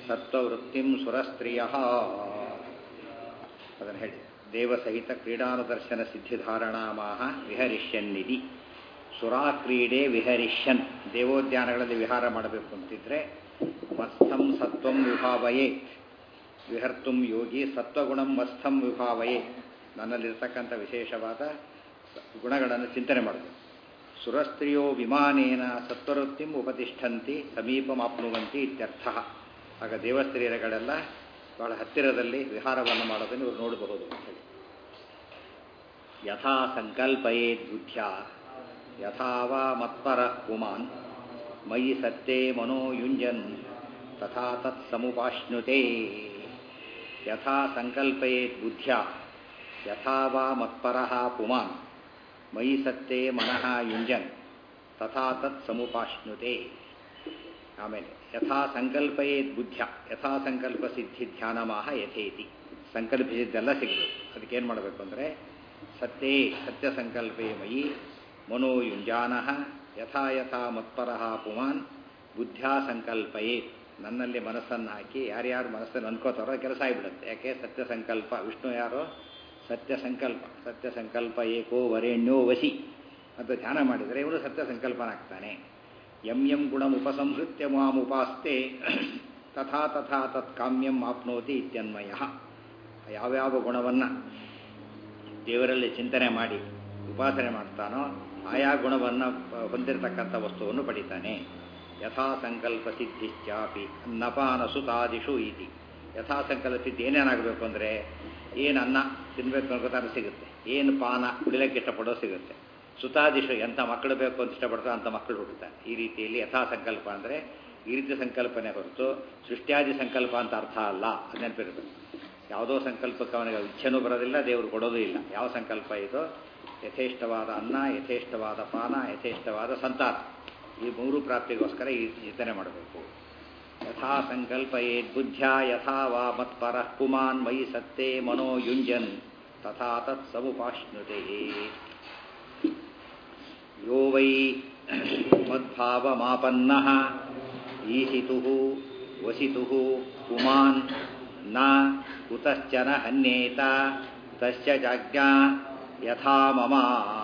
ಸತ್ವವೃತ್ತಿಂ ಸುರಸ್ತ್ರೀಯ ಅದನ್ನು ಹೇಳಿ ದೇವಸಹಿತ ಕ್ರೀಡಾನುದರ್ಶನ ಸಿದ್ಧಿಧಾರಣಾಮಾಹ ವಿಹರಿಷ್ಯನ್ನಿಧಿ ಸುರಾಕ್ರೀಡೆ ವಿಹರಿಷ್ಯನ್ ದೇವೋದ್ಯಾನಗಳಲ್ಲಿ ವಿಹಾರ ಮಾಡಬೇಕು ಅಂತಿದ್ರೆ ಮತ್ಸ್ಥಂ ಸತ್ವಂ ವಿಭಾವಯೇ ವಿಹರ್ತುಂ ಯೋಗಿ ಸತ್ವಗುಣಂ ಮತ್ಸ್ಥಂ ವಿಭಾವಯೇ ನನ್ನಲ್ಲಿರ್ತಕ್ಕಂಥ ವಿಶೇಷವಾದ ಗುಣಗಳನ್ನು ಚಿಂತನೆ ಮಾಡಬೇಕು ಸುರಸ್ತ್ರೀಯೋ ವಿಮಾನೇನ ಸತ್ವವೃತ್ತಿಂ ಉಪತಿಷ್ಠಂತಿ ಸಮೀಪಮಾಪ್ನುವಂತಿ ಇತ್ಯರ್ಥ ಆಗ ದೇವಸ್ತ್ರೀಯರುಗಳೆಲ್ಲ ಬಹಳ ಹತ್ತಿರದಲ್ಲಿ ವಿಹಾರವನ್ನು ಮಾಡೋದನ್ನು ಇವರು ನೋಡಬಹುದು ಅಂತ ಹೇಳಿ ಯಥಾ ಸಂಕಲ್ಪಯೇದ್ ಬುದ್ಧ್ಯ ಯಥಾ ವಾ ಮತ್ಪರ ಪುಮಾನ್ ಮಯಿ ಸತ್ತೇ ಮನೋ ಯುಂಜನ್ ತಥಾ ತತ್ ಸಮುಪಾಶ್ನುತೆ ಯಥಾ ಸಂಕಲ್ಪಯೇತ್ ಬುದ್ಧ್ಯ ಯಥಾ ವಾ ಮತ್ಪರಃ ಪುಮಾನ್ ಮಯಿ ಸತ್ತೇ ಮನಃ ಯುಂಜನ್ ತಥಾ ತತ್ ಸಮುಪಾಶ್ನುತೆ ಆಮೇಲೆ ಯಥಾ ಸಂಕಲ್ಪಯೇದ್ ಬುದ್ಧ್ಯ ಯಥಾ ಸಂಕಲ್ಪ ಸಿದ್ಧಿ ಧ್ಯಾನಮಾಹ ಯಥೇತಿ ಸಂಕಲ್ಪಿಸಿದ್ದೆಲ್ಲ ಸಿಗಬೇಕು ಅದಕ್ಕೇನು ಮಾಡಬೇಕು ಅಂದರೆ ಸತ್ತೇ ಸತ್ಯ ಸಂಕಲ್ಪೇ ಮಯಿ ಮನೋ ಯುಂಜಾನ ಯಥಾ ಯಥಾ ಮತ್ಪರಃ ಪುಮಾನ್ ಬುದ್ಧ್ಯಾ ಸಂಕಲ್ಪಯೇ ನನ್ನಲ್ಲಿ ಮನಸ್ಸನ್ನು ಹಾಕಿ ಯಾರ್ಯಾರು ಮನಸ್ಸನ್ನು ಅನ್ಕೋತಾರೋ ಕೆಲಸ ಆಗಿಬಿಡುತ್ತೆ ಯಾಕೆ ಸತ್ಯ ಸಂಕಲ್ಪ ವಿಷ್ಣು ಯಾರೋ ಸತ್ಯ ಸಂಕಲ್ಪ ಸತ್ಯ ಸಂಕಲ್ಪ ಏಕೋ ವರೇಣ್ಯೋ ವಸಿ ಅಂತ ಧ್ಯಾನ ಮಾಡಿದರೆ ಇವನು ಸತ್ಯ ಸಂಕಲ್ಪನಾಗ್ತಾನೆ ಯಂ ಯಂ ಗುಣಂ ಉಪಸಂಹೃತ್ಯ ಮಾಂ ಉಪಾಸ್ತೆ ತಥಾ ತಥಾ ತತ್ ಕಾಮ್ಯಂ ಆಪ್ನೋತಿ ಇತ್ಯನ್ವಯ ಯಾವ್ಯಾವ ಗುಣವನ್ನು ದೇವರಲ್ಲಿ ಚಿಂತನೆ ಮಾಡಿ ಉಪಾಸನೆ ಮಾಡ್ತಾನೋ ಆಯಾ ಗುಣವನ್ನು ಹೊಂದಿರತಕ್ಕಂಥ ವಸ್ತುವನ್ನು ಪಡಿತಾನೆ ಯಥಾ ಸಂಕಲ್ಪ ಸಿದ್ಧಿಶ್ಚಾಪಿ ಅನ್ನಪಾನ ಸುತಾದಿಷು ಇತಿ ಯಥಾ ಸಂಕಲ್ಪ ಸಿದ್ಧಿ ಏನೇನಾಗಬೇಕು ಅಂದರೆ ಏನು ಅನ್ನ ತಿನ್ನಬೇಕು ಅನ್ಕೋತಾರೆ ಸಿಗುತ್ತೆ ಏನು ಪಾನ ಕುಡಿಲಿಕ್ಕೆ ಇಷ್ಟಪಡೋ ಸಿಗುತ್ತೆ ಸುತಾದಿಷು ಎಂಥ ಮಕ್ಕಳು ಬೇಕು ಅಂತ ಇಷ್ಟಪಡ್ತಾರೆ ಅಂಥ ಮಕ್ಕಳು ಹುಡುಕ್ತಾರೆ ಈ ರೀತಿಯಲ್ಲಿ ಯಥಾ ಸಂಕಲ್ಪ ಅಂದರೆ ಈ ರೀತಿ ಸಂಕಲ್ಪನೆ ಹೊರತು ಸೃಷ್ಟ್ಯಾದಿ ಸಂಕಲ್ಪ ಅಂತ ಅರ್ಥ ಅಲ್ಲ ಅದು ನೆನಪಿರಬೇಕು ಯಾವುದೋ ಸಂಕಲ್ಪಕ್ಕೆ ಅವನಿಗೆ ಇಚ್ಛೆನೂ ಬರೋದಿಲ್ಲ ದೇವರು ಕೊಡೋದೂ ಇಲ್ಲ ಯಾವ ಸಂಕಲ್ಪ ಇದು ಯಥೇಷ್ಟವಾದ ಅನ್ನ ಯಥೇಷ್ಟವಾದ ಪಾನ ಯಥೇಷ್ಟವಾದ ಸಂತಾನ ಈ ಮೂರು ಪ್ರಾಪ್ತಿಗೋಸ್ಕರ ಈ ಚಿಂತನೆ ಮಾಡಬೇಕು ಯಥಾ ಸಂಕಲ್ಪಯೇದ್ ಬುದ್ಧ್ಯ ಯಥಾ ವಾ ಮತ್ಪರಃ ಪುಮಾನ್ ಮಯಿ ಸತ್ತೇ ಮನೋ ಯುಂಜನ್ ತಥಾ ತತ್ ಸಮುಪಾಶ್ನುತೆ ಯೋ ವೈ ಮದ್ಭಾವಮಾಪನ್ನಃ ಈಶಿತು ವಸಿತು ಪುಮಾನ್ ನ ಕುತಶ್ಚನ ಹನ್ಯೇತ ತಸ್ಯ ಜಾಜ್ಞಾ ಯಥಾ ಮಮ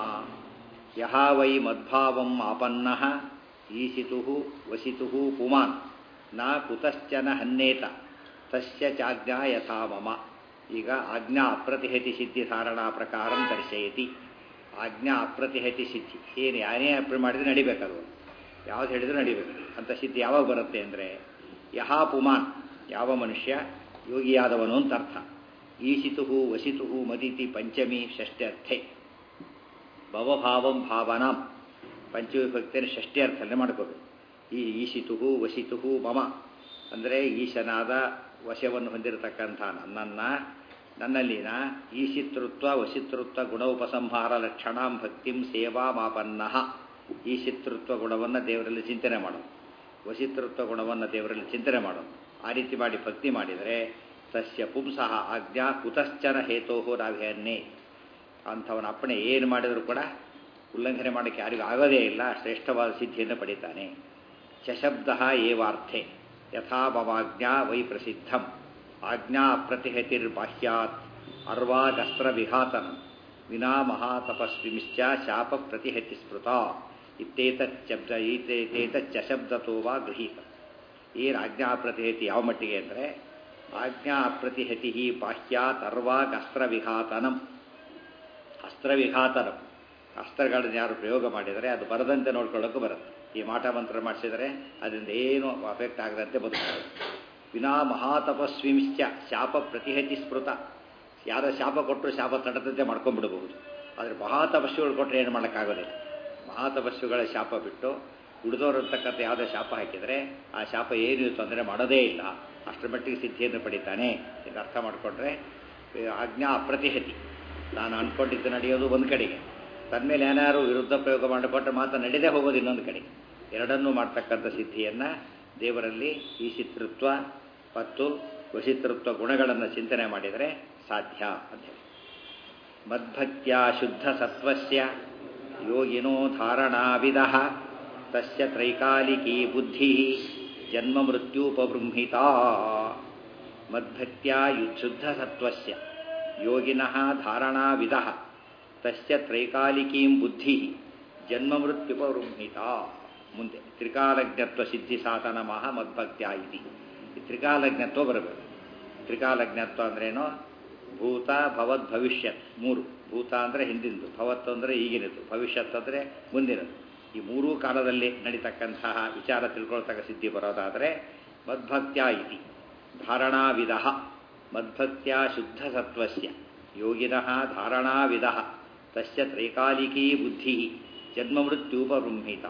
ಯಹ ವೈ ಮದ್ಭಾವಂ ಆಪನ್ನಃ ಈಶಿತು ವಸಿತು ಪುಮಾನ್ ನ ಕುತಶ್ಚನ ಹನ್ಯೇತ ತಸ್ಯ ಚಾಜ್ಞಾ ಯಥಾ ಮಮ ಈಗ ಆಜ್ಞಾ ಅಪ್ರತಿಹತಿ ಸಿದ್ಧಿ ಧಾರಣಾ ಪ್ರಕಾರ ದರ್ಶಯತಿ ಆಜ್ಞಾ ಅಪ್ರತಿಹತಿ ಸಿದ್ಧಿ ಏನು ಯಾರೇ ಅಪ್ರ ಮಾಡಿದ್ರೆ ನಡಿಬೇಕದು ಯಾವ್ದು ಹೇಳಿದ್ರು ನಡಿಬೇಕು ಅಂತ ಸಿದ್ಧಿ ಯಾವಾಗ ಬರುತ್ತೆ ಅಂದರೆ ಯಹ ಪುಮಾನ್ ಯಾವ ಮನುಷ್ಯ ಯೋಗಿಯಾದವನು ಅಂತ ಅರ್ಥ ಈಶಿತು ವಸಿತು ಮದಿತಿ ಪಂಚಮಿ ಷಷ್ಠ್ಯರ್ಥೆ ಭವಭಾವಂ ಭಾವನಾಂ ಪಂಚವಿಭಕ್ತಿಯನ್ನು ಷಷ್ಠ್ಯರ್ಥನೆ ಮಾಡ್ಕೋಬೇಕು ಈ ಈಶಿತು ವಸಿತು ಮಮ ಅಂದರೆ ಈಶನಾದ ವಶವನ್ನು ಹೊಂದಿರತಕ್ಕಂಥ ನನ್ನನ್ನು ನನ್ನಲ್ಲಿನ ಈಶಿತೃತ್ವ ವಶಿತೃತ್ವ ಗುಣ ಉಪಸಂಹಾರ ಲಕ್ಷಣಾಂ ಭಕ್ತಿಂ ಸೇವಾಮಾಪನ್ನ ಈಶಿತೃತ್ವ ಗುಣವನ್ನು ದೇವರಲ್ಲಿ ಚಿಂತನೆ ಮಾಡೋದು ವಶಿತೃತ್ವ ಗುಣವನ್ನು ದೇವರಲ್ಲಿ ಚಿಂತನೆ ಮಾಡೋದು ಆ ರೀತಿ ಮಾಡಿ ಭಕ್ತಿ ಮಾಡಿದರೆ ತಸ್ಯ ಪುಂಸಃ ಆಜ್ಞಾ ಕುತಶ್ಚನ ಹೇತೋಹೋ ನಾವ್ಯನ್ನೇ ಅಂಥವನ ಅಪ್ಪಣೆ ಏನು ಮಾಡಿದರೂ ಕೂಡ ಉಲ್ಲಂಘನೆ ಮಾಡೋಕ್ಕೆ ಯಾರಿಗೂ ಆಗೋದೇ ಇಲ್ಲ ಶ್ರೇಷ್ಠವಾದ ಸಿದ್ಧಿಯನ್ನು ಪಡಿತಾನೆ ಚಶಬ್ದ ಏವಾರ್ಥೆ ಯಥಾ ಮಮಾಜ್ಞಾ ವೈ ಪ್ರಸಿದ್ಧಂ ಆಜ್ಞಾ ಅಪ್ರತಿಹತಿರ್ಬಾಹ್ಯಾತ್ ಅರ್ವಾಗಸ್ತ್ರ ವಿಘಾತನ ವಿನಾ ಮಹಾತಪಸ್ವಿಮಿಶ್ಚ ಶಾಪ ಪ್ರತಿಹತಿ ಸ್ಮೃತ ಇತ್ತೇತಬ್ದ ಈತೇತಚ್ಚಶಬ್ದತೋ ವಾ ಗೃಹೀತ ಏನು ಆಜ್ಞಾ ಪ್ರತಿಹತಿ ಯಾವ ಮಟ್ಟಿಗೆ ಅಂದರೆ ಆಜ್ಞಾ ಅಪ್ರತಿಹತಿ ಬಾಹ್ಯಾತ್ ಅರ್ವಾಗ್ ಅಸ್ತ್ರ ವಿಘಾತನಂ ಅಸ್ತ್ರ ವಿಘಾತನಂ ಅಸ್ತ್ರಗಳನ್ನು ಯಾರು ಪ್ರಯೋಗ ಮಾಡಿದರೆ ಅದು ಬರದಂತೆ ನೋಡ್ಕೊಳ್ಳೋಕ್ಕೂ ಬರುತ್ತೆ ಈ ಮಾಟ ಮಂತ್ರ ಮಾಡಿಸಿದರೆ ಅದರಿಂದ ಏನು ಅಫೆಕ್ಟ್ ಆಗದಂತೆ ಬದುಕ್ತಾರೆ ವಿನಾ ಮಹಾತಪಸ್ವಿಮಿಶ್ಚ ಶಾಪ ಪ್ರತಿಹತಿ ಸ್ಮೃತ ಯಾರ ಶಾಪ ಕೊಟ್ಟರು ಶಾಪ ತಡದಂತೆ ಮಾಡ್ಕೊಂಡ್ಬಿಡಬಹುದು ಆದರೆ ಮಹಾತಪಸ್ಸುಗಳು ಕೊಟ್ಟರೆ ಏನು ಮಾಡೋಕ್ಕಾಗೋದಿಲ್ಲ ಮಹಾತಪಸ್ಸುಗಳ ಶಾಪ ಬಿಟ್ಟು ಉಳಿದವರತಕ್ಕಂಥ ಯಾವುದೇ ಶಾಪ ಹಾಕಿದರೆ ಆ ಶಾಪ ಏನು ತೊಂದರೆ ಮಾಡೋದೇ ಇಲ್ಲ ಅಷ್ಟರ ಮಟ್ಟಿಗೆ ಸಿದ್ಧಿಯನ್ನು ಪಡಿತಾನೆ ಇದು ಅರ್ಥ ಮಾಡಿಕೊಂಡ್ರೆ ಆಜ್ಞಾ ಅಪ್ರತಿಹತಿ ನಾನು ಅಂದ್ಕೊಂಡಿದ್ದು ನಡೆಯೋದು ಒಂದು ಕಡೆಗೆ ತನ್ಮೇಲೆ ಏನಾರು ವಿರುದ್ಧ ಪ್ರಯೋಗ ಮಾಡಿಕೊಟ್ರೆ ಮಾತ್ರ ನಡೆದೇ ಹೋಗೋದು ಇನ್ನೊಂದು ಕಡೆ ಎರಡನ್ನೂ ಮಾಡ್ತಕ್ಕಂಥ ಸಿದ್ಧಿಯನ್ನು ದೇವರಲ್ಲಿ ಈ ಚಿತೃತ್ವ ಮತ್ತು ವಶಿತೃತ್ವ ಗುಣಗಳನ್ನು ಚಿಂತನೆ ಮಾಡಿದರೆ ಸಾಧ್ಯ ಅಂತೇಳಿ ಮದ್ಭಕ್ತಿಯ ಶುದ್ಧ ಸತ್ವಸ್ಯ ಯೋಗಿನೋ ಧಾರಣಾವಿದ ತಸ್ಯ ತ್ರೈಕಾಲಿಕೀ ಬುದ್ಧಿ ಜನ್ಮ ಮೃತ್ಯೂಪಬೃಂಹಿತ ಮದ್ಭಕ್ತ್ಯ ಶುದ್ಧ ಸತ್ವಸ್ಯ ಯೋಗಿನಃ ಧಾರಣಾವಿಧ ತಸ್ಯ ತ್ರೈಕಾಲಿಕೀಂ ಬುದ್ಧಿ ಜನ್ಮ ಮೃತ್ಯುಪಬೃಂಹಿತ ಮುಂದೆ ತ್ರಿಕಾಲಜ್ಞತ್ವ ಸಿದ್ಧಿ ಸಾಧನ ಮಹ ಮದ್ಭಕ್ತ್ಯ ಇತಿ ಈ ತ್ರಿಕಾಲಜ್ಞತ್ವ ಬರಬೇಕು ತ್ರಿಕಾಲಜ್ಞತ್ವ ಅಂದ್ರೇನು ಭೂತ ಭವದ್ ಭವಿಷ್ಯತ್ ಮೂರು ಭೂತ ಅಂದರೆ ಹಿಂದಿಂದು ಭವತ್ ಅಂದರೆ ಈಗಿನದು ಭವಿಷ್ಯತ್ ಅಂದರೆ ಮುಂದಿನದು ಈ ಮೂರೂ ಕಾಲದಲ್ಲಿ ನಡೀತಕ್ಕಂತಹ ವಿಚಾರ ತಿಳ್ಕೊಳ್ತಕ್ಕ ಸಿದ್ಧಿ ಬರೋದಾದರೆ ಮದ್ಭಕ್ತ್ಯ ಇತಿ ಧಾರಣಾವಿಧ ಮದ್ಭಕ್ತ್ಯ ಶುದ್ಧ ಸತ್ವಸ್ಯ ಯೋಗಿನಃ ಧಾರಣಾವಿಧ ತಸ್ಯ ತ್ರೈಕಾಲಿಕೀ ಬುದ್ಧಿ ಜನ್ಮಮೃತ್ಯೂಪಬೃಂಹಿತ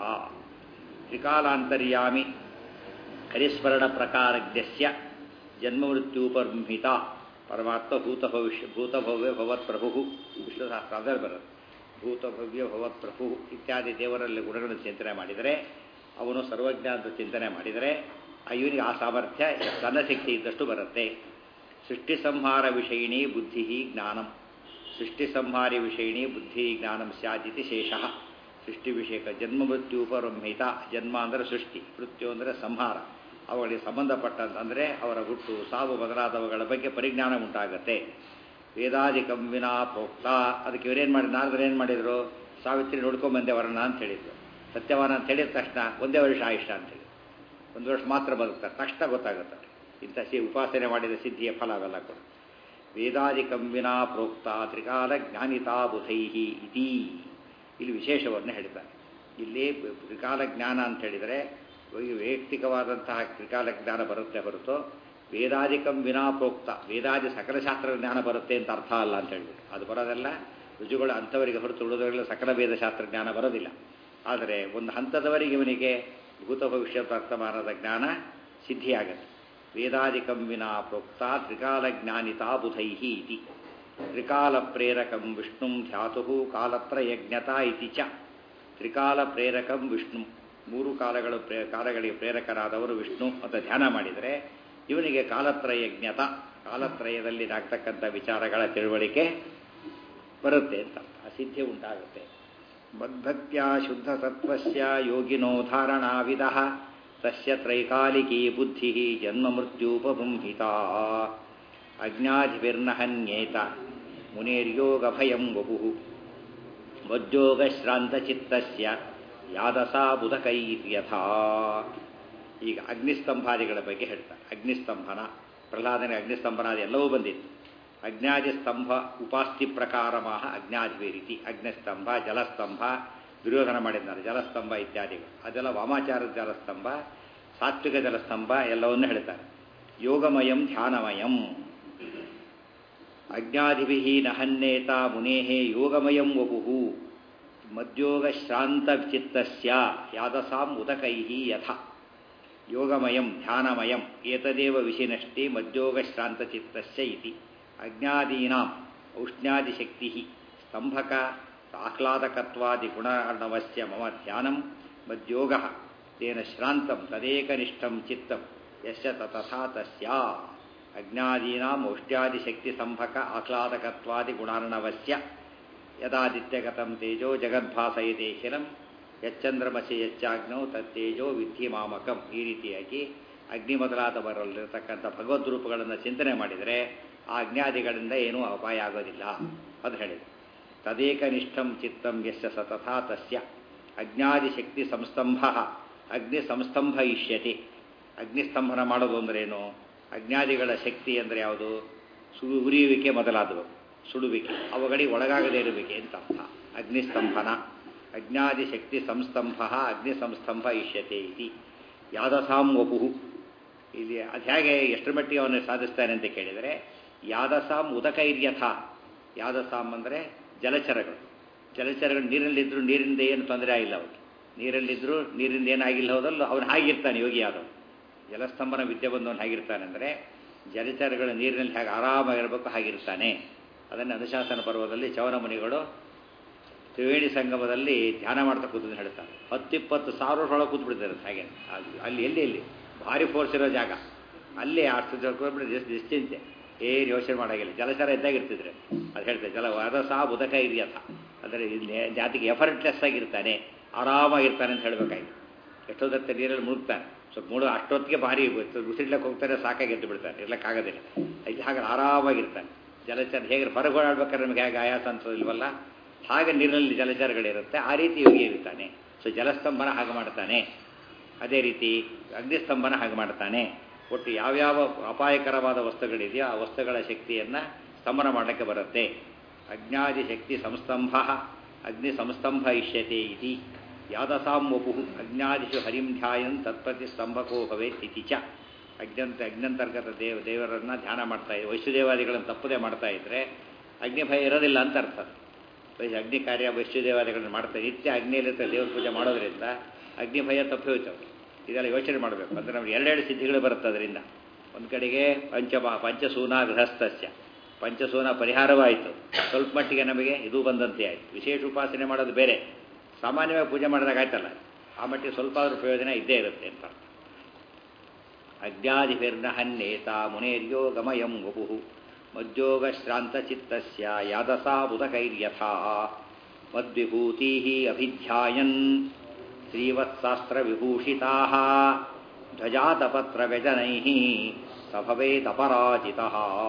ತ್ರಿಕಾಲಾಂತರ್ಯಾಮಿ ಹರಿಸ್ಮರಣ ಪ್ರಕಾರಜ್ಞಸ್ಯ ಜನ್ಮಮೃತ್ಯೂಪಬೃಂಹಿತ ಪರಮಾತ್ಮ ಭೂತ ಭವಿಷ್ಯ ಭೂತಭವ್ಯ ಭವತ್ ಪ್ರಭು ವಿಶ್ವಶಾಸ್ತ್ರ ಅದರಲ್ಲಿ ಬರುತ್ತೆ ಭೂತಭವ್ಯ ಭವತ್ ಪ್ರಭು ಇತ್ಯಾದಿ ದೇವರಲ್ಲಿ ಗುಣಗಳನ್ನು ಚಿಂತನೆ ಮಾಡಿದರೆ ಅವನು ಸರ್ವಜ್ಞ ಅಂತ ಚಿಂತನೆ ಮಾಡಿದರೆ ಇವನಿಗೆ ಆ ಸಾಮರ್ಥ್ಯ ತನ್ನ ಶಕ್ತಿ ಇದ್ದಷ್ಟು ಬರುತ್ತೆ ಸೃಷ್ಟಿ ಸಂಹಾರ ವಿಷಯಿಣಿ ಬುದ್ಧಿ ಜ್ಞಾನಂ ಸೃಷ್ಟಿ ಸಂಹಾರಿ ವಿಷಯಿಣಿ ಬುದ್ಧಿ ಜ್ಞಾನಂ ಸ್ಯಾದಿತಿ ಶೇಷಃ ಸೃಷ್ಟಿ ವಿಷಯಕ ಜನ್ಮ ಮೃತ್ಯುಪರಂಹಿತ ಜನ್ಮ ಅಂದರೆ ಸೃಷ್ಟಿ ಮೃತ್ಯು ಅಂದರೆ ಸಂಹಾರ ಅವುಗಳಿಗೆ ಸಂಬಂಧಪಟ್ಟಂತ ಅಂದರೆ ಅವರ ಹುಟ್ಟು ಸಾವು ಮೊದಲಾದವುಗಳ ಬಗ್ಗೆ ಪರಿಜ್ಞಾನ ಉಂಟಾಗತ್ತೆ ವೇದಾಧಿಕಂ ವಿನಾ ಪ್ರೋಕ್ತ ಅದಕ್ಕೆ ಇವರೇನು ಮಾಡಿ ನಾರದ್ರು ಏನು ಮಾಡಿದರು ಸಾವಿತ್ರಿ ನೋಡ್ಕೊಂಬಂದೆ ವರಣ ಅಂತ ಹೇಳಿದ್ರು ಸತ್ಯವಾನ ಅಂತ ಹೇಳಿದ ತಕ್ಷಣ ಒಂದೇ ವರ್ಷ ಆಯುಷ ಅಂತೇಳಿ ಒಂದು ವರ್ಷ ಮಾತ್ರ ಬದುಕ್ತಾರೆ ತಕ್ಷಣ ಗೊತ್ತಾಗುತ್ತೆ ಇಂಥ ಸಿ ಉಪಾಸನೆ ಮಾಡಿದ ಸಿದ್ಧಿಯ ಫಲ ಅವೆಲ್ಲ ಕೂಡ ವೇದಾಧಿಕಂ ವಿನಾ ಪ್ರೋಕ್ತ ತ್ರಿಕಾಲ ಜ್ಞಾನಿತಾ ಬುಧೈಹಿ ಇತಿ ಇಲ್ಲಿ ವಿಶೇಷವನ್ನು ಹೇಳ್ತಾರೆ ಇಲ್ಲಿ ತ್ರಿಕಾಲ ಜ್ಞಾನ ಅಂತ ಹೇಳಿದರೆ ವೈಯಕ್ತಿಕವಾದಂತಹ ತ್ರಿಕಾಲ ಜ್ಞಾನ ಬರುತ್ತೆ ಹೊರತು ವೇದಾಧಿಕಂ ವಿನಾ ಪ್ರೋಕ್ತ ವೇದಾದಿ ಸಕಲ ಶಾಸ್ತ್ರ ಜ್ಞಾನ ಬರುತ್ತೆ ಅಂತ ಅರ್ಥ ಅಲ್ಲ ಅಂತ ಹೇಳ್ಬಿಟ್ಟು ಅದು ಬರೋದಲ್ಲ ರುಜುಗಳು ಅಂಥವರಿಗೆ ಹೊರತು ಉಳಿದವರೆಲ್ಲ ಸಕಲ ವೇದಶಾಸ್ತ್ರ ಜ್ಞಾನ ಬರೋದಿಲ್ಲ ಆದರೆ ಒಂದು ಹಂತದವರೆಗೆ ಇವನಿಗೆ ಭೂತ ಭವಿಷ್ಯ ವರ್ತಮಾನದ ಜ್ಞಾನ ಸಿದ್ಧಿಯಾಗತ್ತೆ ವೇದಾಧಿಕಂ ವಿನಾ ಪ್ರೋಕ್ತ ತ್ರಿಕಾಲ ಜ್ಞಾನಿತಾ ಬುಧೈಹಿ ಇತಿ ತ್ರಿಕಾಲ ಪ್ರೇರಕಂ ವಿಷ್ಣುಂ ಧ್ಯಾತು ಕಾಲತ್ರಯಜ್ಞತಾ ಇತಿ ಚ ತ್ರಿಕಾಲ ಪ್ರೇರಕಂ ವಿಷ್ಣು ಮೂರು ಕಾಲಗಳು ಪ್ರೇ ಕಾಲಗಳಿಗೆ ಪ್ರೇರಕರಾದವರು ವಿಷ್ಣು ಅಂತ ಧ್ಯಾನ ಮಾಡಿದರೆ ಇವನಿಗೆ ಕಾಲತ್ರಯಜ್ಞತ ಕಾಲತ್ರಯದಲ್ಲಿ ಆಗ್ತಕ್ಕಂಥ ವಿಚಾರಗಳ ತಿಳುವಳಿಕೆ ಬರುತ್ತೆ ಅಂತ ಆ ಸಿದ್ಧಿ ಉಂಟಾಗುತ್ತೆ ಮದ್ಭಕ್ತ್ಯ ಶುದ್ಧ ಸತ್ವಸ್ಯ ಯೋಗಿನೋ ಧಾರಣಾವಿಧ ತಸ್ಯ ತ್ರೈಕಾಲಿಕೀ ಬುದ್ಧಿ ಜನ್ಮ ಮೃತ್ಯೂಪಬೃಂಹಿತ ಅಜ್ಞಾಧಿಭಿರ್ನಹನ್ಯೇತ ಮುನೇರ್ಯೋಗಭಯಂ ವಪು ಮಜ್ಜೋಗಶ್ರಾಂತಚಿತ್ತಸ್ಯ ಯಾದಸಾ ಬುಧಕೈರ್ಯಥಾ ಈಗ ಅಗ್ನಿಸ್ತಂಭಾದಿಗಳ ಬಗ್ಗೆ ಹೇಳ್ತಾರೆ ಅಗ್ನಿಸ್ತಂಭನ ಪ್ರಹ್ಲಾದನೆ ಅಗ್ನಿಸ್ತಂಭನಾದಿ ಎಲ್ಲವೂ ಬಂದಿತ್ತು ಅಜ್ಞಾದಿ ಸ್ತಂಭ ಉಪಾಸ್ತಿ ಪ್ರಕಾರಮಾಹ ಅಜ್ಞಾದ್ವೇ ರೀತಿ ಅಗ್ನಿಸ್ತಂಭ ಜಲಸ್ತಂಭ ದುರ್ಯೋಧನ ಮಾಡಿದ್ದಾರೆ ಜಲಸ್ತಂಭ ಇತ್ಯಾದಿಗಳು ಅದೆಲ್ಲ ವಾಮಾಚಾರದ ಜಲಸ್ತಂಭ ಸಾತ್ವಿಕ ಜಲಸ್ತಂಭ ಎಲ್ಲವನ್ನೂ ಹೇಳ್ತಾರೆ ಯೋಗಮಯಂ ಧ್ಯಾನಮಯಂ ಅಜ್ಞಾದಿಭಿ ನಹನ್ನೇತ ಮುನೇಹೇ ಯೋಗಮಯಂ ವಪುಹು ಮದ್ಯೋಗಶ್ರಾಂತಚಿತ್ತಸ್ಯ ಯಾದಸಾಂ ಉದಕೈಹಿ ಯಥ ಯೋಗಮಯಂ ಧ್ಯಾನಮಯಂ ಏತದೇವ ವಿಷಿನಷ್ಟಿ ಮದ್ಯೋಗಶ್ರಾಂತಚಿತ್ತಸ್ಯ ಇತಿ ಅಜ್ಞಾದೀನಾಂ ಔಷ್ಣ್ಯಾದಿಶಕ್ತಿ ಸ್ತಂಭಕ ಆಹ್ಲಾದಕತ್ವಾದಿಗುಣರ್ಣವಸ್ಯ ಮಮ ಧ್ಯಾನಂ ಮದ್ಯೋಗ ತೇನ ಶ್ರಾಂತಂ ತದೇಕನಿಷ್ಠಂ ಚಿತ್ತಂ ಯಶ್ಚ ತಥಾ ತಸ್ಯ ಅಜ್ಞಾದೀನಾಂ ಔಷ್ಟ್ಯಾದಿಶಕ್ತಿ ಸಂಭಕ ಆಹ್ಲಾದಕತ್ವಾದಿಗುಣಾರ್ಣವಸ್ಯ ಯದಾದಿತ್ಯಗತಂ ತೇಜೋ ಜಗದ್ಭಾಸಯದೇಶಿಲಂ ಯಚ್ಚಂದ್ರಮಸಿ ಯಚ್ಚಾಗ್ನೌ ತತ್ತೇಜೋ ವಿಧಿ ಮಾಮಕಂ ಈ ರೀತಿಯಾಗಿ ಅಗ್ನಿ ಮೊದಲಾದವರಲ್ಲಿರತಕ್ಕಂಥ ಭಗವದ್ ರೂಪಗಳನ್ನು ಚಿಂತನೆ ಮಾಡಿದರೆ ಆ ಅಜ್ಞಾದಿಗಳಿಂದ ಏನೂ ಅಪಾಯ ಆಗೋದಿಲ್ಲ ಅದು ಹೇಳಿದೆ ತದೇಕನಿಷ್ಠಂ ಚಿತ್ತಂ ಯಶ್ಚ ಸತಥಾ ತಸ್ಯ ಅಜ್ಞಾದಿಶಕ್ತಿ ಸಂಸ್ತಂಭ ಅಗ್ನಿ ಸಂಸ್ತಂಭ ಇಷ್ಯತೆ ಅಗ್ನಿಸ್ತಂಭನ ಮಾಡೋದು ಅಂದ್ರೇನು ಅಜ್ಞಾದಿಗಳ ಶಕ್ತಿ ಅಂದರೆ ಯಾವುದು ಸು ಉರಿಯುವಿಕೆ ಮೊದಲಾದವು ಸುಡುವಿಕೆ ಅವುಗಳಿಗೆ ಒಳಗಾಗದೇ ಇರುವಿಕೆ ಅಂತ ಅರ್ಥ ಅಗ್ನಿಸ್ತಂಭನ ಅಜ್ಞಾದಿ ಶಕ್ತಿ ಸಂಸ್ತಂಭ ಅಗ್ನಿ ಸಂಸ್ತಂಭ ಇಷ್ಯತೆ ಇತಿ ಯಾದಸಾಂ ವಪುಹು ಇಲ್ಲಿ ಅದು ಹೇಗೆ ಎಷ್ಟರ ಮಟ್ಟಿಗೆ ಅವನು ಸಾಧಿಸ್ತಾನೆ ಅಂತ ಕೇಳಿದರೆ ಯಾದಸಾಂ ಉದಕೈರ್ಯಥ ಯಾದಸಾಂ ಅಂದರೆ ಜಲಚರಗಳು ಜಲಚರಗಳು ನೀರಲ್ಲಿದ್ದರೂ ನೀರಿಂದ ಏನು ತೊಂದರೆ ಆಗಿಲ್ಲ ಅವಕ್ಕೆ ನೀರಲ್ಲಿದ್ದರೂ ನೀರಿಂದ ಏನಾಗಿಲ್ಲ ಹೋದಲ್ಲೂ ಅವನು ಹಾಗಿರ್ತಾನೆ ಯೋಗಿ ಆದವನು ಜಲಸ್ತಂಭನ ವಿದ್ಯೆ ಬಂದವನು ಹೇಗಿರ್ತಾನೆ ಅಂದರೆ ಜಲಚರಗಳು ನೀರಿನಲ್ಲಿ ಹೇಗೆ ಆರಾಮಾಗಿರಬೇಕು ಹಾಗಿರ್ತಾನೆ ಅದನ್ನು ಅನುಶಾಸನ ಪರ್ವದಲ್ಲಿ ಚವನ ಮುನಿಗಳು ತ್ರಿವೇಣಿ ಸಂಗಮದಲ್ಲಿ ಧ್ಯಾನ ಮಾಡ್ತಾ ಕೂತು ಹೇಳ್ತಾರೆ ಹತ್ತಿಪ್ಪತ್ತು ಸಾವಿರ ಒಳಗೆ ಕೂತ್ ಬಿಡ್ತಾರೆ ಹಾಗೆ ಅಲ್ಲಿ ಎಲ್ಲಿ ಎಲ್ಲಿ ಭಾರಿ ಫೋರ್ಸ್ ಇರೋ ಜಾಗ ಅಲ್ಲಿ ಅಷ್ಟು ಜನ ನಿಶ್ಚಿಂತೆ ಏನು ಯೋಚನೆ ಮಾಡೋಂಗಿಲ್ಲ ಜಲಚರ ಇದ್ದಾಗಿರ್ತಿದ್ರೆ ಅದು ಹೇಳ್ತಾರೆ ಜಲ ವದ ಸಹ ಬುಧಕ ಇರಿಯಥ ಅಂದರೆ ಜಾತಿಗೆ ಎಫರ್ಟ್ಲೆಸ್ ಆಗಿರ್ತಾನೆ ಆರಾಮಾಗಿರ್ತಾನೆ ಅಂತ ಹೇಳಬೇಕಾಗಿ ಎಷ್ಟೋದತ್ತೆ ನೀರಲ್ಲಿ ಮುಳುಗ್ತಾನೆ ಸ್ವಲ್ಪ ಮೂಡು ಅಷ್ಟೊತ್ತಿಗೆ ಭಾರಿ ಉಸಿರಿಡ್ಲಕ್ಕೆ ಹೋಗ್ತಾರೆ ಸಾಕಾಗಿ ಎದ್ದು ಬಿಡ್ತಾರೆ ಇರ್ಲಕ್ಕಾಗೋದಿಲ್ಲ ಇಲ್ಲಿ ಹಾಗೆ ಆರಾಮಾಗಿರ್ತಾನೆ ಜಲಚರ ಹೇಗೆ ಹೊರಗೆ ಓಡಾಡ್ಬೇಕಾದ್ರೆ ನಮಗೆ ಹೇಗೆ ಆಯಾಸ ಅನ್ಸೋದಿಲ್ವಲ್ಲ ಹಾಗೆ ನೀರಿನಲ್ಲಿ ಜಲಚರಗಳಿರುತ್ತೆ ಆ ರೀತಿ ಯೋಗಿ ಇರ್ತಾನೆ ಸೊ ಜಲಸ್ತಂಭನ ಹಾಗೆ ಮಾಡ್ತಾನೆ ಅದೇ ರೀತಿ ಅಗ್ನಿಸ್ತಂಭನ ಹಾಗೆ ಮಾಡ್ತಾನೆ ಒಟ್ಟು ಯಾವ್ಯಾವ ಅಪಾಯಕರವಾದ ವಸ್ತುಗಳಿದೆಯೋ ಆ ವಸ್ತುಗಳ ಶಕ್ತಿಯನ್ನು ಸ್ತಂಭನ ಮಾಡಲಿಕ್ಕೆ ಬರುತ್ತೆ ಅಜ್ಞಾದಿ ಶಕ್ತಿ ಸಂಸ್ತಂಭ ಅಗ್ನಿ ಸಂಸ್ತಂಭ ಇಷ್ಯತೆ ಇತಿ ಯಾದಸಾಂ ವಪು ಅಜ್ಞಾದಿಷು ಹರಿಂ ಧ್ಯಾಯನ್ ತತ್ಪ್ರತಿ ಸ್ತಂಭಕೋ ಭವೇತ್ ಇತಿ ಚ ಅಜ್ಞಂತ ಅಜ್ಞಂತರ್ಗತ ದೇವ ದೇವರನ್ನು ಧ್ಯಾನ ಮಾಡ್ತಾ ಇದ್ರೆ ವೈಶ್ವದೇವಾದಿಗಳನ್ನು ತಪ್ಪದೆ ಮಾಡ್ತಾ ಇದ್ರೆ ಅಗ್ನಿ ಭಯ ಇರೋದಿಲ್ಲ ಅಂತ ಅರ್ಥ ವೈಶ್ ಅಗ್ನಿ ಕಾರ್ಯ ವೈಶ್ವದೇವಾದಿಗಳನ್ನು ಮಾಡ್ತಾರೆ ನಿತ್ಯ ಅಗ್ನಿಯಲ್ಲಿರ್ತ ದೇವ್ರ ಪೂಜೆ ಮಾಡೋದ್ರಿಂದ ಅಗ್ನಿ ಭಯ ತಪ್ಪಿ ಹೋಯ್ತು ಇದೆಲ್ಲ ಯೋಚನೆ ಮಾಡಬೇಕು ಅಂದರೆ ನಮ್ಗೆ ಎರಡೆರಡು ಸಿದ್ಧಿಗಳು ಬರುತ್ತೆ ಅದರಿಂದ ಒಂದು ಕಡೆಗೆ ಪಂಚಮ ಪಂಚಸೂನ ಗೃಹಸ್ಥಸ್ಯ ಪಂಚಸೂನ ಪರಿಹಾರವಾಯಿತು ಸ್ವಲ್ಪ ಮಟ್ಟಿಗೆ ನಮಗೆ ಇದು ಬಂದಂತೆ ಆಯಿತು ವಿಶೇಷ ಉಪಾಸನೆ ಮಾಡೋದು ಬೇರೆ ಸಾಮಾನ್ಯವಾಗಿ ಪೂಜೆ ಮಾಡಿದಾಗ ಆಯ್ತಲ್ಲ ಆ ಮಟ್ಟಿಗೆ ಸ್ವಲ್ಪ ಆದರೂ ಪ್ರಯೋಜನ ಇದ್ದೇ ಇರುತ್ತೆ ಅಂತ ಅರ್ಥ ಅಜ್ಞಾದಿಭಿರ್ನ ಹನ್ನೇತ ಮುನೇರ್ಯೋ ಗಮಯಂ ವಪು ಮಜ್ಜೋಗಶ್ರಾಂತಚಿತ್ತಸ್ಯ ಯಾದಸಾ ಬುಧಕೈರ್ಯಥಾ ಮದ್ವಿಭೂತಿ ಅಭಿಧ್ಯಾಯನ್ ಶ್ರೀವತ್ಸಾಸ್ತ್ರವಿಭೂಷಿತಾ ಧ್ವಜಾತಪತ್ರವ್ಯಜನೈ ಸಭವೇದಪರಾಜಿತ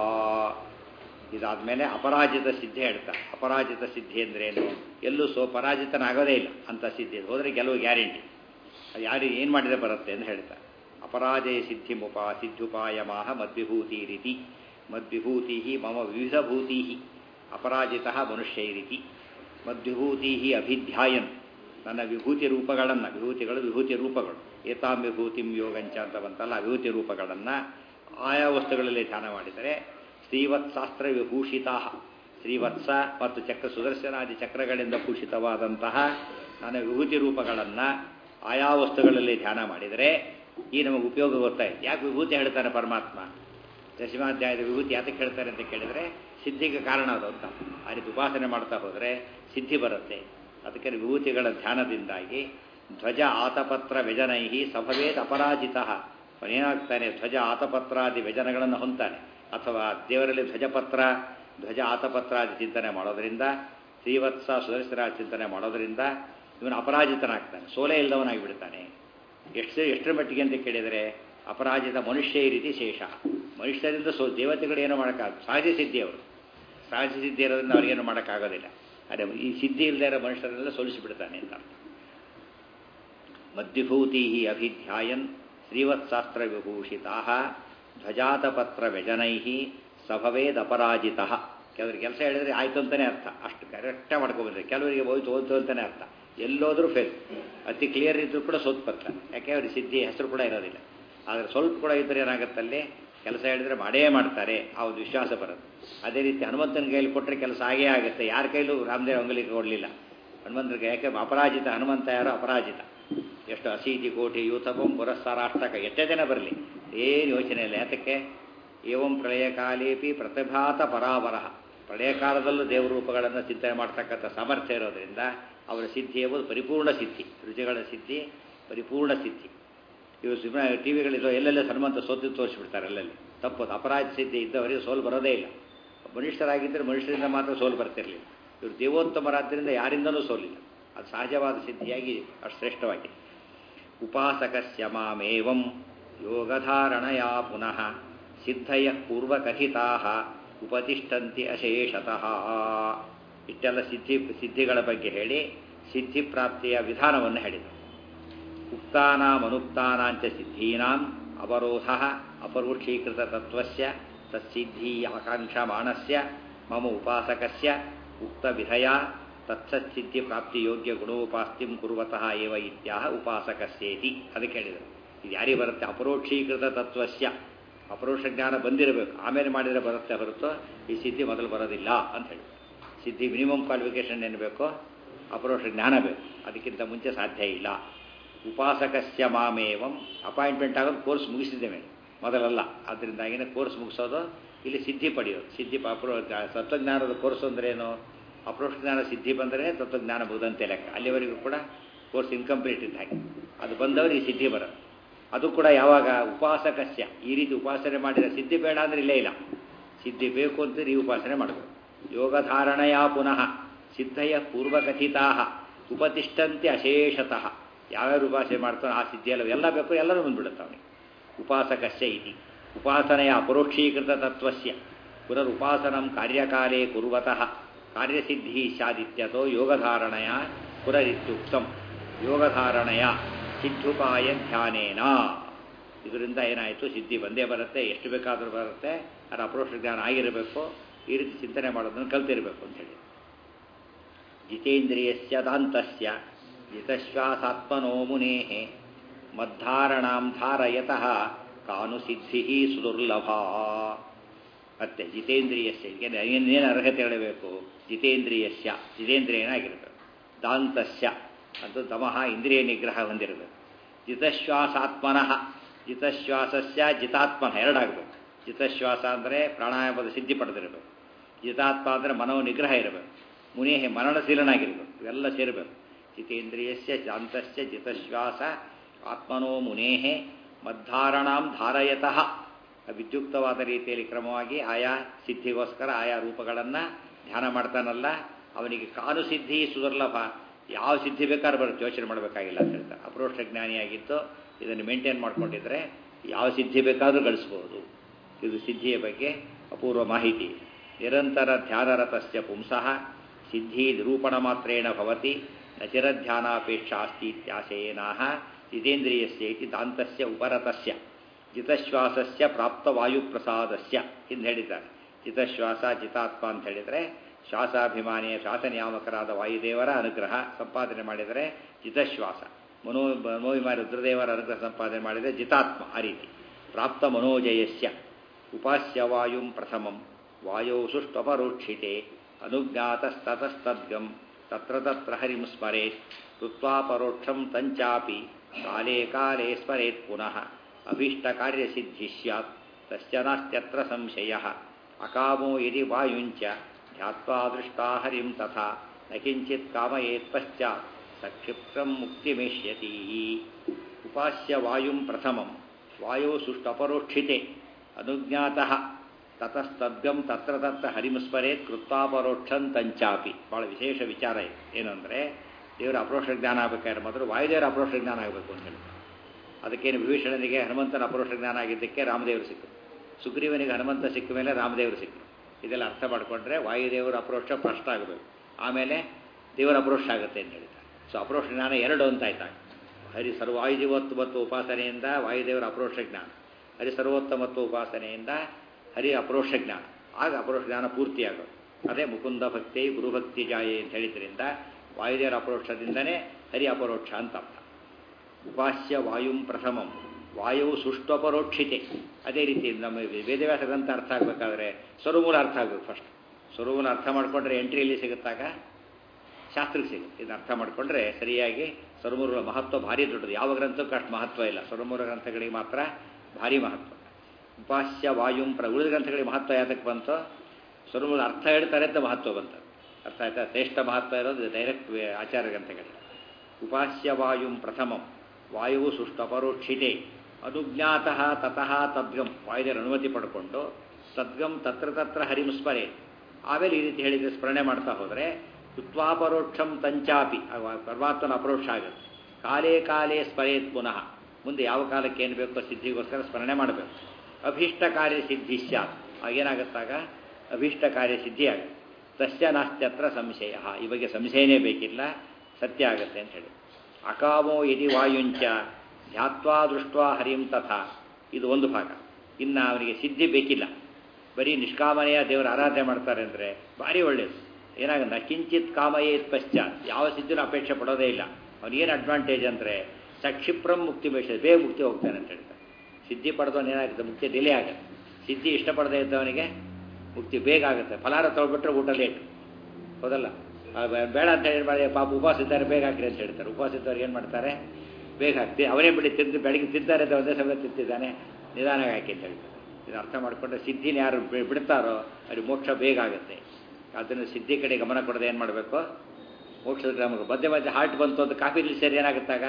ಇದಾದಮೇಲೆ ಅಪರಾಜಿತ ಸಿದ್ಧಿ ಹೇಳ್ತಾ ಅಪರಾಜಿತ ಸಿದ್ಧಿ ಅಂದ್ರೇನು ಎಲ್ಲೂ ಸೋ ಪರಾಜಿತನಾಗೋದೇ ಇಲ್ಲ ಅಂತ ಸಿದ್ಧಿ ಹೋದರೆ ಗೆಲುವು ಗ್ಯಾರಂಟಿ ಅದು ಯಾರು ಏನು ಮಾಡಿದ್ರೆ ಬರುತ್ತೆ ಅಂತ ಹೇಳ್ತಾರೆ ಅಪರಾಜಯ ಸಿದ್ಧಿ ಮುಪ ಸಿದ್ಧುಪಾಯಮಾಹ ಮದ್ವಿಭೂತಿ ರೀತಿ ಮದ್ವಿಭೂತಿ ಮಮ ವಿವಿಧಭೂತಿ ಅಪರಾಜಿತ ಮನುಷ್ಯೈರಿತಿ ಮದ್ವಿಭೂತಿ ಅಭಿಧ್ಯಾಯನ್ ನನ್ನ ವಿಭೂತಿ ರೂಪಗಳನ್ನು ವಿಭೂತಿಗಳು ವಿಭೂತಿ ರೂಪಗಳು ಏತಾಂ ವಿಭೂತಿಂ ಯೋಗಂಚ ಅಂತ ಬಂತಲ್ಲ ವಿಭೂತಿ ರೂಪಗಳನ್ನು ಆಯಾ ವಸ್ತುಗಳಲ್ಲಿ ಧ್ಯಾನ ಮಾಡಿದರೆ ಶ್ರೀವತ್ಸಾಸ್ತ್ರ ವಿಭೂಷಿತಾ ಶ್ರೀವತ್ಸ ಮತ್ತು ಚಕ್ರ ಸುದರ್ಶನಾದಿ ಚಕ್ರಗಳಿಂದ ಭೂಷಿತವಾದಂತಹ ನನ್ನ ವಿಭೂತಿ ರೂಪಗಳನ್ನು ಆಯಾ ವಸ್ತುಗಳಲ್ಲಿ ಧ್ಯಾನ ಮಾಡಿದರೆ ಈ ನಮಗೆ ಉಪಯೋಗ ಗೊತ್ತಾಯ್ತು ಯಾಕೆ ವಿಭೂತಿ ಹೇಳ್ತಾನೆ ಪರಮಾತ್ಮ ದಶಮಾಧ್ಯಾಯದ ವಿಭೂತಿ ಯಾತಕ್ಕೆ ಹೇಳ್ತಾರೆ ಅಂತ ಕೇಳಿದರೆ ಸಿದ್ಧಿಗೆ ಕಾರಣ ಅದು ಅಂತ ಆ ರೀತಿ ಉಪಾಸನೆ ಮಾಡ್ತಾ ಹೋದರೆ ಸಿದ್ಧಿ ಬರುತ್ತೆ ಅದಕ್ಕೆ ವಿಭೂತಿಗಳ ಧ್ಯಾನದಿಂದಾಗಿ ಧ್ವಜ ಆತಪತ್ರ ವ್ಯಜನೈಹಿ ಸಭವೇದ್ ಅಪರಾಜಿತ ಅವನೇನಾಗ್ತಾನೆ ಧ್ವಜ ಆತಪತ್ರಾದಿ ವ್ಯಜನಗಳನ್ನು ಹೊಂತಾನೆ ಅಥವಾ ದೇವರಲ್ಲಿ ಧ್ವಜಪತ್ರ ಧ್ವಜ ಆತಪತ್ರಾದಿ ಚಿಂತನೆ ಮಾಡೋದರಿಂದ ಶ್ರೀವತ್ಸ ಸುದರ್ಶನ ಚಿಂತನೆ ಮಾಡೋದರಿಂದ ಇವನು ಅಪರಾಜಿತನಾಗ್ತಾನೆ ಸೋಲೆ ಇಲ್ಲದವನಾಗಿ ಬಿಡ್ತಾನೆ ಎಷ್ಟು ಎಷ್ಟರ ಮಟ್ಟಿಗೆ ಅಂತ ಕೇಳಿದರೆ ಅಪರಾಜಿತ ಮನುಷ್ಯ ಈ ರೀತಿ ಶೇಷ ಮನುಷ್ಯರಿಂದ ಸೋ ದೇವತೆಗಳು ಏನೋ ಮಾಡೋಕ್ಕಾಗ ಸಹಜ ಸಿದ್ಧಿ ಅವರು ಸಹಜ ಸಿದ್ಧಿ ಇರೋದ್ರಿಂದ ಅವ್ರಿಗೇನು ಮಾಡೋಕ್ಕಾಗೋದಿಲ್ಲ ಅದೇ ಈ ಸಿದ್ಧಿ ಇಲ್ಲದೆ ಇರೋ ಮನುಷ್ಯರೆಲ್ಲ ಸೋಲಿಸಿಬಿಡ್ತಾನೆ ಅಂತ ಮದ್ವಿಭೂತಿ ಅಭಿಧ್ಯಾಯನ್ ಶ್ರೀವತ್ಸಾಸ್ತ್ರ ವಿಭೂಷಿತಾ ಧ್ವಜಾತಪತ್ರ ವ್ಯಜನೈ ಸಭವೇದಪರಾಜಿತ ಕೆಲವರಿಗೆ ಕೆಲಸ ಹೇಳಿದ್ರೆ ಆಯ್ತು ಅಂತಲೇ ಅರ್ಥ ಅಷ್ಟು ಕರೆಕ್ಟಾಗಿ ಮಾಡ್ಕೊಬಂದ್ರೆ ಕೆಲವರಿಗೆ ಹೋಯ್ತು ಹೋಯ್ತು ಅಂತಲೇ ಅರ್ಥ ಎಲ್ಲೋದ್ರೂ ಫೇಲ್ ಅತಿ ಕ್ಲಿಯರ್ ಇದ್ರೂ ಕೂಡ ಸೋತ್ಪತ್ತ ಯಾಕೆ ಅವ್ರಿಗೆ ಸಿದ್ಧಿ ಹೆಸರು ಕೂಡ ಇರೋದಿಲ್ಲ ಆದರೆ ಸ್ವಲ್ಪ ಕೂಡ ಇದ್ದರೆ ಏನಾಗುತ್ತಲ್ಲಿ ಕೆಲಸ ಹೇಳಿದ್ರೆ ಮಾಡೇ ಮಾಡ್ತಾರೆ ಆ ಒಂದು ವಿಶ್ವಾಸ ಬರುತ್ತೆ ಅದೇ ರೀತಿ ಹನುಮಂತನ ಕೈಯಲ್ಲಿ ಕೊಟ್ಟರೆ ಕೆಲಸ ಆಗೇ ಆಗುತ್ತೆ ಯಾರ ಕೈಲೂ ರಾಮದೇವ್ ಅಂಗಲಿಗೆ ಕೊಡಲಿಲ್ಲ ಹನುಮಂತನಿಗೆ ಯಾಕೆ ಅಪರಾಜಿತ ಹನುಮಂತ ಯಾರೋ ಅಪರಾಜಿತ ಎಷ್ಟು ಅಸೀತಿ ಕೋಟಿ ಯೂಥಪಂ ಪುರಸ್ಕಾರಾಷ್ಟಕ ಎಷ್ಟೇ ಜನ ಬರಲಿ ಏನು ಯೋಚನೆ ಇಲ್ಲ ಯಾತಕ್ಕೆ ಏವಂ ಪ್ರಳಯ ಕಾಲೇಪಿ ಪ್ರತಿಭಾತ ಪರಾವರಹ ಪ್ರಳಯ ಕಾಲದಲ್ಲೂ ದೇವರೂಪಗಳನ್ನು ಚಿಂತನೆ ಮಾಡ್ತಕ್ಕಂಥ ಸಾಮರ್ಥ್ಯ ಇರೋದ್ರಿಂದ ಅವರ ಸಿದ್ಧಿ ಎಂಬುದು ಪರಿಪೂರ್ಣ ಸಿದ್ಧಿ ರುಚಿಗಳ ಸಿದ್ಧಿ ಪರಿಪೂರ್ಣ ಸಿದ್ಧಿ ಇವು ಸುಮ್ಮನೆ ಟಿ ವಿಗಳಿರೋ ಎಲ್ಲೆಲ್ಲ ಹನುಮಂತ ಸೋತು ತೋರಿಸ್ಬಿಡ್ತಾರೆ ಅಲ್ಲಲ್ಲಿ ತಪ್ಪದು ಅಪರಾಧ ಸಿದ್ಧಿ ಇದ್ದವರಿಗೆ ಸೋಲು ಬರೋದೇ ಇಲ್ಲ ಮನುಷ್ಯರಾಗಿದ್ದರೆ ಮನುಷ್ಯರಿಂದ ಮಾತ್ರ ಸೋಲು ಬರ್ತಿರಲಿಲ್ಲ ಇವರು ದೇವೋತ್ತಮರಾದ್ದರಿಂದ ಯಾರಿಂದನೂ ಸೋಲಿಲ್ಲ ಅದು ಸಹಜವಾದ ಸಿದ್ಧಿಯಾಗಿ ಅಷ್ಟು ಶ್ರೇಷ್ಠವಾಗಿದೆ ಉಪಾಸಕಸ್ಯ ಮಾಮೇವಂ ಯೋಗಧಾರಣಯ ಪುನಃ ಸಿದ್ಧಯ ಪೂರ್ವಕಥಿತಾ ಉಪತಿಷ್ಠಂತಿ ಅಶೇಷತಃ ಇಷ್ಟೆಲ್ಲ ಸಿದ್ಧಿ ಸಿದ್ಧಿಗಳ ಬಗ್ಗೆ ಹೇಳಿ ಸಿದ್ಧಿ ಪ್ರಾಪ್ತಿಯ ವಿಧಾನವನ್ನು ಹೇಳಿದರು ಉಕ್ತಾನಾಮನುಕ್ತಾನಾಂಚ ಸಿದ್ಧೀನಾಂ ಅವರೋಧ ಅಪರೋಕ್ಷೀಕೃತ ತತ್ವಸ್ಯ ತತ್ಸಿದ್ಧಿ ಆಕಾಂಕ್ಷಮಾಣಸ್ಯ ಮಮ ಉಪಾಸಕಸ್ಯ ಉಕ್ತವಿಧಯ ತತ್ಸತ್ಸಿದ್ಧಿ ಪ್ರಾಪ್ತಿಯೋಗ್ಯ ಗುಣೋಪಾಸ್ತಿಂ ಕುರುವತಃ ಏವ ಇತ್ಯಾಹ ಉಪಾಸಕಸ್ಯೇತಿ ಅದಕ್ಕೆ ಹೇಳಿದರು ಇದು ಯಾರಿಗೆ ಬರುತ್ತೆ ಅಪರೋಕ್ಷೀಕೃತ ತತ್ವಸ್ಯ ಅಪರೋಕ್ಷ ಜ್ಞಾನ ಬಂದಿರಬೇಕು ಆಮೇಲೆ ಮಾಡಿದರೆ ಬರುತ್ತೆ ಹೊರತು ಈ ಸಿದ್ಧಿ ಮೊದಲು ಬರೋದಿಲ್ಲ ಅಂತ ಹೇಳಿ ಸಿದ್ಧಿ ಮಿನಿಮಮ್ ಕ್ವಾಲಿಫಿಕೇಷನ್ ಏನು ಬೇಕೋ ಅಪರೋಕ್ಷ ಜ್ಞಾನ ಬೇಕು ಅದಕ್ಕಿಂತ ಮುಂಚೆ ಸಾಧ್ಯ ಇಲ್ಲ ಉಪಾಸಕಸ್ಯ ಮಾಮೇವಂ ಅಪಾಯಿಂಟ್ಮೆಂಟ್ ಆಗೋದು ಕೋರ್ಸ್ ಮುಗಿಸಿದ್ದೇವೆ ಮೊದಲಲ್ಲ ಅದರಿಂದಾಗಿನೇ ಕೋರ್ಸ್ ಮುಗಿಸೋದು ಇಲ್ಲಿ ಸಿದ್ಧಿ ಪಡೆಯೋದು ಸಿದ್ಧಿ ಅಪ್ರೋ ತತ್ವಜ್ಞಾನದ ಕೋರ್ಸ್ ಅಂದ್ರೇನು ಅಪ್ರೋಕ್ಷ ಜ್ಞಾನ ಸಿದ್ಧಿ ಬಂದರೆ ತತ್ವಜ್ಞಾನ ಮುಗಿದಂತೆ ಲೆಕ್ಕ ಅಲ್ಲಿವರೆಗೂ ಕೂಡ ಕೋರ್ಸ್ ಇನ್ಕಂಪ್ಲೀಟ್ ಇದ್ದ ಹಾಗೆ ಅದು ಬಂದವರಿಗೆ ಸಿದ್ಧಿ ಬರೋದು ಅದು ಕೂಡ ಯಾವಾಗ ಉಪಾಸಕಸ್ಯ ಈ ರೀತಿ ಉಪಾಸನೆ ಮಾಡಿದ ಸಿದ್ಧಿ ಬೇಡ ಅಂದರೆ ಇಲ್ಲೇ ಇಲ್ಲ ಸಿದ್ಧಿ ಬೇಕು ಅಂತ ನೀವು ಉಪಾಸನೆ ಮಾಡಬೇಕು ಯೋಗಧಾರಣೆಯ ಪುನಃ ಸಿದ್ಧಯ ಪೂರ್ವಕಥಿತಾ ಉಪತಿಷ್ಠಂತೆ ಅಶೇಷತಃ ಯಾವ್ಯಾವ ಉಪಾಸನೆ ಮಾಡ್ತಾನೋ ಆ ಸಿದ್ಧಿಯಲ್ಲ ಎಲ್ಲ ಬೇಕು ಎಲ್ಲರೂ ಬಂದ್ಬಿಡುತ್ತೆ ಅವನಿಗೆ ಉಪಾಸಕಸ್ಯ ಇತಿ ಉಪಾಸನೆಯ ಅಪರೋಕ್ಷೀಕೃತ ತತ್ವಸ್ಯ ಪುನರುಪಾಸನಂ ಕಾರ್ಯಕಾಲೇ ಕುರುವತಃ ಕಾರ್ಯಸಿದ್ಧಿ ಸ್ಯಾದಿತ್ಯತೋ ಯೋಗಧಾರಣಯ ಪುನರಿತ್ಯುಕ್ತಂ ಯೋಗಧಾರಣಯ ಸಿದ್ಧುಪಾಯ ಧ್ಯಾನೇನ ಇದರಿಂದ ಏನಾಯಿತು ಸಿದ್ಧಿ ಬಂದೇ ಬರುತ್ತೆ ಎಷ್ಟು ಬೇಕಾದರೂ ಬರುತ್ತೆ ಅದು ಅಪ್ರೋಷ ಜ್ಞಾನ ಆಗಿರಬೇಕು ಈ ರೀತಿ ಚಿಂತನೆ ಮಾಡೋದನ್ನು ಕಲ್ತಿರಬೇಕು ಅಂತೇಳಿ ಜಿತೇಂದ್ರಿಯಸ್ಯ ದಾಂತಸ್ಯ ಜಿತಶ್ವಾಸಾತ್ಮನೋ ಮುನೇ ಮದ್ಧಾರಣಾಂ ಧಾರಯತಃ ಕಾನು ಸಿದ್ಧಿ ಸುದುರ್ಲಭ ಮತ್ತೆ ಜಿತೇಂದ್ರಿಯಸ್ಯ ಇನ್ನೇನು ಅರ್ಹತೆ ಹೇಳಬೇಕು ಜಿತೇಂದ್ರಿಯಸ್ಯ ಜಿತೇಂದ್ರಿಯನಾಗಿರಬೇಕು ದಾಂತಸ್ಯ ಅದು ದಮಃ ಇಂದ್ರಿಯ ನಿಗ್ರಹ ಹೊಂದಿರಬೇಕು ಜಿತಶ್ವಾಸಾತ್ಮನಃ ಜಿತಶ್ವಾಸಸ್ಯ ಜಿತಾತ್ಮನ ಎರಡಾಗಬೇಕು ಜಿತಶ್ವಾಸ ಅಂದರೆ ಪ್ರಾಣಾಯಾಮದ ಸಿದ್ಧಿ ಪಡೆದಿರಬೇಕು ಜಿತಾತ್ಮ ಅಂದರೆ ಮನೋ ನಿಗ್ರಹ ಇರಬೇಕು ಮುನೇಹೆ ಮರಣಶೀಲನಾಗಿರಬೇಕು ಇವೆಲ್ಲ ಸೇರಬೇಕು ಜಿತೇಂದ್ರಿಯಸ್ಯ ಶಾಂತಸ್ಯ ಜಿತಶ್ವಾಸ ಆತ್ಮನೋ ಮುನೇಹೆ ಮದ್ಧಾರಣಾಂ ಧಾರಯತಃ ವಿದ್ಯುಕ್ತವಾದ ರೀತಿಯಲ್ಲಿ ಕ್ರಮವಾಗಿ ಆಯಾ ಸಿದ್ಧಿಗೋಸ್ಕರ ಆಯಾ ರೂಪಗಳನ್ನು ಧ್ಯಾನ ಮಾಡ್ತಾನಲ್ಲ ಅವನಿಗೆ ಕಾನು ಸಿದ್ಧಿ ಸುದುರ್ಲಭ ಯಾವ ಸಿದ್ಧಿ ಬೇಕಾದ್ರೂ ಬರುತ್ತೆ ಯೋಚನೆ ಮಾಡಬೇಕಾಗಿಲ್ಲ ಅಂತ ಹೇಳ್ತಾರೆ ಅಪ್ರೋಕ್ಷ ಜ್ಞಾನಿಯಾಗಿದ್ದು ಇದನ್ನು ಮೇಂಟೈನ್ ಮಾಡ್ಕೊಂಡಿದ್ರೆ ಯಾವ ಸಿದ್ಧಿ ಬೇಕಾದರೂ ಗಳಿಸ್ಬೋದು ಇದು ಸಿದ್ಧಿಯ ಬಗ್ಗೆ ಅಪೂರ್ವ ಮಾಹಿತಿ ನಿರಂತರ ಧ್ಯಾನರತಸ್ಯ ಪುಂಸಃ ಸಿದ್ಧಿ ನಿರೂಪಣ ಮಾತ್ರೇಣ ಭವತಿ ನ ಚಿರಧ್ಯಾನಾಪೇಕ್ಷಾ ಅಸ್ತಿ ಇತ್ಯಾಶಯೇನಾಹ ಜಿತೇಂದ್ರಿಯಸ್ಯ ಇತಿ ದಾಂತಸ್ಯ ಉಪರತಸ್ಯ ಜಿತಶ್ವಾಸಸ್ಯ ಪ್ರಾಪ್ತ ವಾಯುಪ್ರಸಾದಸ್ಯ ಎಂದು ಹೇಳಿದ್ದಾರೆ ಜಿತಶ್ವಾಸ ಜಿತಾತ್ಮ ಅಂತ ಹೇಳಿದರೆ ಶ್ವಾಸಾಭಿಮಾನಿಯ ಶ್ವಾಸನಿಯಾಮಕರಾದ ವಾಯುದೇವರ ಅನುಗ್ರಹ ಸಂಪಾದನೆ ಮಾಡಿದರೆ ಜಿತಶ್ವಾಸ ಮನೋ ಮನೋಭಿಮಾನಿ ರುದ್ರದೇವರ ಅನುಗ್ರಹ ಸಂಪಾದನೆ ಮಾಡಿದರೆ ಜಿತಾತ್ಮ ಆ ರೀತಿ ಪ್ರಾಪ್ತ ಮನೋಜಯಸ್ಯ ಉಪಾಸ್ಯ ವಾಯುಂ ಪ್ರಥಮಂ ವಾಯೋ ಸುಷ್ಟಪರೋಕ್ಷಿತೆ ಅನುಜ್ಞಾತಸ್ತತಸ್ತದ್ಗಂ ತತ್ರ ತತ್ರ ಹರಿಂ ಸ್ಮರೇತ್ ಕೃತ್ವಾ ಪರೋಕ್ಷಂ ತಂಚಾಪಿ ಕಾಲೇ ಕಾಲೇ ಸ್ಮರೇತ್ ಪುನಃ ಅಭೀಷ್ಟಕಾರ್ಯಸಿದ್ಧಿ ಸ್ಯಾತ್ ತಸ್ಯ ನಾಸ್ತ್ಯತ್ರ ಸಂಶಯ ಅಕಾಮೋ ಯದಿ ವಾಯುಂಚ ಧ್ಯಾತ್ವಾ ದೃಷ್ಟಾ ಹರಿಂ ತಥಾ ನ ಕಿಂಚಿತ್ ಕಾಮಯೇತ್ ಪಶ್ಚಾತ್ ಸಕ್ಷಿಪ್ತಂ ಮುಕ್ತಿಮೇಷ್ಯತಿ ಉಪಾಸ್ಯ ವಾಯುಂ ಪ್ರಥಮಂ ವಾಯೋ ಸುಷ್ಟಪರೋಕ್ಷಿತೆ ಅನುಜ್ಞಾತಃ ತತಸ್ತದ್ಗಂ ತತ್ರ ತತ್ರ ಹರಿಮಸ್ಮರೇತ್ ಕೃತ್ವಾಪರೋಕ್ಷಂ ತಂಚಾಪಿ ಭಾಳ ವಿಶೇಷ ವಿಚಾರ ಇದೆ ಏನಂದರೆ ದೇವರ ಅಪರೋಕ್ಷ ಜ್ಞಾನ ಆಗಬೇಕಾದ್ರೆ ಮೊದಲು ವಾಯುದೇವರ ಅಪರೋಕ್ಷ ಜ್ಞಾನ ಆಗಬೇಕು ಅಂತ ಹೇಳಿ ಅದಕ್ಕೇನು ವಿಭೀಷಣನಿಗೆ ಹನುಮಂತನ ಅಪರೋಕ್ಷ ಜ್ಞಾನ ಆಗಿದ್ದಕ್ಕೆ ರಾಮದೇವರು ಸಿಕ್ಕರು ಸುಗ್ರೀವನಿಗೆ ಹನುಮಂತ ಸಿಕ್ಕ ಮೇಲೆ ರಾಮದೇವರು ಸಿಕ್ಕರು ಇದೆಲ್ಲ ಅರ್ಥ ಮಾಡಿಕೊಂಡ್ರೆ ವಾಯುದೇವರ ಅಪರೋಕ್ಷ ಫಸ್ಟ್ ಆಗಬೇಕು ಆಮೇಲೆ ದೇವರ ಅಪರೋಕ್ಷ ಆಗುತ್ತೆ ಅಂತ ಹೇಳ್ತಾರೆ ಸೊ ಅಪರೋಕ್ಷ ಜ್ಞಾನ ಎರಡು ಅಂತ ಆಯ್ತಾಗ ಹರಿ ಸರ್ವಾಯುಜೀವೋತ್ತಮತ್ವ ಉಪಾಸನೆಯಿಂದ ವಾಯುದೇವರ ಅಪರೋಕ್ಷ ಜ್ಞಾನ ಹರಿ ಸರ್ವೋತ್ತಮತ್ವ ಉಪಾಸನೆಯಿಂದ ಹರಿ ಅಪರೋಕ್ಷ ಜ್ಞಾನ ಆಗ ಅಪರೋಕ್ಷ ಜ್ಞಾನ ಪೂರ್ತಿಯಾಗೋದು ಅದೇ ಮುಕುಂದ ಭಕ್ತಿ ಗುರುಭಕ್ತಿ ಜಾಯೆ ಅಂತ ಹೇಳಿದ್ರಿಂದ ವಾಯುದೇವರ ಅಪರೋಕ್ಷದಿಂದನೇ ಹರಿ ಅಪರೋಕ್ಷ ಅಂತ ಅರ್ಥ ಉಪಾಸ್ಯ ವಾಯುಂ ಪ್ರಥಮಂ ವಾಯುವು ಸುಷ್ಟಪರೋಕ್ಷಿತೆ ಅದೇ ರೀತಿ ನಮ್ಮ ವೇದವ್ಯಾಸ ಗ್ರಂಥ ಅರ್ಥ ಆಗಬೇಕಾದ್ರೆ ಸ್ವರಮೂಲ ಅರ್ಥ ಆಗಬೇಕು ಫಸ್ಟ್ ಸ್ವರಮೂಲ ಅರ್ಥ ಮಾಡಿಕೊಂಡ್ರೆ ಎಂಟ್ರಿಯಲ್ಲಿ ಸಿಗುತ್ತಾಗ ಶಾಸ್ತ್ರಕ್ಕೆ ಸಿಗುತ್ತೆ ಇದನ್ನು ಅರ್ಥ ಮಾಡಿಕೊಂಡ್ರೆ ಸರಿಯಾಗಿ ಸ್ವರಮೂಲಗಳ ಮಹತ್ವ ಭಾರಿ ದೊಡ್ಡದು ಯಾವ ಗ್ರಂಥಕ್ಕೂ ಅಷ್ಟು ಮಹತ್ವ ಇಲ್ಲ ಸ್ವರಮೂಲ ಗ್ರಂಥಗಳಿಗೆ ಮಾತ್ರ ಭಾರಿ ಮಹತ್ವ ಉಪಾಸ್ಯ ವಾಯುಂ ಪ್ರ ಉಳಿದ ಗ್ರಂಥಗಳಿಗೆ ಮಹತ್ವ ಯಾತಕ್ಕೆ ಬಂತು ಸ್ವರಮೂಲ ಅರ್ಥ ಹೇಳ್ತಾರೆ ಅಂತ ಮಹತ್ವ ಬಂತು ಅರ್ಥ ಆಯ್ತಾ ಶ್ರೇಷ್ಠ ಮಹತ್ವ ಇರೋದು ಡೈರೆಕ್ಟ್ ಆಚಾರ ಗ್ರಂಥಗಳಿಗೆ ಉಪಾಸ್ಯ ವಾಯುಂ ಪ್ರಥಮಂ ವಾಯುವು ಸುಷ್ಟಪರೋಕ್ಷಿತೆ ಅನುಜ್ಞಾತಃ ತತಃ ತದ್ಗಂ ವಾಯುದೇವರ ಅನುಮತಿ ಪಡ್ಕೊಂಡು ತದ್ಗಂ ತತ್ರ ತತ್ರ ಹರಿಮಸ್ಮರೆ ಆಮೇಲೆ ಈ ರೀತಿ ಹೇಳಿದರೆ ಸ್ಮರಣೆ ಮಾಡ್ತಾ ಹೋದರೆ ಕೃತ್ವಾಪರೋಕ್ಷಂ ತಂಚಾಪಿ ಪರಮಾತ್ಮನ ಅಪರೋಕ್ಷ ಆಗುತ್ತೆ ಕಾಲೇ ಕಾಲೇ ಸ್ಮರೇತ್ ಪುನಃ ಮುಂದೆ ಯಾವ ಕಾಲಕ್ಕೆ ಏನು ಬೇಕೋ ಸಿದ್ಧಿಗೋಸ್ಕರ ಸ್ಮರಣೆ ಮಾಡಬೇಕು ಅಭೀಷ್ಟ ಕಾರ್ಯ ಸಿದ್ಧಿ ಸ್ಯಾತ್ ಆಗೇನಾಗುತ್ತಾಗ ಅಭೀಷ್ಟ ಕಾರ್ಯ ಸಿದ್ಧಿ ಆಗುತ್ತೆ ತಸ್ಯ ನಾಸ್ತ್ಯತ್ರ ಸಂಶಯ ಈ ಬಗ್ಗೆ ಸಂಶಯನೇ ಬೇಕಿಲ್ಲ ಸತ್ಯ ಆಗುತ್ತೆ ಅಂತ ಹೇಳಿ ಅಕಾಮೋ ಯದಿ ವಾಯುಂಚ ಧ್ಯಾತ್ವಾ ದೃಷ್ಟ್ವಾ ಹರಿಂ ತಥಾ ಇದು ಒಂದು ಭಾಗ ಇನ್ನು ಅವನಿಗೆ ಸಿದ್ಧಿ ಬೇಕಿಲ್ಲ ಬರೀ ನಿಷ್ಕಾಮನೆಯ ದೇವರ ಆರಾಧನೆ ಮಾಡ್ತಾರೆ ಅಂದರೆ ಭಾರಿ ಒಳ್ಳೆಯದು ಏನಾಗಲ್ಲ ಕಿಂಚಿತ್ ಕಾಮಯೇತ್ ಪಶ್ಚಾತ್ ಯಾವ ಸಿದ್ಧಿನೂ ಅಪೇಕ್ಷೆ ಪಡೋದೇ ಇಲ್ಲ ಅವನಿಗೇನು ಅಡ್ವಾಂಟೇಜ್ ಅಂದರೆ ಸಕ್ಷಿಪ್ರಂ ಮುಕ್ತಿ ಬೇಷ ಬೇಗ ಮುಕ್ತಿ ಹೋಗ್ತಾನೆ ಅಂತ ಹೇಳ್ತಾರೆ ಸಿದ್ಧಿ ಪಡೆದವನು ಏನಾಗುತ್ತೆ ಮುಕ್ತಿ ಡಿಲೇ ಆಗುತ್ತೆ ಸಿದ್ಧಿ ಇಷ್ಟಪಡದೇ ಇದ್ದವನಿಗೆ ಮುಕ್ತಿ ಬೇಗ ಆಗುತ್ತೆ ಫಲಹಾರ ತೊಗೊಬಿಟ್ರೆ ಊಟ ಲೇಟ್ ಹೌದಲ್ಲ ಬೇಡ ಅಂತ ಹೇಳಿ ಮಾಡಿ ಪಾಪ ಉಪವಾಸ ಇದ್ದಾರೆ ಬೇಗ ಹಾಕಿರಿ ಅಂತ ಹೇಳ್ತಾರೆ ಉಪವಾಸ ಇದ್ದವ್ರು ಏನು ಮಾಡ್ತಾರೆ ಬೇಗ ಹಾಕ್ತಿ ಅವರೇ ಬಿಡಿ ತಿಂದು ಬೆಳಗ್ಗೆ ತಿಂತಾರೆ ಅಂತ ಒಂದೇ ಸಮಯ ತಿಂತಿದ್ದಾನೆ ನಿಧಾನವಾಗಿ ಹಾಕಿ ಅಂತ ಹೇಳ್ತಾರೆ ಇದು ಅರ್ಥ ಮಾಡಿಕೊಂಡ್ರೆ ಸಿದ್ಧಿನ ಯಾರು ಬಿಡ್ತಾರೋ ಅವ್ರಿಗೆ ಮೋಕ್ಷ ಬೇಗ ಆಗುತ್ತೆ ಅದನ್ನು ಸಿದ್ಧಿ ಕಡೆ ಗಮನ ಕೊಡದೆ ಏನು ಮಾಡಬೇಕು ಮೋಕ್ಷದ ಗ್ರಾಮಕ್ಕೆ ಮಧ್ಯೆ ಮಧ್ಯೆ ಹಾರ್ಟ್ ಬಂತು ಅಂತ ಕಾಫಿ ಸೇರಿ ಏನಾಗುತ್ತಾಗ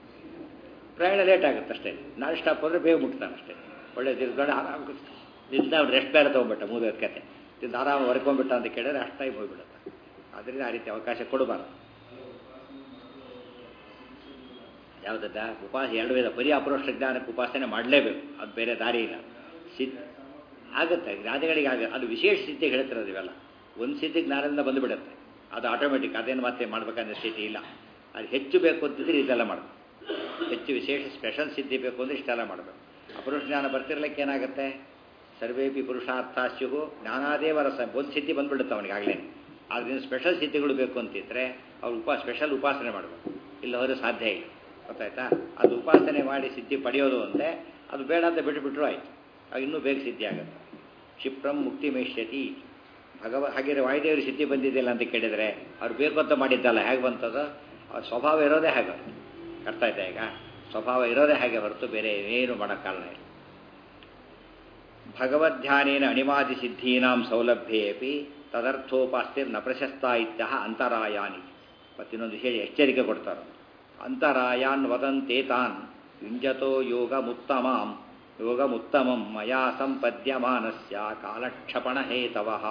ಪ್ರಯಾಣ ಲೇಟ್ ಆಗುತ್ತೆ ಅಷ್ಟೇ ನಾನ್ ಸ್ಟಾಪ್ ಹೋದರೆ ಬೇಗ ಮುಟ್ತಾನೆ ಅಷ್ಟೇ ಒಳ್ಳೆ ತಿರ್ಕೊಂಡು ಆರಾಮ ನಿಂದ ಅವ್ನು ರೆಸ್ಟ್ ಬೇರೆ ತೊಗೊಂಬಿಟ್ಟ ಮೂವತ್ತು ಕತೆ ತಿಂದು ಆರಾಮ ಹೊರ್ಕೊಂಡ್ಬಿಟ್ಟ ಅಂತ ಕೇಳಿದ್ರೆ ಅಷ್ಟಾಗಿ ಹೋಗ್ಬಿಡುತ್ತೆ ಅದರಿಂದ ಆ ರೀತಿ ಅವಕಾಶ ಕೊಡಬಾರ್ದು ಯಾವುದದ ಉಪಾಸ ಎರಡು ವೇದ ಬರೀ ಅಪರೋಕ್ಷ ಜ್ಞಾನಕ್ಕೆ ಉಪಾಸನೆ ಮಾಡಲೇಬೇಕು ಅದು ಬೇರೆ ದಾರಿ ಇಲ್ಲ ಸಿದ್ಧ ಆಗುತ್ತೆ ಜ್ಞಾನಿಗಳಿಗೆ ಆಗ ಅದು ವಿಶೇಷ ಸ್ಥಿತಿ ಹೇಳ್ತಿರೋದು ಇವೆಲ್ಲ ಒಂದು ಸ್ಥಿತಿ ಜ್ಞಾನದಿಂದ ಬಂದುಬಿಡುತ್ತೆ ಅದು ಆಟೋಮೆಟಿಕ್ ಅದೇನು ಮತ್ತೆ ಮಾಡ್ಬೇಕನ್ನೋ ಸ್ಥಿತಿ ಇಲ್ಲ ಅದು ಹೆಚ್ಚು ಬೇಕು ಅಂತಿದ್ರೆ ಇದೆಲ್ಲ ಮಾಡಬೇಕು ಹೆಚ್ಚು ವಿಶೇಷ ಸ್ಪೆಷಲ್ ಸಿದ್ಧಿ ಬೇಕು ಅಂದರೆ ಇಷ್ಟೆಲ್ಲ ಮಾಡಬೇಕು ಅಪುರುಷ ಜ್ಞಾನ ಬರ್ತಿರ್ಲಿಕ್ಕೆ ಏನಾಗುತ್ತೆ ಸರ್ವೇಪಿ ಪುರುಷಾರ್ಥಾಸ್ಯು ಜ್ಞಾನಾದೇವರ ಸ ಒಂದು ಸಿದ್ಧಿ ಬಂದ್ಬಿಡುತ್ತೆ ಅವನಿಗೆ ಆಗಲೇ ಆದ್ದರಿಂದ ಸ್ಪೆಷಲ್ ಸಿದ್ಧಿಗಳು ಬೇಕು ಅಂತಿದ್ರೆ ಅವ್ರು ಉಪ ಸ್ಪೆಷಲ್ ಉಪಾಸನೆ ಮಾಡಬೇಕು ಇಲ್ಲ ಹೋದ್ರೆ ಸಾಧ್ಯ ಇಲ್ಲ ಗೊತ್ತಾಯ್ತಾ ಅದು ಉಪಾಸನೆ ಮಾಡಿ ಸಿದ್ಧಿ ಪಡೆಯೋದು ಅಂದರೆ ಅದು ಬೇಡ ಅಂತ ಬಿಟ್ಟುಬಿಟ್ರು ಆಯ್ತು ಆಗ ಇನ್ನೂ ಬೇಗ ಸಿದ್ಧಿ ಆಗುತ್ತೆ ಕ್ಷಿಪ್ರಂ ಮುಕ್ತಿ ಮೇಷ್ಯತಿ ಭಗವ ಹಾಗೆ ವಾಯುದೇವರು ಸಿದ್ಧಿ ಬಂದಿದ್ದಿಲ್ಲ ಅಂತ ಕೇಳಿದರೆ ಅವ್ರು ಬೇಕು ಅಂತ ಮಾಡಿದ್ದಲ್ಲ ಹೇಗೆ ಬಂತದ ಅವ್ರ ಸ್ವಭಾವ ಇರೋದೇ ಹಾಗೆ ಅರ್ಥ ಆಯ್ತಾ ಈಗ ಸ್ವಭಾವ ಇರೋದೇ ಹಾಗೆ ಹೊರತು ಬೇರೆ ಏನು ಮಾಡೋಕ್ಕೆ ಕಾರಣ ಇಲ್ಲ ಭಗವದ್ಧ್ಯಾನೇನ ಅಣಿಮಾದಿ ಸಿದ್ಧೀನಾಂ ಸೌಲಭ್ಯೇಪಿ ತದರ್ಥೋಪಾಸ್ತಿರ್ ನ ಪ್ರಶಸ್ತ ಇತ್ಯ ಅಂತರಾಯಾನಿ ಮತ್ತಿನ್ನೊಂದು ವಿಶೇಷ ಎಚ್ಚರಿಕೆ ಕೊಡ್ತಾರೆ ಅಂತರಾಯಾನ್ ವದಂತೇತಾನ್ ಯುಂಜತೋ ಯೋಗಮುತ್ತಮಾಂ ಯೋಗಮುತ್ತಮಂ ಮಯಾ ಸಂಪದ್ಯಮಾನಸ್ಯ ಕಾಲಕ್ಷಪಣ ಹೇತವಃ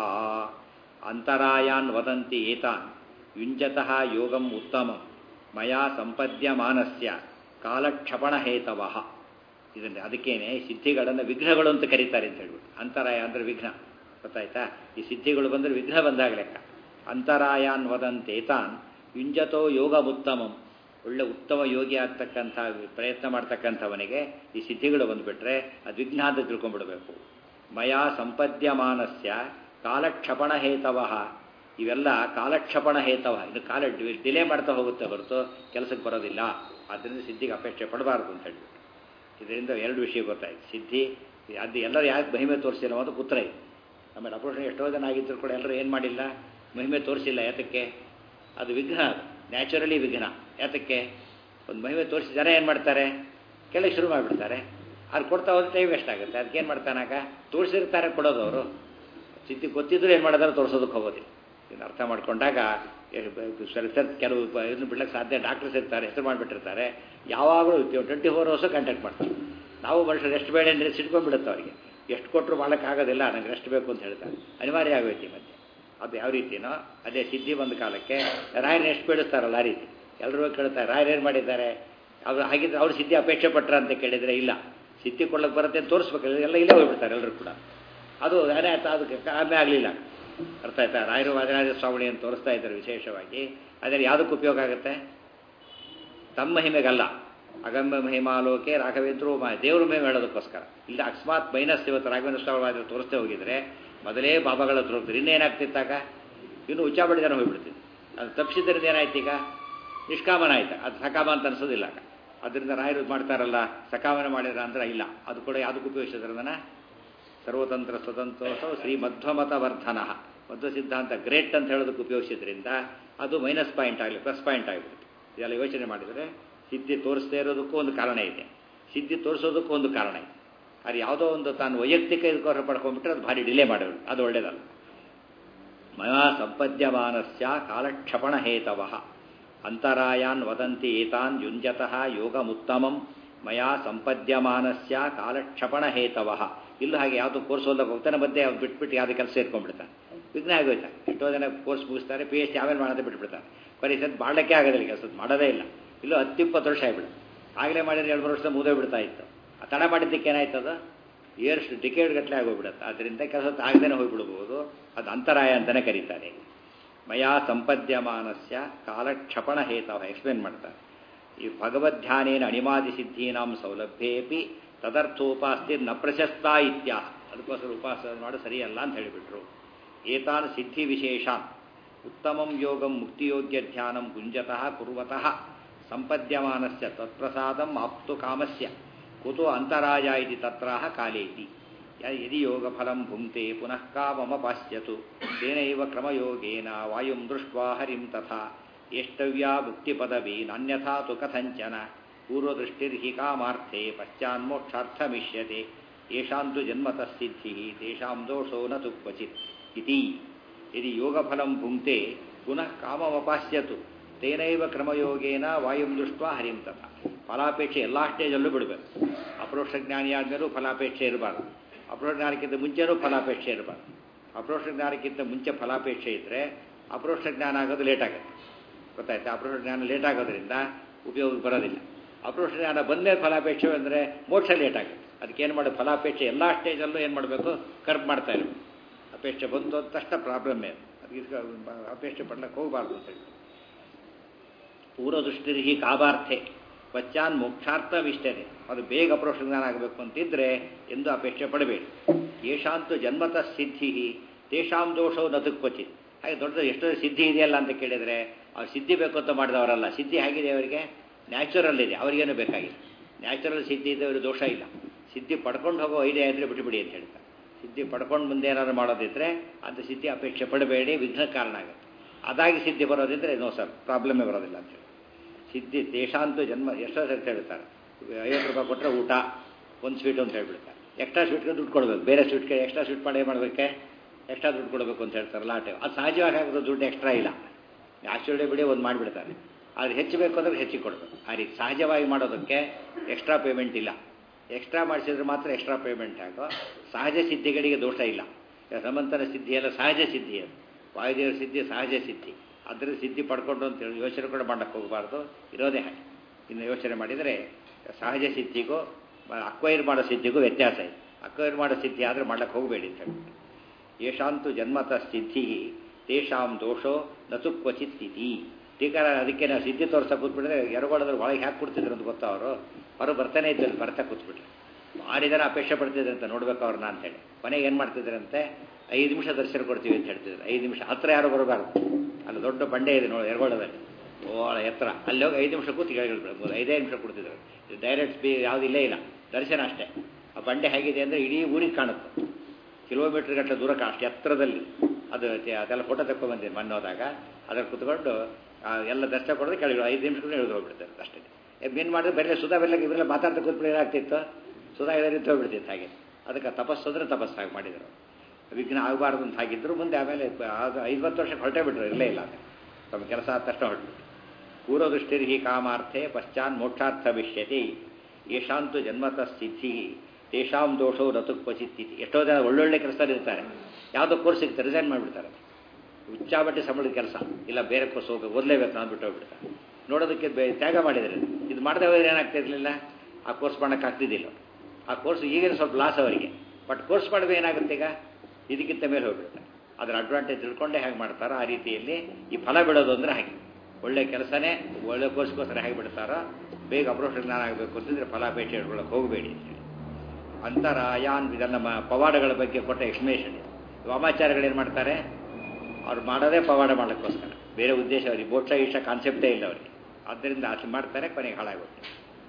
ಅಂತರಾಯಾನ್ ವದಂತಿ ಏತಾನ್ ಯುಂಜತಃ ಯೋಗಂ ಉತ್ತಮಂ ಮಯಾ ಸಂಪದ್ಯಮಾನಸ್ಯ ಕಾಲಕ್ಷಪಣ ಹೇತವಃ ಇದನ್ನು ಅದಕ್ಕೇನೆ ಸಿದ್ಧಿಗಳನ್ನು ವಿಘ್ನಗಳು ಅಂತ ಕರೀತಾರೆ ಅಂತ ಹೇಳ್ಬಿಟ್ಟು ಅಂತರಾಯ ಅಂದರೆ ವಿಘ್ನ ಗೊತ್ತಾಯ್ತಾ ಈ ಸಿದ್ಧಿಗಳು ಬಂದರೆ ವಿಘ್ನ ಬಂದಾಗ ಲೆಕ್ಕ ಅಂತರಾಯಾನ್ ವದಂತೇತಾನ್ ಯುಂಜತೋ ಯೋಗಮುತ್ತಮಂ ಒಳ್ಳೆ ಉತ್ತಮ ಯೋಗಿ ಆಗ್ತಕ್ಕಂಥ ಪ್ರಯತ್ನ ಮಾಡ್ತಕ್ಕಂಥವನಿಗೆ ಈ ಸಿದ್ಧಿಗಳು ಬಂದುಬಿಟ್ರೆ ಅದು ವಿಘ್ನ ಅಂತ ತಿಳ್ಕೊಂಡ್ಬಿಡ್ಬೇಕು ಮಯಾ ಸಂಪದ್ಯಮಾನಸ್ಯ ಕಾಲಕ್ಷಪಣ ಹೇತವಃ ಇವೆಲ್ಲ ಕಾಲಕ್ಷಪಣ ಹೇತವ ಇದು ಕಾಲ ಡಿಲೇ ಮಾಡ್ತಾ ಹೋಗುತ್ತೆ ಹೊರತು ಕೆಲಸಕ್ಕೆ ಬರೋದಿಲ್ಲ ಆದ್ದರಿಂದ ಸಿದ್ಧಿಗೆ ಅಪೇಕ್ಷೆ ಪಡಬಾರ್ದು ಅಂತ ಹೇಳ್ಬಿಟ್ಟು ಇದರಿಂದ ಎರಡು ವಿಷಯ ಗೊತ್ತಾಯ್ತು ಸಿದ್ಧಿ ಅದು ಎಲ್ಲರೂ ಯಾಕೆ ಮಹಿಮೆ ತೋರಿಸಿಲ್ಲ ಅಂತ ಉತ್ತರ ಇದೆ ಆಮೇಲೆ ಅಪರೋಷಣ ಎಷ್ಟೋ ಜನ ಆಗಿದ್ರು ಕೂಡ ಎಲ್ಲರೂ ಏನು ಮಾಡಿಲ್ಲ ಮಹಿಮೆ ತೋರಿಸಿಲ್ಲ ಯಾತಕ್ಕೆ ಅದು ವಿಘ್ನ ನ್ಯಾಚುರಲಿ ವಿಘ್ನ ಯಾತಕ್ಕೆ ಒಂದು ಮಹಿಮೆ ತೋರಿಸಿ ಜನ ಏನು ಮಾಡ್ತಾರೆ ಕೆಳಗೆ ಶುರು ಮಾಡಿಬಿಡ್ತಾರೆ ಅದು ಕೊಡ್ತಾ ಹೋದ್ರೆ ಟೈಮ್ ವೇಸ್ಟ್ ಆಗುತ್ತೆ ಅದಕ್ಕೆ ಏನು ಮಾಡ್ತಾನಾಗ ತೋರಿಸಿರ್ತಾರೆ ಕೊಡೋದು ಅವರು ಸಿದ್ಧಿ ಗೊತ್ತಿದ್ರು ಏನು ಮಾಡೋದಾದ್ರೆ ತೋರಿಸೋದಕ್ಕೆ ಹೋಗೋದಿಲ್ಲ ಇದನ್ನು ಅರ್ಥ ಮಾಡ್ಕೊಂಡಾಗ ಸರಿ ಸರ್ ಕೆಲವು ಇದನ್ನು ಬಿಡ್ಲಿಕ್ಕೆ ಸಾಧ್ಯ ಡಾಕ್ಟರ್ಸ್ ಇರ್ತಾರೆ ಹೆಸರು ಮಾಡಿಬಿಟ್ಟಿರ್ತಾರೆ ಯಾವಾಗಲೂ ಟ್ವೆಂಟಿ ಫೋರ್ ಅವರ್ಸು ಕಾಂಟ್ಯಾಕ್ಟ್ ಮಾಡ್ತಾರೆ ನಾವು ಮನುಷ್ಯರು ರೆಸ್ಟ್ ಬೇಡ ಅಂದರೆ ಸಿಟ್ಕೊಂಡ್ಬಿಡುತ್ತೆ ಅವರಿಗೆ ಎಷ್ಟು ಕೊಟ್ಟರು ಮಾಡೋಕ್ಕಾಗೋದಿಲ್ಲ ನಂಗೆ ರೆಸ್ಟ್ ಬೇಕು ಅಂತ ಹೇಳ್ತಾರೆ ಅನಿವಾರ್ಯ ಆಗೋಯ್ತು ಮತ್ತೆ ಅದು ಯಾವ ರೀತಿನೋ ಅದೇ ಸಿದ್ಧಿ ಬಂದ ಕಾಲಕ್ಕೆ ರಾಯರನ್ನ ಎಷ್ಟು ಬೇಡಿಸ್ತಾರಲ್ಲ ಆ ರೀತಿ ಎಲ್ಲರೂ ಕೇಳ್ತಾರೆ ರಾಯರು ಏನು ಮಾಡಿದ್ದಾರೆ ಅವ್ರು ಹಾಗಿದ್ರೆ ಅವ್ರು ಸಿದ್ಧಿ ಅಪೇಕ್ಷೆ ಪಟ್ರ ಅಂತ ಕೇಳಿದರೆ ಇಲ್ಲ ಸಿದ್ಧಿ ಕೊಡ್ಲಿಕ್ಕೆ ಬರುತ್ತೆ ಅಂತ ತೋರಿಸ್ಬೇಕು ಎಲ್ಲ ಇಲ್ಲೇ ಹೋಗ್ಬಿಡ್ತಾರೆ ಎಲ್ಲರೂ ಕೂಡ ಅದು ಅದೇ ಆಯ್ತು ಅದಕ್ಕೆ ಕಾಮೆ ಆಗಲಿಲ್ಲ ಅರ್ಥ ಆಯ್ತಾ ರಾಯರು ವಾದರಾಜ ಸ್ವಾಮಿ ಅಂತ ತೋರಿಸ್ತಾ ಇದ್ದಾರೆ ವಿಶೇಷವಾಗಿ ಆದರೆ ಯಾವುದಕ್ಕೆ ಉಪಯೋಗ ಆಗುತ್ತೆ ತಮ್ಮ ಮಹಿಮೆಗಲ್ಲ ಅಗಮ್ಯ ಮಹಿಮಾಲೋಕೆ ರಾಘವೇಂದ್ರ ದೇವ್ರ ಮಹಿಮೆ ಹೇಳೋದಕ್ಕೋಸ್ಕರ ಇಲ್ಲ ಅಕಸ್ಮಾತ್ ಮೈನಸ್ ಇವತ್ತು ರಾಘವೇಂದ್ರ ಸ್ವಾಮಿ ತೋರಿಸ್ತೇ ಹೋಗಿದ್ರೆ ಮೊದಲೇ ಬಾಬಾಗಳ ಹತ್ರ ಹೋಗ್ತಾರೆ ಇನ್ನೇನಾಗ್ತಿತ್ತಾಗ ಇನ್ನು ಉಚ್ಚಾಬಡಿ ಜನ ಹೋಗ್ಬಿಡ್ತಿತ್ತು ಅದು ತಪ್ಪಿಸಿದ್ರಿಂದ ಏನಾಯ್ತು ಈಗ ನಿಷ್ಕಾಮನ ಆಯ್ತು ಅದು ಸಕಾಮ ಅಂತ ಅನ್ಸೋದಿಲ್ಲ ಅದರಿಂದ ರಾಯರು ಮಾಡ್ತಾರಲ್ಲ ಸಕಾಮನ ಮಾಡಿದ್ರ ಅಂದ್ರೆ ಇಲ್ಲ ಅದು ಕೂಡ ಯಾವುದಕ್ಕೆ ಉಪಯೋಗಿಸಿದ್ರದನ್ನ ಸರ್ವತಂತ್ರ ಸ್ವತಂತ್ರೋತ್ಸವ ಶ್ರೀ ಮಧ್ವಮತ ವರ್ಧನ ಮಧ್ವ ಸಿದ್ಧಾಂತ ಗ್ರೇಟ್ ಅಂತ ಹೇಳೋದಕ್ಕೆ ಉಪಯೋಗಿಸಿದ್ರಿಂದ ಅದು ಮೈನಸ್ ಪಾಯಿಂಟ್ ಆಗಲಿ ಪ್ಲಸ್ ಪಾಯಿಂಟ್ ಆಗಿಬಿಡುತ್ತೆ ಇದೆಲ್ಲ ಯೋಚನೆ ಮಾಡಿದರೆ ಸಿದ್ಧಿ ತೋರಿಸದೇ ಇರೋದಕ್ಕೂ ಒಂದು ಕಾರಣ ಇದೆ ಸಿದ್ಧಿ ತೋರಿಸೋದಕ್ಕೂ ಒಂದು ಕಾರಣ ಇದೆ ಅದು ಯಾವುದೋ ಒಂದು ತಾನು ವೈಯಕ್ತಿಕ ಇದಕ್ಕೋಸ್ಕರ ಪಡ್ಕೊಂಡ್ಬಿಟ್ರೆ ಅದು ಭಾರಿ ಡಿಲೇ ಮಾಡಿಬಿಡು ಅದು ಒಳ್ಳೇದಲ್ಲ ಮಯಾ ಸಂಪದ್ಯಮಾನಸ್ಯ ಕಾಲಕ್ಷಪಣ ಹೇತವ ಅಂತರಾಯಾನ್ ವದಂತಿ ಏತಾನ್ ಯುಂಜತಃ ಯೋಗಮುತ್ತಮಂ ಮಯಾ ಸಂಪದ್ಯಮಾನಸ್ಯ ಕಾಲಕ್ಷಪಣ ಹೇತವ ಇಲ್ಲೂ ಹಾಗೆ ಯಾವುದು ಕೋರ್ಸ್ ಓದಕ್ಕೆ ಹೋಗ್ತಾನೆ ಮಧ್ಯೆ ಅವ್ರು ಬಿಟ್ಬಿಟ್ಟು ಯಾವುದೇ ಕೆಲಸ ಸೇರ್ಕೊಂಡ್ಬಿಡ್ತಾನೆ ವಿಘ್ನ ಆಗೋಯ್ತಾ ಎಷ್ಟೋ ಜನ ಕೋರ್ಸ್ ಮುಗಿಸ್ತಾರೆ ಪಿ ಎಚ್ ಡಿ ಆಮೇಲೆ ಮಾಡೋದೇ ಬಿಟ್ಬಿಡ್ತಾರೆ ಬರೀ ಸತ್ ಮಾಡಲಿಕ್ಕೆ ಆಗೋದಿಲ್ಲ ಕೆಲಸ ಮಾಡೋದೇ ಇಲ್ಲ ಇಲ್ಲೂ ಹತ್ತಿಪ್ಪತ್ತು ವರ್ಷ ಆಗಿಬಿಡು ಆಗಲೇ ಮಾಡಿದ್ರೆ ಎರಡು ಮೂರು ವರ್ಷ ಮುಗಿದೇ ಬಿಡ್ತಾ ಇತ್ತು ಆ ತಡ ಮಾಡಿದ್ದಕ್ಕೆ ಏನಾಯ್ತದ ಏರ್ಷ್ಟು ಟಿಕೆಟ್ ಗಟ್ಟಲೆ ಆಗೋಗ್ಬಿಡುತ್ತೆ ಅದರಿಂದ ಕೆಲಸ ಆಗದೇನೆ ಹೋಗ್ಬಿಡ್ಬೋದು ಅದು ಅಂತರಾಯ ಅಂತಲೇ ಕರೀತಾರೆ ಮಯಾ ಸಂಪದ್ಯಮಾನಸ್ಯ ಕಾಲಕ್ಷಪಣ ಹೇತವ ಎಕ್ಸ್ಪ್ಲೇನ್ ಮಾಡ್ತಾರೆ ಈ ಭಗವದ್ಧ್ಯಾನೇನ ಅಣಿಮಾದಿ ಸಿದ್ಧೀನಾಂ ಸೌಲಭ್ಯೇಪಿ ತದರ್ಥೋಪಾಸ್ತಿ ನ ಪ್ರಶಸ್ತ ಇತ್ಯ ಅದಕ್ಕೋಸ್ಕರ ಉಪಾಸನೆ ಮಾಡು ಸರಿಯಲ್ಲ ಅಂತ ಹೇಳಿಬಿಟ್ರು ಏತಾನ್ ಸಿದ್ಧಿ ವಿಶೇಷಾನ್ ಉತ್ತಮಂ ಯೋಗಂ ಮುಕ್ತಿಯೋಗ್ಯ ಧ್ಯಾನಂ ಗುಂಜತಃ ಕುರ್ವತಃ ಸಂಪದ್ಯಮಾನಸ್ಯ ತತ್ಪ್ರಸಾದಂ ಆಪ್ತು ಕಾಮಸ್ಯ ಕುತೋ ಅಂತರಾಯ ಇತಿ ತತ್ರಾಹ ಕಾಲೇ ಇತಿ ಯದಿ ಯೋಗಫಲಂ ಭುಂಕ್ತೆ ಪುನಃ ಕಾಮಮಪಾಸ್ಯತು ತೇನೈವ ಕ್ರಮಯೋಗೇನ ವಾಯುಂ ದೃಷ್ಟ್ವಾ ಹರಿಂ ತಥಾ ಏಷ್ಟವ್ಯಾ ಮುಕ್ತಿಪದವಿ ನಾನ್ಯಥಾ ತು ಕಥಂಚನ ಪೂರ್ವದೃಷ್ಟಿರ್ಹಿ ಕಾಮಾರ್ಥೆ ಪಶ್ಚಾನ್ಮೋಕ್ಷಾರ್ಥಮಿಷ್ಯತೆ ಯೇಷಾಂತು ಜನ್ಮತಃ ಸಿದ್ಧಿ ತೇಷಾಂ ದೋಷೋ ನ ತು ಕ್ವಚಿತ್ ಇತಿ ಯದಿ ಯೋಗಫಲಂ ಭುಂಕ್ತೆ ಪುನಃ ಕಾಮಮಪಾಸ್ಯತು ತೇನೈವ ಕ್ರಮಯೋಗೇನ ವಾಯುಂ ದೃಷ್ಟ್ವಾ ಹರಿಂ ತಥ ಫಲಾಪೇಕ್ಷೆ ಎಲ್ಲ ಸ್ಟೇಜಲ್ಲೂ ಬಿಡಬೇಕು ಅಪರೋಕ್ಷ ಜ್ಞಾನಿ ಆದಮೇಲೂ ಫಲಾಪೇಕ್ಷೆ ಇರಬಾರ್ದು ಅಪರೋಕ್ಷ ಜ್ಞಾನಕ್ಕಿಂತ ಮುಂಚೆನೂ ಫಲಾಪೇಕ್ಷೆ ಇರಬಾರ್ದು ಅಪರೋಕ್ಷ ಜ್ಞಾನಕ್ಕಿಂತ ಮುಂಚೆ ಫಲಾಪೇಕ್ಷೆ ಇದ್ದರೆ ಅಪರೋಕ್ಷ ಜ್ಞಾನ ಆಗೋದು ಲೇಟ್ ಆಗುತ್ತೆ ಗೊತ್ತಾಯ್ತಾ ಅಪರೋಕ್ಷ ಜ್ಞಾನ ಲೇಟ್ ಆಗೋದ್ರಿಂದ ಉಪಯೋಗಕ್ಕೆ ಬರೋದಿಲ್ಲ ಅಪರೋಕ್ಷ ಜ್ಞಾನ ಬಂದಮೇಲೆ ಫಲಾಪೇಕ್ಷೆ ಅಂದರೆ ಮೋಕ್ಷ ಲೇಟ್ ಆಗುತ್ತೆ ಅದಕ್ಕೆ ಏನು ಮಾಡೋದು ಫಲಾಪೇಕ್ಷೆ ಎಲ್ಲ ಸ್ಟೇಜಲ್ಲೂ ಏನು ಮಾಡಬೇಕು ಕರ್ಬ್ ಮಾಡ್ತಾ ಇರಬೇಕು ಅಪೇಕ್ಷೆ ಬಂತು ಅಂತ ತಕ್ಷಣ ಪ್ರಾಬ್ಲಮ್ಮೇ ಅದಕ್ಕೆ ಇದಕ್ಕೆ ಅಪೇಕ್ಷೆ ಪಡ್ಲಿಕ್ಕೆ ಹೋಗಬಾರ್ದು ಅಂತ ಹೇಳಿ ಪೂರ್ವದೃಷ್ಟಿರಿಗೆ ಕಾಬಾರ್ಥೆ ಪಶ್ಚಾನ್ ಮೋಕ್ಷಾರ್ಥವಿಷ್ಟೇ ಅದು ಬೇಗ ಅಪರೋಕ್ಷ ಜ್ಞಾನ ಆಗಬೇಕು ಅಂತಿದ್ರೆ ಎಂದು ಅಪೇಕ್ಷೆ ಪಡಬೇಡಿ ಯಶಾಂತು ಜನ್ಮತಃ ಸಿದ್ಧಿ ತೇಷಾಂ ದೋಷವು ನತಕ್ ಕ್ವಚಿತ್ ಹಾಗೆ ದೊಡ್ಡ ಎಷ್ಟೋ ಸಿದ್ಧಿ ಇದೆಯಲ್ಲ ಅಂತ ಕೇಳಿದರೆ ಅವ್ರು ಸಿದ್ಧಿ ಬೇಕು ಅಂತ ಮಾಡಿದವರಲ್ಲ ಸಿದ್ಧಿ ಹೇಗಿದೆ ಅವರಿಗೆ ನ್ಯಾಚುರಲ್ ಇದೆ ಅವರಿಗೇನು ಬೇಕಾಗಿಲ್ಲ ನ್ಯಾಚುರಲ್ ಸಿದ್ಧಿ ಇದ್ದವರು ದೋಷ ಇಲ್ಲ ಸಿದ್ಧಿ ಪಡ್ಕೊಂಡು ಹೋಗೋ ಐಡಿಯಾ ಇದ್ದರೆ ಬಿಟ್ಟುಬಿಡಿ ಅಂತ ಹೇಳ್ತಾರೆ ಸಿದ್ಧಿ ಪಡ್ಕೊಂಡು ಮುಂದೆ ಏನಾದ್ರು ಮಾಡೋದಿದ್ರೆ ಅಂತ ಸಿದ್ಧಿ ಅಪೇಕ್ಷೆ ಪಡಬೇಡಿ ವಿಘ್ನ ಕಾರಣ ಆಗುತ್ತೆ ಅದಾಗಿ ಸಿದ್ಧಿ ಬರೋದಿದ್ರೆ ನೋ ಸರ್ ಪ್ರಾಬ್ಲಮ್ಮೇ ಬರೋದಿಲ್ಲ ಅಂತ ಹೇಳಿ ಸಿದ್ಧಿ ದೇಶಾಂತೂ ಜನ್ಮ ಎಷ್ಟೋ ಸರ್ತಿ ಹೇಳ್ತಾರೆ ಐವತ್ತು ರೂಪಾಯಿ ಕೊಟ್ಟರೆ ಊಟ ಒಂದು ಸ್ವೀಟ್ ಅಂತ ಹೇಳ್ಬಿಡ್ತಾರೆ ಎಕ್ಸ್ಟ್ರಾ ಸ್ವೀಟ್ಗೆ ದುಡ್ಡು ಕೊಡಬೇಕು ಬೇರೆ ಸ್ವೀಟ್ಗೆ ಎಕ್ಸ್ಟ್ರಾ ಸ್ವೀಟ್ ಮಾಡಿ ಏನು ಮಾಡಬೇಕೆ ಎಕ್ಸ್ಟ್ರಾ ದುಡ್ಡು ಕೊಡಬೇಕು ಅಂತ ಹೇಳ್ತಾರಲ್ಲ ಆಟೆ ಅದು ಸಹಜವಾಗಿ ಆಗೋದು ದುಡ್ಡು ಎಕ್ಸ್ಟ್ರಾ ಇಲ್ಲ ನ್ಯಾಚುರಲಿ ಬಿಡಿ ಒಂದು ಮಾಡಿಬಿಡ್ತಾರೆ ಆದರೆ ಹೆಚ್ಚು ಬೇಕು ಅಂದ್ರೆ ಹೆಚ್ಚಿಗೆ ಕೊಡಬೇಕು ಆ ರೀತಿ ಸಹಜವಾಗಿ ಮಾಡೋದಕ್ಕೆ ಎಕ್ಸ್ಟ್ರಾ ಪೇಮೆಂಟ್ ಇಲ್ಲ ಎಕ್ಸ್ಟ್ರಾ ಮಾಡಿಸಿದ್ರೆ ಮಾತ್ರ ಎಕ್ಸ್ಟ್ರಾ ಪೇಮೆಂಟ್ ಆಗೋ ಸಹಜ ಸಿದ್ಧಿಗಳಿಗೆ ದೋಷ ಇಲ್ಲ ಸಮಂತರ ಸಿದ್ಧಿ ಎಲ್ಲ ಸಹಜ ಸಿದ್ಧಿ ಅದು ವಾಯುದೇವರ ಸಿದ್ಧಿ ಸಹಜ ಸಿದ್ಧಿ ಅದರ ಸಿದ್ಧಿ ಪಡ್ಕೊಂಡು ಅಂತ ಹೇಳಿ ಯೋಚನೆ ಕೂಡ ಮಾಡಕ್ಕೆ ಹೋಗಬಾರ್ದು ಇರೋದೇ ಹಾಗೆ ಇನ್ನು ಯೋಚನೆ ಮಾಡಿದರೆ ಸಹಜ ಸಿದ್ಧಿಗೂ ಅಕ್ವೈರ್ ಮಾಡೋ ಸಿದ್ಧಿಗೂ ವ್ಯತ್ಯಾಸ ಇದೆ ಅಕ್ವೈರ್ ಮಾಡೋ ಸಿದ್ಧಿ ಆದರೆ ಮಾಡ್ಲಿಕ್ಕೆ ಹೋಗಬೇಡಿ ಅಂತ ಹೇಳ್ಬಿಟ್ಟು ಯಶಾಂತು ಜನ್ಮತಃ ಸಿದ್ಧಿ ತೇಷಾಂ ದೋಷೋ ನತು ಕ್ವಚಿತ್ ಇತಿ ಟೀಕಾರ ಅದಕ್ಕೆ ನಾವು ಸಿದ್ಧಿ ತೋರ್ಸಕ್ಕೆ ಕೂತ್ಬಿಟ್ರೆ ಎರಗೋಳದ್ರ ಒಳಗೆ ಹ್ಯಾಕೆ ಕೊಡ್ತಿದ್ರು ಅಂತ ಗೊತ್ತಾ ಅವರು ಹೊರ ಬರ್ತಾನೆ ಇದ್ದರು ಬರ್ತಾ ಕೂತ್ಬಿಟ್ರು ಭಾರಿ ಜನ ಅಪೇಕ್ಷೆ ಪಡ್ತಿದ್ರು ಅಂತ ನೋಡ್ಬೇಕು ಅವ್ರನ್ನ ಅಂತೇಳಿ ಕೊನೆಗೆ ಏನು ಮಾಡ್ತಿದ್ರಂತೆ ಐದು ನಿಮಿಷ ದರ್ಶನ ಕೊಡ್ತೀವಿ ಅಂತ ಹೇಳ್ತಿದ್ರು ಐದು ನಿಮಿಷ ಹತ್ರ ಯಾರು ಬರಬಾರ್ದು ಅಲ್ಲಿ ದೊಡ್ಡ ಬಂಡೆ ಇದೆ ನೋಡಿ ಎರಗೋಳದಲ್ಲಿ ಓಳ ಎತ್ತರ ಅಲ್ಲಿ ಹೋಗಿ ಐದು ನಿಮಿಷ ಕೂತು ಕೇಳಿಬಿಡ್ಬೋದು ಐದೇ ನಿಮಿಷ ಕೊಡ್ತಿದ್ರು ಡೈರೆಕ್ಟ್ ಸ್ಪೀ ಯಾವುದು ಇಲ್ಲೇ ಇಲ್ಲ ದರ್ಶನ ಅಷ್ಟೇ ಆ ಬಂಡೆ ಹೇಗಿದೆ ಅಂದರೆ ಇಡೀ ಊರಿಗೆ ಕಾಣುತ್ತೆ ಕಿಲೋಮೀಟರ್ ಗಟ್ಟಲೆ ದೂರ ಅಷ್ಟು ಎತ್ತರದಲ್ಲಿ ಅದು ಅದೆಲ್ಲ ಫೋಟೋ ತಗೊಂಡ್ಬಂದಿದೆ ಮೊನ್ನೆ ಹೋದಾಗ ಅದ್ರ ಕುತ್ಕೊಂಡು ಎಲ್ಲ ದರ್ಶನ ಕೊಡೋದು ಕೆಳಗೆ ಐದು ನಿಮಿಷಕ್ಕೆ ಇಳಿದು ಹೋಗ್ಬಿಡ್ತಾರೆ ಅಷ್ಟೇ ಏನು ಮಾಡಿದ್ರೆ ಬೇರೆ ಸುಧಾ ಬೆಲ್ಲ ಇವರೆಲ್ಲ ಮಾತಾಡ್ತಾ ಕೂತ್ಬಿಟ್ಟು ಏನಾಗ್ತಿತ್ತು ಸುಧಾ ಇಳಿದು ಹೋಗ್ಬಿಡ್ತಿತ್ತು ಹಾಗೆ ಅದಕ್ಕೆ ತಪಸ್ಸು ಅಂದರೆ ತಪಸ್ಸಾಗಿ ಮಾಡಿದರು ವಿಘ್ನ ಆಗಬಾರ್ದು ಅಂತ ಹಾಗಿದ್ರು ಮುಂದೆ ಆಮೇಲೆ ಅದು ಐವತ್ತು ವರ್ಷಕ್ಕೆ ಹೊರಟೇ ಬಿಟ್ರು ಇರಲೇ ಇಲ್ಲ ತಮ್ಮ ಕೆಲಸ ಆದ ತಕ್ಷಣ ಹೊರಟ್ಬಿಟ್ಟು ಪೂರ್ವದೃಷ್ಟಿರ್ಹಿ ಕಾಮಾರ್ಥೆ ಪಶ್ಚಾನ್ ಮೋಕ್ಷಾರ್ಥ ವಿಷ್ಯತಿ ಯಶಾಂತು ಜನ್ಮತಃ ಸಿದ್ಧಿ ತೇಷಾಂ ದೋಷವು ರತು ಕ್ವಚಿತ್ತಿತಿ ಎಷ್ಟೋ ಜನ ಒಳ್ಳೊಳ್ಳೆ ಕೆಲಸದಲ್ಲಿ ಇರ್ತಾರೆ ಯಾವುದೋ ಕೋರ್ಸ್ ಸಿಗ್ತಾರೆ ರಿಸೈನ್ ಮಾಡಿಬಿಡ್ತಾರೆ ಉಚ್ಚಾಬಟ್ಟೆ ಸಂಬಳದ ಕೆಲಸ ಇಲ್ಲ ಬೇರೆ ಕೋರ್ಸ್ ಹೋಗಿ ಓದಲೇಬೇಕು ಅಂದ್ಬಿಟ್ಟು ಹೋಗ್ಬಿಡ್ತಾರೆ ನೋಡೋದಕ್ಕೆ ಬೇ ತ್ಯಾಗ ಮಾಡಿದರೆ ಇದು ಮಾಡದೆ ಹೋದ್ರೆ ಏನಾಗ್ತಾ ಇರಲಿಲ್ಲ ಆ ಕೋರ್ಸ್ ಮಾಡೋಕ್ಕಾಗ್ತಿದ್ದಿಲ್ಲ ಆ ಕೋರ್ಸ್ ಈಗಿನ ಸ್ವಲ್ಪ ಲಾಸ್ ಅವರಿಗೆ ಬಟ್ ಕೋರ್ಸ್ ಮಾಡಿದ್ರೆ ಏನಾಗುತ್ತೆ ಈಗ ಇದಕ್ಕಿಂತ ಮೇಲೆ ಹೋಗ್ಬಿಡುತ್ತೆ ಅದರ ಅಡ್ವಾಂಟೇಜ್ ತಿಳ್ಕೊಂಡೇ ಹೇಗೆ ಮಾಡ್ತಾರೋ ಆ ರೀತಿಯಲ್ಲಿ ಈ ಫಲ ಬಿಡೋದು ಅಂದರೆ ಹಾಗೆ ಒಳ್ಳೆ ಕೆಲಸನೇ ಒಳ್ಳೆ ಕೋರ್ಸ್ಗೋಸ್ಕರ ಹೇಗೆ ಬಿಡ್ತಾರೋ ಬೇಗ ಅಪ್ರೋಷ ಜ್ಞಾನ ಆಗಬೇಕು ಅಂತಂದರೆ ಫಲಾಪೇಕ್ಷೆ ಇಟ್ಕೊಳ್ಳೋಕೆ ಹೋಗಬೇಡಿ ಅಂತೇಳಿ ಅಂತರಾಯಾನ್ ಇದೆಲ್ಲ ನಮ್ಮ ಪವಾಡಗಳ ಬಗ್ಗೆ ಕೊಟ್ಟ ಎಕ್ಸ್ಪ್ಲೇಷನ್ ಇದು ವಾಮಾಚಾರಗಳೇನು ಮಾಡ್ತಾರೆ ಅವ್ರು ಮಾಡೋದೇ ಪವಾಡ ಮಾಡೋಕ್ಕೋಸ್ಕರ ಬೇರೆ ಉದ್ದೇಶ ಅವ್ರಿಗೆ ಮೋಕ್ಷ ಇಷ್ಟ ಕಾನ್ಸೆಪ್ಟೇ ಇಲ್ಲ ಅವರಿಗೆ ಆದ್ದರಿಂದ ಅಷ್ಟು ಮಾಡ್ತಾರೆ ಕೊನೆಗೆ ಹಾಳಾಗುತ್ತೆ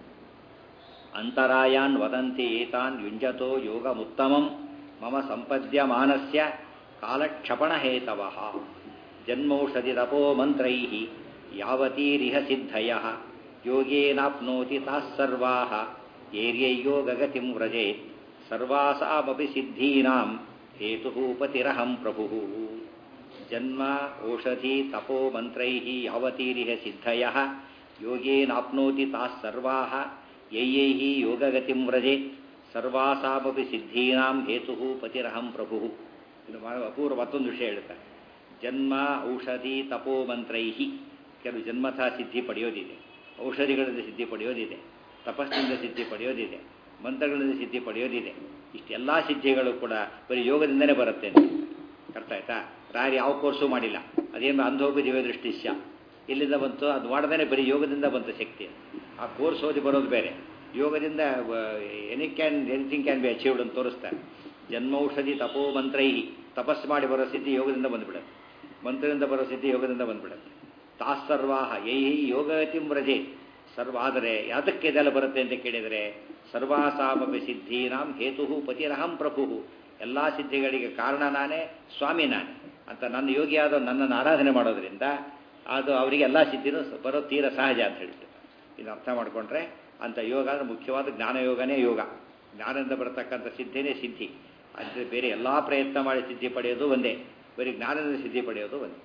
ಅಂತರಾಯಾನ್ ವದಂತಿ ಏತಾನ್ ಯುಂಜತೋ ಯೋಗಮುತ್ತಮಂ ಮಮ ಸಂಪದ್ಯಮಾನಸ್ಯ ಕಾಲಕ್ಷಪಣ ಹೇತವ ಜನ್ಮೌಷಧಿ ತಪೋ ಮಂತ್ರೈ ಯಾವತೀರಿಹ ಸಿದ್ಧಯ ಯೋಗೇನಾಪ್ನೋತಿ ತಾಃ ಸರ್ವಾಃ ಏರ್ಯಯೋಗಗತಿಂ ವ್ರಜೇತ್ ಸರ್ವಾಸಾಮಪಿ ಸಿದ್ಧೀನಾಂ ಹೇತು ಪತಿರಹಂ ಪ್ರಭು ಜನ್ಮ ಔಷಧಿ ತಪೋ ಮಂತ್ರೈ ಯಾವತೀರಿಹ ಸಿದ್ಧಯ ಯೋಗೇನಾಪ್ನೋತಿ ತಾಃ ಸರ್ವಾಃ ಯೈಯೈ ಯೋಗಗತಿಂ ವ್ರಜೇತ್ ಸರ್ವಾಸಾಮಪಿ ಸಿದ್ಧೀನಾಂ ಹೇತು ಪತಿರಹಂ ಪ್ರಭು ಇದು ಅಪೂರ್ವ ಮತ್ತೊಂದು ವಿಷಯ ಹೇಳ್ತಾರೆ ಜನ್ಮ ಔಷಧಿ ತಪೋ ಮಂತ್ರೈ ಕೆಲವು ಜನ್ಮತಃ ಸಿದ್ಧಿ ಪಡೆಯೋದಿದೆ ಔಷಧಿಗಳಿಂದ ಸಿದ್ಧಿ ಪಡೆಯೋದಿದೆ ತಪಸ್ಸಿನಿಂದ ಸಿದ್ಧಿ ಪಡೆಯೋದಿದೆ ಮಂತ್ರಗಳಿಂದ ಸಿದ್ಧಿ ಪಡೆಯೋದಿದೆ ಇಷ್ಟೆಲ್ಲ ಸಿದ್ಧಿಗಳು ಕೂಡ ಬರೀ ಯೋಗದಿಂದನೇ ಬರುತ್ತೆ ಅಂತ ಅರ್ಥ ಆಯ್ತಾ ರಾಯರು ಯಾವ ಕೋರ್ಸು ಮಾಡಿಲ್ಲ ಅದೇನು ಅಂಧೋಪಿ ದಿವ್ಯ ದೃಷ್ಟಿಶ್ಯ ಇಲ್ಲಿಂದ ಬಂತು ಅದು ಮಾಡದೇ ಬರೀ ಯೋಗದಿಂದ ಬಂತು ಶಕ್ತಿ ಆ ಕೋರ್ಸ್ ಓದಿ ಬರೋದು ಬೇರೆ ಯೋಗದಿಂದ any can anything can be achieved ಅಂತ ತೋರಿಸ್ತಾರೆ ಜನ್ಮೌಷಧಿ ತಪೋ ಮಂತ್ರೈ ತಪಸ್ಸು ಮಾಡಿ ಬರೋ ಸ್ಥಿತಿ ಯೋಗದಿಂದ ಬಂದ್ಬಿಡುತ್ತೆ ಮಂತ್ರದಿಂದ ಬರೋ ಸ್ಥಿತಿ ಯೋಗದಿಂದ ಬಂದ್ಬಿಡುತ್ತೆ ತಾಸ್ಸರ್ವಾಹ ಯೈ ಯೋಗಗತಿಂ ವ್ರಜೆ ಸರ್ವ ಆದರೆ ಯಾತಕ್ಕೆ ಇದೆಲ್ಲ ಬರುತ್ತೆ ಅಂತ ಕೇಳಿದರೆ ಸರ್ವಾಸಾಮಪಿ ಸಿದ್ಧೀನಾಂ ಹೇತು ಪತಿರಹಂ ಪ್ರಭು ಎಲ್ಲ ಸಿದ್ಧಿಗಳಿಗೆ ಕಾರಣ ನಾನೇ ಸ್ವಾಮಿ ನಾನೇ ಅಂತ ನನ್ನ ಯೋಗಿಯಾದ ನನ್ನನ್ನು ಆರಾಧನೆ ಮಾಡೋದ್ರಿಂದ ಅದು ಅವರಿಗೆ ಎಲ್ಲ ಸಿದ್ಧಿನೂ ಬರೋ ತೀರ ಸಹಜ ಅಂತ ಹೇಳ್ಬಿಟ್ಟು ಇದು ಅರ್ಥ ಮಾಡಿಕೊಂಡ್ರೆ ಅಂತ ಯೋಗ ಅಂದರೆ ಮುಖ್ಯವಾದ ಜ್ಞಾನಯೋಗನೇ ಯೋಗ ಜ್ಞಾನದಿಂದ ಬರತಕ್ಕಂಥ ಸಿದ್ಧಿನೇ ಸಿದ್ಧಿ ಅಂದರೆ ಬೇರೆ ಎಲ್ಲ ಪ್ರಯತ್ನ ಮಾಡಿ ಸಿದ್ಧಿ ಪಡೆಯೋದು ಒಂದೇ ಬರೀ ಜ್ಞಾನದಿಂದ ಸಿದ್ಧಿ ಪಡೆಯೋದು ಒಂದೇ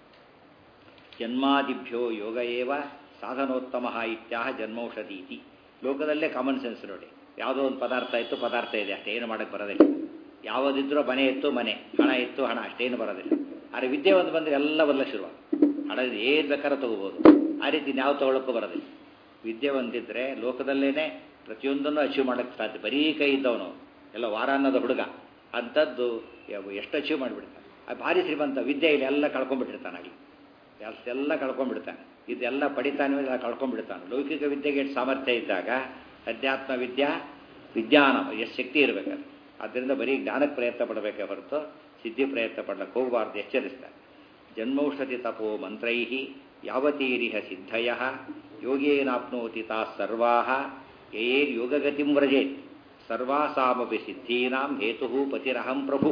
ಜನ್ಮಾದಿಭ್ಯೋ ಯೋಗ ಏವ ಸಾಧನೋತ್ತಮ ಇತ್ಯಾಹ ಜನ್ಮೌಷಧಿ ಇತಿ ಲೋಕದಲ್ಲೇ ಕಾಮನ್ ಸೆನ್ಸ್ ನೋಡಿ ಯಾವುದೋ ಒಂದು ಪದಾರ್ಥ ಇತ್ತು ಪದಾರ್ಥ ಇದೆ ಅಷ್ಟೇ ಏನು ಮಾಡೋಕ್ಕೆ ಬರೋದಿಲ್ಲ ಯಾವುದಿದ್ರೂ ಮನೆ ಇತ್ತು ಮನೆ ಹಣ ಇತ್ತು ಹಣ ಅಷ್ಟೇನು ಬರೋದಿಲ್ಲ ಆದರೆ ವಿದ್ಯೆ ಒಂದು ಬಂದರೆ ಎಲ್ಲ ಬದಲ ಶುರುವಾಗ ಹಣ ಏನು ಬೇಕಾದ್ರೆ ತೊಗೋಬೋದು ಆ ರೀತಿ ನಾವು ತೊಗೊಳಕ್ಕೂ ಬರೋದಿಲ್ಲ ವಿದ್ಯೆ ಒಂದಿದ್ರೆ ಲೋಕದಲ್ಲೇನೆ ಪ್ರತಿಯೊಂದನ್ನು ಅಚೀವ್ ಮಾಡೋಕ್ಕೆ ಸಾಧ್ಯ ಬರೀ ಕೈ ಇದ್ದವನು ಎಲ್ಲ ವಾರ ಅನ್ನೋದು ಹುಡುಗ ಅಂಥದ್ದು ಯಾವ- ಎಷ್ಟು ಅಚೀವ್ ಮಾಡಿಬಿಡ್ತಾನೆ ಆ ಭಾರಿ ಶ್ರೀಮಂತ ವಿದ್ಯೆ ಇಲ್ಲಿ ಎಲ್ಲ ಕಳ್ಕೊಂಡ್ಬಿಟ್ಟಿರ್ತಾನಾಗಲಿ ಎಲ್ಲ ಕಳ್ಕೊಂಡ್ಬಿಡ್ತಾನೆ ಇದೆಲ್ಲ ಪಡಿತಾನೆ ಎಲ್ಲ ಕಳ್ಕೊಂಡ್ಬಿಡ್ತಾನೆ ಲೌಕಿಕ ವಿದ್ಯೆಗೆ ಎಷ್ಟು ಸಾಮರ್ಥ್ಯ ಇದ್ದಾಗ ಅಧ್ಯಾತ್ಮ ವಿದ್ಯಾ ವಿಜ್ಞಾನ ಎಷ್ಟು ಶಕ್ತಿ ಇರಬೇಕಾದ್ರೆ ಆದ್ದರಿಂದ ಬರೀ ಜ್ಞಾನಕ್ಕೆ ಪ್ರಯತ್ನ ಪಡಬೇಕೇ ಹೊರತು ಸಿದ್ಧಿ ಪ್ರಯತ್ನ ಪಡಲಿಕ್ಕೆ ಹೋಗಬಾರ್ದು ಎಚ್ಚರಿಸ್ತಾರೆ ಜನ್ಮೌಷಧಿ ತಪೋ ಮಂತ್ರೈ ಯಾವತೀರಿಹ ಸಿದ್ಧಯ ಯೋಗೇನಾಪ್ನೋತಿ ತಾ ಸರ್ವಾ ಯೈರ್ಯೋಗಗತಿಂ ವ್ರಜೇತ್ ಸರ್ವಾಸಾಮಪಿ ಸಿದ್ಧೀನಾಂ ಹೇತು ಪತಿರಹಂ ಪ್ರಭು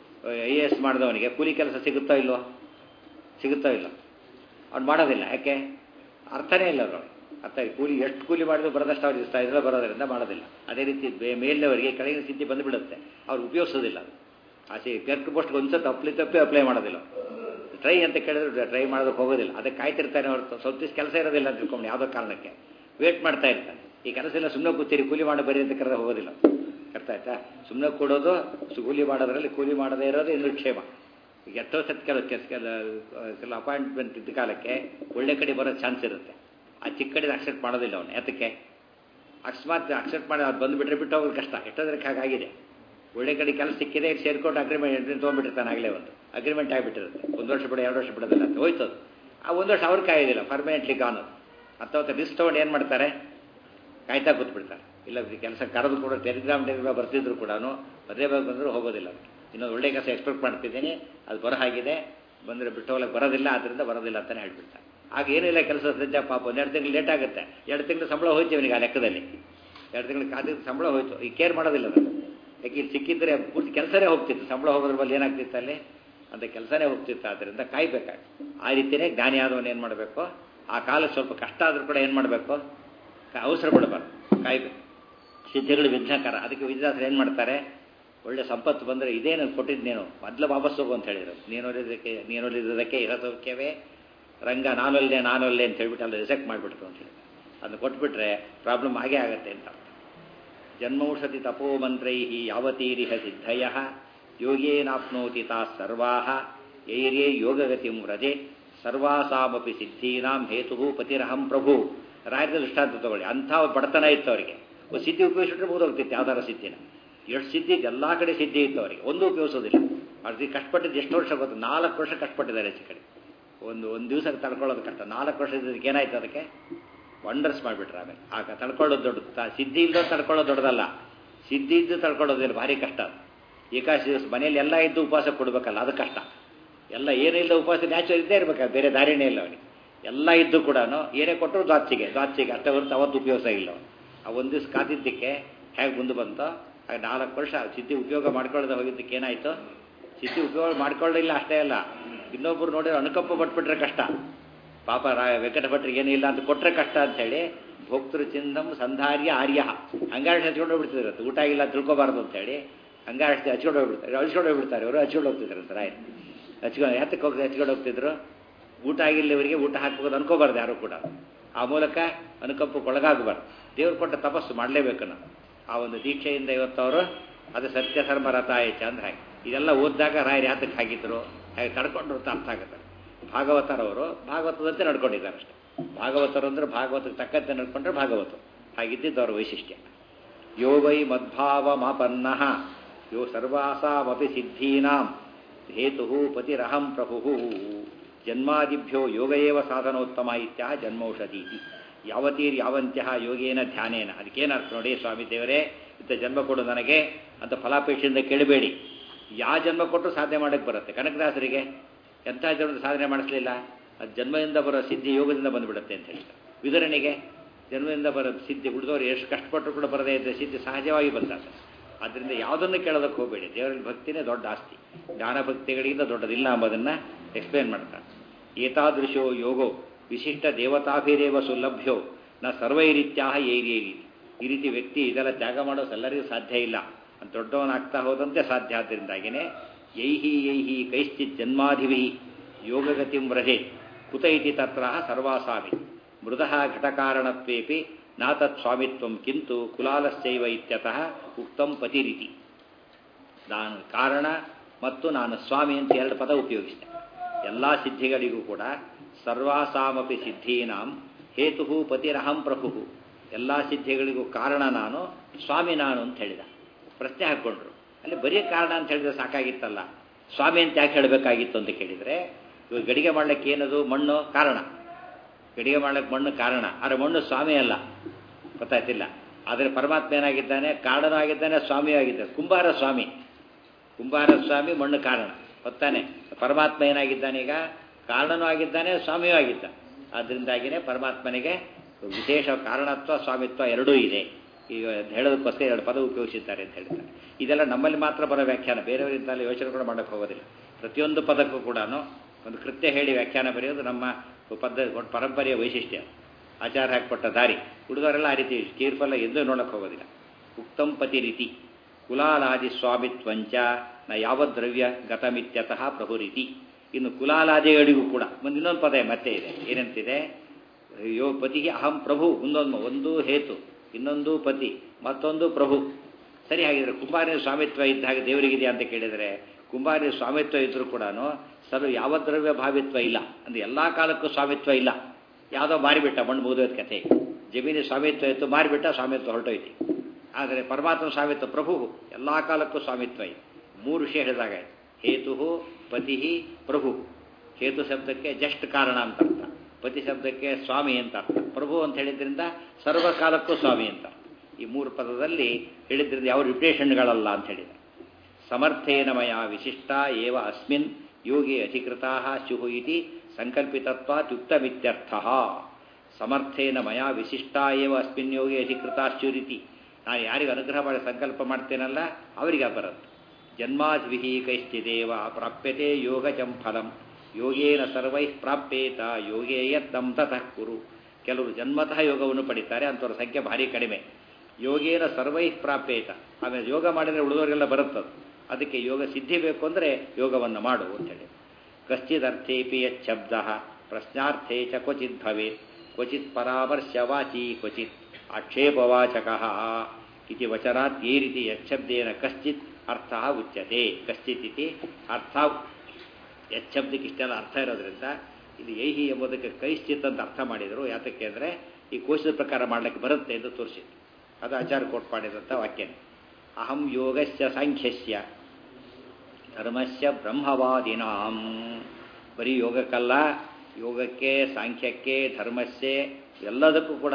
ಐ ಎ ಎಸ್ ಮಾಡಿದವನಿಗೆ ಕೂಲಿ ಕೆಲಸ ಸಿಗುತ್ತೋ ಇಲ್ವೋ ಸಿಗುತ್ತೋ ಇಲ್ಲ ಅವ್ನು ಮಾಡೋದಿಲ್ಲ ಯಾಕೆ ಅರ್ಥನೇ ಇಲ್ಲ ಅದರೊಳಗೆ ಅರ್ಥ ಇಲ್ಲ. ಕೂಲಿ ಎಷ್ಟು ಕೂಲಿ ಮಾಡಿದ್ರು ಬರೋದಷ್ಟು ಅವ್ರಿಗೆ ಇಷ್ಟ ಇದ್ರೆ ಬರೋದರಿಂದ ಮಾಡೋದಿಲ್ಲ ಅದೇ ರೀತಿ ಬೇ- ಮೇಲಿನವರಿಗೆ ಕೆಳಗಿನ ಸ್ಥಿತಿ ಬಂದುಬಿಡುತ್ತೆ ಅವ್ರು ಉಪಯೋಗಿಸೋದಿಲ್ಲ ಅದು ಆಸೆ ಕ್ಲರ್ಕ್ ಪೋಸ್ಟ್ಗೆ ಒಂದ್ಸತಿ ಅಪ್ಲಿ ತಪ್ಪಿ ಅಪ್ಲೈ ಮಾಡೋದಿಲ್ಲ ಟ್ರೈ ಅಂತ ಕೇಳಿದ್ರೆ ಟ್ರೈ ಮಾಡೋದಕ್ಕೆ ಹೋಗೋದಿಲ್ಲ ಅದಕ್ಕೆ ಕಾಯ್ತಿರ್ತಾನೆ ಹೊರತು ಸ್ವಲ್ಪ ದಿವಸ ಕೆಲಸ ಇರೋದಿಲ್ಲ ಅಂತ ತಿಳ್ಕೊಂಡು ಯಾವುದೋ ಕಾರಣಕ್ಕೆ ವೇಟ್ ಮಾಡ್ತಾ ಇರ್ತಾನೆ ಈ ಕೆಲಸ ಎಲ್ಲ ಸುಮ್ಮನೆ ಕೂತೀರಿ ಕೂಲಿ ಮಾಡಿ ಬರೀ ಅಂತ ಕರೆದ್ರೆ ಹೋಗೋದಿಲ್ಲ ಅರ್ಥ ಆಯ್ತಾ ಸುಮ್ಮನೆ ಕೊಡೋದು ಸು- ಕೂಲಿ ಮಾಡೋದ್ರಲ್ಲಿ ಕೂಲಿ ಮಾಡದೇ ಇರೋದು ಇನ್ನು ಕ್ಷೇಮ ಈಗ ಎಷ್ಟೋ ಸತ್ ಕೆಲ ಕೆಲ ಕೆಲ ಅಪಾಯಿಂಟ್ಮೆಂಟ್ ಇದ್ದ ಕಾಲಕ್ಕೆ ಒಳ್ಳೆ ಕಡೆ ಬರೋ ಚಾನ್ಸ್ ಇರುತ್ತೆ ಆ ಚಿಕ್ಕ ಕಡೆ ಅಕ್ಸೆಪ್ಟ್ ಮಾಡೋದಿಲ್ಲ ಅವನು ಯಾತಕ್ಕೆ ಅಕಸ್ಮಾತ್ ಅಕ್ಸೆಪ್ಟ್ ಮಾಡಿ ಅದು ಬಂದುಬಿಟ್ರೆ ಬಿಟ್ಟು ಹೋಗೋದು ಕಷ್ಟ ಎಷ್ಟೋದ್ರಕ್ಕೆ ಹಾಗಾಗಿದೆ ಒಳ್ಳೆ ಕಡೆ ಕೆಲಸ ಸಿಕ್ಕಿದೆ ಸೇರ್ಕೊಂಡು ಅಗ್ರಿಮೆಂಟ್ ತೊಗೊಂಡ್ಬಿಟ್ಟಿರ್ತಾನೆ ಆಗಲೇ ಒಂದು ಅಗ್ರಿಮೆಂಟ್ ಆಗಿಬಿಟ್ಟಿರುತ್ತೆ ಒಂದು ವರ್ಷ ಬಿಡ ಎರಡು ವರ್ಷ ಬಿಡೋದಿಲ್ಲ ಅಂತ ಹೋಯ್ತು ಅದು. ಆ ಒಂದು ವರ್ಷ ಅವ್ರು ಕಾಯೋದಿಲ್ಲ ಪರ್ಮನೆಂಟ್ಲಿ ಗಾನು ಅಥವಾ ರಿಸ್ಕ್ ತೊಗೊಂಡು ಏನು ಮಾಡ್ತಾರೆ ಕಾಯ್ತಾ ಕೂತ್ಬಿಡ್ತಾರೆ ಇಲ್ಲ ಕೆಲಸ ಕರೆದು ಕೂಡ ಟೆಲಿಗ್ರಾಮ್ ಟೆಲಿಗ್ರಾಮ್ ಬರ್ತಿದ್ರು ಕೂಡ ಬರಲೇಬೇಕು ಬಂದರೂ ಹೋಗೋದಿಲ್ಲ ಅದಕ್ಕೆ ಇನ್ನೊಂದು ಒಳ್ಳೆ ಕೆಲಸ ಎಕ್ಸ್ಪೆಕ್ಟ್ ಮಾಡ್ತಿದ್ದೀನಿ ಅದು ಬರೋ ಹಾಗಿದೆ ಬಂದರೆ ಬಿಟ್ಟು ಹೋಗ್ಲಿಕ್ಕೆ ಬರೋದಿಲ್ಲ ಆದ್ದರಿಂದ ಬರೋದಿಲ್ಲ ಅಂತಲೇ ಹೇಳ್ಬಿಡ್ತಾರೆ ಆಗ ಏನಿಲ್ಲ ಕೆಲಸ ಸಜ್ಜ ಪಾಪ ಒಂದು ಎರಡು ತಿಂಗಳು ಲೇಟ್ ಆಗುತ್ತೆ ಎರಡು ತಿಂಗಳು ಸಂಬಳ ಹೋಯ್ತು ಇವನಿಗೆ ಆ ಲೆಕ್ಕದಲ್ಲಿ ಎರಡು ತಿಂಗಳು ಕಾದಿದ್ದು ಸಂಬಳ ಹೋಯ್ತು ಈ ಕೇರ್ ಮಾಡೋದಿಲ್ಲ ಅದು ಯಾಕೆ ಇಲ್ಲಿ ಸಿಕ್ಕಿದ್ರೆ ಪೂರ್ತಿ ಕೆಲಸನೇ ಹೋಗ್ತಿತ್ತು ಸಂಬಳ ಹೋಗೋದ್ರ ಬಲ್ಲಿ ಏನಾಗ್ತಿತ್ತು ಅಲ್ಲಿ ಅಂತ ಕೆಲಸನೇ ಹೋಗ್ತಿತ್ತು ಆದ್ದರಿಂದ ಕಾಯ್ಬೇಕಾಗಿ ಆ ರೀತಿಯೇ ಜ್ಞಾನಿ ಆದವನು ಏನು ಮಾಡಬೇಕು ಆ ಕಾಲ ಸ್ವಲ್ಪ ಕಷ್ಟ ಆದರೂ ಕೂಡ ಏನು ಮಾಡಬೇಕು ಅವಸರ ಪಡಬಾರ್ದು ಕಾಯ್ಬೇಕು ಸಿದ್ಧಿಗಳು ವಿಘ್ನಕರ ಅದಕ್ಕೆ ವಿದ್ಯಾಸರು ಏನು ಮಾಡ್ತಾರೆ ಒಳ್ಳೆ ಸಂಪತ್ತು ಬಂದರೆ ಇದೇನು ಕೊಟ್ಟಿದ್ದು ನೀನು ಮೊದಲು ವಾಪಸ್ ಹೋಗು ಅಂತ ಹೇಳಿದರು ನೀನು ಒಲಿದಕ್ಕೆ ನೀನು ಒಲಿದಕ್ಕೆ ಇರಸೌಖ್ಯವೇ ರಂಗ ನಾನೊಲ್ಲೆ ನಾನೊಲ್ಲೆ ಅಂತ ಹೇಳ್ಬಿಟ್ಟು ಅಲ್ಲಿ ರಿಸೆಕ್ಟ್ ಮಾಡಿಬಿಡ್ತು ಅಂತ ಹೇಳಿ ಅದನ್ನು ಕೊಟ್ಬಿಟ್ರೆ ಪ್ರಾಬ್ಲಮ್ ಆಗೇ ಆಗತ್ತೆ ಅಂತ ಅರ್ಥ ಜನ್ಮೌಷಧಿ ತಪೋ ಮಂತ್ರೈ ಯಾವತೀರಿಹ ಸಿದ್ಧಯ ಯೋಗೇನಾಪ್ನೋತಿ ತಾ ಸರ್ವಾ ಯೈರ್ಯೇ ಯೋಗಗತಿಂ ವ್ರಜೆ ಸರ್ವಾಸಾಮಪಿ ಸಿದ್ಧೀನಾಂ ಹೇತು ಪತಿರಹಂ ಪ್ರಭು ರಾಯದ ದೃಷ್ಟಾಂತ ತಗೊಳ್ಳಿ ಅಂಥ ಬಡತನ ಇತ್ತು ಅವರಿಗೆ ಒಂದು ಸಿದ್ಧಿ ಉಪಯೋಗಿಸಿಟ್ರೆ ಮುಗಿದೋಗ್ತಿತ್ತು ಯಾವ್ದಾರ ಸಿದ್ಧಿನ ಎಷ್ಟು ಸಿದ್ಧಿ ಎಲ್ಲ ಕಡೆ ಸಿದ್ಧಿ ಇತ್ತು ಅವರಿಗೆ ಒಂದು ಉಪಯೋಗಿಸೋದಿಲ್ಲ ಅವ್ರಿಗೆ ಕಷ್ಟಪಟ್ಟಿದ್ದು ಎಷ್ಟು ವರ್ಷ ಗೊತ್ತು ನಾಲ್ಕು ವರ್ಷ ಕಷ್ಟಪಟ್ಟಿದ್ದಾರೆ ಹೆಚ್ಚು ಕಡೆ ಒಂದು ಒಂದು ದಿವಸಕ್ಕೆ ತಡ್ಕೊಳ್ಳೋದು ಕಷ್ಟ ನಾಲ್ಕು ವರ್ಷ ಇದ್ದದಕ್ಕೆ ಏನಾಯ್ತು ಅದಕ್ಕೆ ವಂಡರ್ಸ್ ಮಾಡಿಬಿಟ್ರೆ ಆಮೇಲೆ ಆಗ ತಡ್ಕೊಳ್ಳೋದು ದೊಡ್ಡದು ತಾ- ಸಿದ್ಧಿ ಇಲ್ಲದ ತಡ್ಕೊಳ್ಳೋದು ದೊಡ್ಡದಲ್ಲ ಸಿದ್ಧಿ ಇದ್ದು ತಡ್ಕೊಳ್ಳೋದಿಲ್ಲ ಭಾರಿ ಕಷ್ಟ ಅದು ಏಕಾಶಿ ದಿವಸ ಮನೆಯಲ್ಲಿ ಎಲ್ಲ ಇದ್ದು ಉಪವಾಸ ಕೊಡಬೇಕಲ್ಲ ಅದು ಕಷ್ಟ ಎಲ್ಲ ಏನಿಲ್ಲದ ಉಪವಾಸ ನ್ಯಾಚುರಲ್ ಇದ್ದೇ ಇರ್ಬೇಕು ಬೇರೆ ದಾರಿನೇ ಇಲ್ಲ ಅವನಿಗೆ ಎಲ್ಲ ಇದ್ದು ಕೂಡ ಏನೇ ಕೊಟ್ಟರು ದ್ವಾಚಿಗೆ ದ್ವಾಚಿಗೆ ಅಷ್ಟೇ ಹೊರತು ಅವತ್ತು ಉಪಯೋಗ ಇಲ್ಲ ಅವನು. ಆ ಒಂದು ದಿವಸ ಕಾದಿದ್ದಕ್ಕೆ ಹೇಗೆ ಮುಂದೆ ಬಂತೋ ಹಾಗೆ ನಾಲ್ಕು ವರ್ಷ ಸಿದ್ಧಿ ಉಪಯೋಗ ಮಾಡ್ಕೊಳ್ಳದೆ ಹೋಗಿದ್ದಕ್ಕೆ ಏನಾಯಿತು ಸಿದ್ಧಿ ಉಪಯೋಗ ಮಾಡ್ಕೊಳ್ಳಿಲ್ಲ ಅಷ್ಟೇ ಅಲ್ಲ ಇನ್ನೊಬ್ಬರು ನೋಡಿದ್ರೆ ಅನುಕಂಪ ಪಟ್ಬಿಟ್ರೆ ಕಷ್ಟ ಪಾಪ ರಾ ವೆಂಕಟ ಭಟ್ರಿಗೆ ಏನಿಲ್ಲ ಅಂತ ಕೊಟ್ಟರೆ ಕಷ್ಟ ಅಂತೇಳಿ ಭೋಕ್ತೃ ಚಿಂದಂ ಸಂಧಾರ್ಯ ಆರ್ಯ ಹಂಗಾರೆ ಹಚ್ಕೊಂಡು ಹೋಗ್ಬಿಡ್ತಿದ್ರು ಊಟ ಇಲ್ಲ ತಿಳ್ಕೊಬಾರ್ದು ಅಂತೇಳಿ ಹಂಗಾರೆ ಹಚ್ಕೊಂಡು ಹೋಗ್ಬಿಡ್ತಾರೆ ಅಳಿಸ್ಕೊಂಡು ಹೋಗ್ಬಿಡ್ತಾರೆ ಅವರು ಹಚ್ಕೊಂಡು ಹೋಗ್ತಿದ್ರು ಅಂತ ರಾಯ್ ಹಚ್ಕೊಂಡು ಹತ್ತಕ್ಕೆ ಹೋಗಿ ಹಚ್ಕೊಂಡು ಹೋಗ್ತಿದ್ರು ಊಟ ಆಗಿಲ್ಲ ಇವರಿಗೆ ಊಟ ಹಾಕ್ಬೋದು ಅನ್ಕೋಬಾರ್ದು ಯಾರು ಕೂಡ ಆ ಮೂಲಕ ಅನುಕಂಪಕ್ಕೆ ಒಳಗಾಗಬಾರ್ದು ದೇವ್ರು ಕೊಟ್ಟ ತಪಸ್ಸು ಮಾಡಲೇಬೇಕು ನಾವು ಆ ಒಂದು ದೀಕ್ಷೆಯಿಂದ ಇವತ್ತು ಅವರು ಅದು ಸತ್ಯ ಧರ್ಮ ರಥ ಆಯ್ತು ಅಂದ್ರೆ ಹಾಗೆ ಇದೆಲ್ಲ ಓದಿದಾಗ ರಾಯರು ಯಾತಕ್ಕೆ ಹಾಕಿದ್ರು ಹಾಗೆ ತಡ್ಕೊಂಡ್ರು ಅಂತ ಅರ್ಥ ಆಗುತ್ತೆ ಭಾಗವತರವರು ಭಾಗವತದಂತೆ ನಡ್ಕೊಂಡಿದ್ದಾರೆ ಅಷ್ಟೇ ಭಾಗವತರು ಅಂದ್ರೆ ಭಾಗವತಕ್ಕೆ ತಕ್ಕಂತೆ ನಡ್ಕೊಂಡ್ರೆ ಭಾಗವತ ಹಾಗಿದ್ದಿದ್ದು ಅವರ ವೈಶಿಷ್ಟ್ಯ ಯೋ ವೈ ಮದ್ಭಾವಮಾಪನ್ನ ಯೋ ಸರ್ವಾಸಾಮಪಿ ಸಿದ್ಧೀನಾಂ ಹೇತು ಪತಿರಹಂ ಪ್ರಭು ಜನ್ಮಾದಿಭ್ಯೋ ಯೋಗ ಏವ ಸಾಧನೋತ್ತಮ ಇತ್ಯಹ ಜನ್ಮೌಷಧಿ ಯಾವತೀರ್ ಯಾವಂತ್ಯ ಯೋಗೇನ ಧ್ಯಾನೇನ ಅದಕ್ಕೇನರ್ಥ ನೋಡಿ ಸ್ವಾಮಿ ದೇವರೇ ಇಂಥ ಜನ್ಮ ಕೊಡು ನನಗೆ ಅಂತ ಫಲಾಪೇಕ್ಷೆಯಿಂದ ಕೇಳಬೇಡಿ ಯಾವ ಜನ್ಮ ಕೊಟ್ಟರು ಸಾಧನೆ ಮಾಡಕ್ಕೆ ಬರುತ್ತೆ ಕನಕದಾಸರಿಗೆ ಎಂಥ ಜನ್ಮದ ಸಾಧನೆ ಮಾಡಿಸ್ಲಿಲ್ಲ ಅದು ಜನ್ಮದಿಂದ ಬರೋ ಸಿದ್ಧಿ ಯೋಗದಿಂದ ಬಂದುಬಿಡುತ್ತೆ ಅಂತ ಹೇಳ್ತಾರೆ ವಿದರಣಿಗೆ ಜನ್ಮದಿಂದ ಬರೋ ಸಿದ್ಧಿ ಉಳಿದವರು ಎಷ್ಟು ಕಷ್ಟಪಟ್ಟರು ಕೂಡ ಬರದೇ ಇದ್ದ ಸಿದ್ಧಿ ಸಹಜವಾಗಿ ಬಂದಾಗ ಆದ್ದರಿಂದ ಯಾವುದನ್ನು ಕೇಳೋದಕ್ಕೆ ಹೋಗಬೇಡಿ ದೇವರಲ್ಲಿ ಭಕ್ತಿನೇ ದೊಡ್ಡ ಆಸ್ತಿ ಜ್ಞಾನ ಭಕ್ತಿಗಳಿಗಿಂತ ದೊಡ್ಡದಿಲ್ಲ ಎಂಬುದನ್ನು ಎಕ್ಸ್ಪ್ಲೇನ್ ಮಾಡ್ತಾರೆ ಏತಾದೃಶೋ ಯೋಗೋ ವಿಶಿಷ್ಟ ದೇವತಾಭಿರೇವ ಸುಲಭ್ಯೋ ನ ಸರ್ವೈರೀತ್ಯಾಹ ಏರಿಯೇರಿ ಈ ರೀತಿ ವ್ಯಕ್ತಿ ಇದೆಲ್ಲ ತ್ಯಾಗ ಮಾಡೋದು ಎಲ್ಲರಿಗೂ ಸಾಧ್ಯ ಇಲ್ಲ ಅಂತ ದೊಡ್ಡವನಾಗ್ತಾ ಹೋದಂತೆ ಸಾಧ್ಯ ಆದ್ದರಿಂದಾಗಿನೇ ಯೈಹಿ ಯೈಹಿ ಕೈಶ್ಚಿತ್ ಜನ್ಮಾಧಿಭಿ ಯೋಗಗತಿಂ ವ್ರಜೆ ಕುತ ಇತಿ ತತ್ರ ಸರ್ವಾಸಾಮಿ ಮೃದ ಘಟಕಾರಣತ್ವೇಪಿ ನಾತತ್ ಸ್ವಾಮಿತ್ವಂ ಕಿಂತು ಕುಲಾಲಶ್ಚೈವ ಇತ್ಯತಃ ಉಕ್ತಂ ಪತಿರಿತಿ ನಾನು ಕಾರಣ ಮತ್ತು ನಾನು ಸ್ವಾಮಿ ಅಂತ ಎರಡು ಪದ ಉಪಯೋಗಿಸಿದೆ ಎಲ್ಲ ಸಿದ್ಧಿಗಳಿಗೂ ಕೂಡ ಸರ್ವಾಸಾಮಪಿ ಸಿದ್ಧೀನಾಂ ಹೇತು ಪತಿರಹಂ ಪ್ರಭು ಎಲ್ಲ ಸಿದ್ಧಿಗಳಿಗೂ ಕಾರಣ ನಾನು ಸ್ವಾಮಿ ನಾನು ಅಂತ ಹೇಳಿದ ಪ್ರಶ್ನೆ ಹಾಕ್ಕೊಂಡ್ರು ಅಲ್ಲಿ ಬರೀ ಕಾರಣ ಅಂತ ಹೇಳಿದ್ರೆ ಸಾಕಾಗಿತ್ತಲ್ಲ ಸ್ವಾಮಿ ಅಂತ ಯಾಕೆ ಹೇಳಬೇಕಾಗಿತ್ತು ಅಂತ ಕೇಳಿದರೆ ಇವಾಗ ಗಡಿಗೆ ಮಾಡ್ಲಿಕ್ಕೆ ಏನದು ಮಣ್ಣು ಕಾರಣ ಗಡಿಗೆ ಮಾಡ್ಲಿಕ್ಕೆ ಮಣ್ಣು ಕಾರಣ ಆದರೆ ಮಣ್ಣು ಸ್ವಾಮಿ ಅಲ್ಲ ಗೊತ್ತಾಯ್ತಿಲ್ಲ ಆದರೆ ಪರಮಾತ್ಮ ಏನಾಗಿದ್ದಾನೆ ಕಾರಣನೂ ಆಗಿದ್ದಾನೆ ಸ್ವಾಮಿಯೂ ಆಗಿದ್ದಾನೆ ಕುಂಬಾರ ಸ್ವಾಮಿ ಕುಂಬಾರ ಸ್ವಾಮಿ ಮಣ್ಣು ಕಾರಣ ಗೊತ್ತಾನೆ ಪರಮಾತ್ಮ ಏನಾಗಿದ್ದಾನೆ ಈಗ ಕಾರಣನೂ ಆಗಿದ್ದಾನೆ ಸ್ವಾಮಿಯೂ ಆಗಿದ್ದ ಆದ್ದರಿಂದಾಗಿಯೇ ಪರಮಾತ್ಮನಿಗೆ ವಿಶೇಷ ಕಾರಣತ್ವ ಸ್ವಾಮಿತ್ವ ಎರಡೂ ಇದೆ ಈಗ ಹೇಳೋದಕ್ಕೋಸ್ಕರ ಎರಡು ಪದ ಉಪಯೋಗಿಸಿದ್ದಾರೆ ಅಂತ ಹೇಳ್ತಾರೆ ಇದೆಲ್ಲ ನಮ್ಮಲ್ಲಿ ಮಾತ್ರ ಬರೋ ವ್ಯಾಖ್ಯಾನ ಬೇರೆಯವರಿಂದಲೇ ಯೋಚನೆ ಕೂಡ ಮಾಡೋಕ್ಕೆ ಹೋಗೋದಿಲ್ಲ ಪ್ರತಿಯೊಂದು ಪದಕ್ಕೂ ಕೂಡ ಒಂದು ಕೃತ್ಯ ಹೇಳಿ ವ್ಯಾಖ್ಯಾನ ಬರೆಯೋದು ನಮ್ಮ ಪದ್ಧ ಪರಂಪರೆಯ ವೈಶಿಷ್ಟ್ಯ ಆಚಾರ ಹಾಕಿಕೊಟ್ಟ ದಾರಿ ಹುಡುಗರೆಲ್ಲ ಆ ರೀತಿ ಕೇರ್ಫಲ್ಲ ಎಂದು ನೋಡಕ್ಕೆ ಹೋಗೋದಿಲ್ಲ ಉಕ್ತಂ ಪತಿ ರೀತಿ ಕುಲಾಲಾದಿ ಸ್ವಾಮಿತ್ವಂಚ ನ ಯಾವ ದ್ರವ್ಯ ಗತಮಿತ್ಯತಃ ಪ್ರಭುರೀತಿ ಇನ್ನು ಕುಲಾಲಾದಿಗಳಿಗೂ ಕೂಡ ಒಂದು ಇನ್ನೊಂದು ಪದ ಮತ್ತೆ ಇದೆ ಏನಂತಿದೆ ಯೋ ಪತಿಗೆ ಅಹಂ ಪ್ರಭು ಒಂದೊಂದು ಒಂದು ಹೇತು ಇನ್ನೊಂದು ಪತಿ ಮತ್ತೊಂದು ಪ್ರಭು ಸರಿ ಹಾಗಿದ್ರೆ ಕುಂಬಾರಿನ ಸ್ವಾಮಿತ್ವ ಇದ್ದ ಹಾಗೆ ದೇವರಿಗಿದೆಯಾ ಅಂತ ಕೇಳಿದರೆ ಕುಂಬಾರಿನ ಸ್ವಾಮಿತ್ವ ಇದ್ದರೂ ಕೂಡ ಸರ್ ಯಾವ ದ್ರವ್ಯ ಭಾವಿತ್ವ ಇಲ್ಲ ಅಂದರೆ ಎಲ್ಲ ಕಾಲಕ್ಕೂ ಸ್ವಾಮಿತ್ವ ಇಲ್ಲ ಯಾವುದೋ ಮಾರಿಬಿಟ್ಟ ಮಣ್ಣು ಮುಗಿದೋದ್ ಕಥೆ ಜಮೀನು ಸ್ವಾಮಿತ್ವ ಇತ್ತು ಮಾರಿಬಿಟ್ಟ ಸ್ವಾಮಿತ್ವ ಹೊರಟೋಯ್ತು ಆದರೆ ಪರಮಾತ್ಮ ಸ್ವಾಮಿತ್ವ ಪ್ರಭು ಎಲ್ಲ ಕಾಲಕ್ಕೂ ಸ್ವಾಮಿತ್ವ ಇದೆ ಮೂರು ವಿಷಯ ಹೇಳಿದಾಗ ಹೇತು ಪತಿ ಪ್ರಭು ಹೇತು ಶಬ್ದಕ್ಕೆ ಜಸ್ಟ್ ಕಾರಣ ಅಂತ ಅರ್ಥ ಪತಿ ಶಬ್ದಕ್ಕೆ ಸ್ವಾಮಿ ಅಂತ ಅರ್ಥ ಪ್ರಭು ಅಂತ ಹೇಳಿದ್ರಿಂದ ಸರ್ವಕಾಲಕ್ಕೂ ಸ್ವಾಮಿ ಅಂತ ಈ ಮೂರು ಪದದಲ್ಲಿ ಹೇಳಿದ್ರಿಂದ ಯಾವ ರಿಪ್ರೇಷನ್ಗಳಲ್ಲ ಅಂತ ಹೇಳಿದೆ ಸಮರ್ಥೇನ ಮಯ ವಿಶಿಷ್ಟ ಏವ ಅಸ್ಮಿನ್ ಯೋಗಿ ಅಧಿಕೃತಾ ಸ್ಯು ಇತಿ ಸಂಕಲ್ಪಿತತ್ವಾತ್ಯುಕ್ತಮಿತ್ಯರ್ಥ ಸಮರ್ಥೇನ ಮಯ ವಿಶಿಷ್ಟ ಏವ ಅಸ್ಮಿನ್ ಯೋಗಿ ಅಧಿಕೃತಾ ಸ್ಯುರಿತಿ ನಾನು ಯಾರಿಗೆ ಅನುಗ್ರಹ ಮಾಡಿ ಸಂಕಲ್ಪ ಮಾಡ್ತೇನಲ್ಲ ಅವರಿಗೆ ಬರುತ್ತೆ ಜನ್ಮಾದ್ವಿಹಿ ಕೈಶ್ಚಿದೇವ ಪ್ರಾಪ್ಯತೆ ಯೋಗಜಂ ಫಲಂ ಯೋಗೇನ ಸರ್ವೈ ಪ್ರಾಪ್ಯೇತ ಯೋಗೇ ಯತ್ನಂ ತತಃ ಕುರು ಕೆಲವರು ಜನ್ಮತಃ ಯೋಗವನ್ನು ಪಡಿತಾರೆ ಅಂಥವ್ರ ಸಂಖ್ಯೆ ಭಾರಿ ಕಡಿಮೆ ಯೋಗೇನ ಸರ್ವೈ ಪ್ರಾಪ್ಯೇತ ಆಮೇಲೆ ಯೋಗ ಮಾಡಿದರೆ ಉಳಿದವರಿಗೆಲ್ಲ ಬರುತ್ತದು ಅದಕ್ಕೆ ಯೋಗ ಸಿದ್ಧಿ ಬೇಕು ಅಂದರೆ ಯೋಗವನ್ನು ಮಾಡು ಅಂತೇಳಿ ಕಶ್ಚಿದರ್ಥೇಪಿ ಯಚ್ಛಬ್ದ ಪ್ರಶ್ನಾರ್ಥೇ ಚ ಕ್ವಚಿತ್ ಭವೇತ್ ಕ್ವಚಿತ್ ಪರಾಮರ್ಶವಾಚಿ ಕ್ವಚಿತ್ ಆಕ್ಷೇಪವಾಚಕ ಇತಿ ವಚನಾತ್ ಈ ರೀತಿ ಯಚ್ಛಬ್ದೇನ ಕಶ್ಚಿತ್ ಅರ್ಥ ಉಚ್ಯತೆ ಕಶ್ಚಿತ್ ಇತಿ ಅರ್ಥ ಯಚ್ಛಬ್ದಕ್ಕೆ ಇಷ್ಟೆಲ್ಲ ಅರ್ಥ ಇರೋದ್ರಿಂದ ಇಲ್ಲಿ ಯೈಹಿ ಎಂಬುದಕ್ಕೆ ಕೈಶ್ಚಿತ್ ಅಂತ ಅರ್ಥ ಮಾಡಿದರು ಯಾತಕ್ಕೆ ಅಂದರೆ ಈ ಕೋಶದ ಪ್ರಕಾರ ಮಾಡಲಿಕ್ಕೆ ಬರುತ್ತೆ ಎಂದು ತೋರಿಸಿತ್ತು ಅದು ಆಚಾರ ಕೋಟ್ ಮಾಡಿದಂಥ ವಾಕ್ಯ ಅಹಂ ಯೋಗಸ್ಯ ಸಾಂಖ್ಯಸ್ಯ ಧರ್ಮಸ್ಯ ಬ್ರಹ್ಮವಾದಿನಾಂ ಬರೀ ಯೋಗಕ್ಕಲ್ಲ ಯೋಗಕ್ಕೆ ಸಾಂಖ್ಯಕ್ಕೆ ಧರ್ಮಸ್ಯೆ ಎಲ್ಲದಕ್ಕೂ ಕೂಡ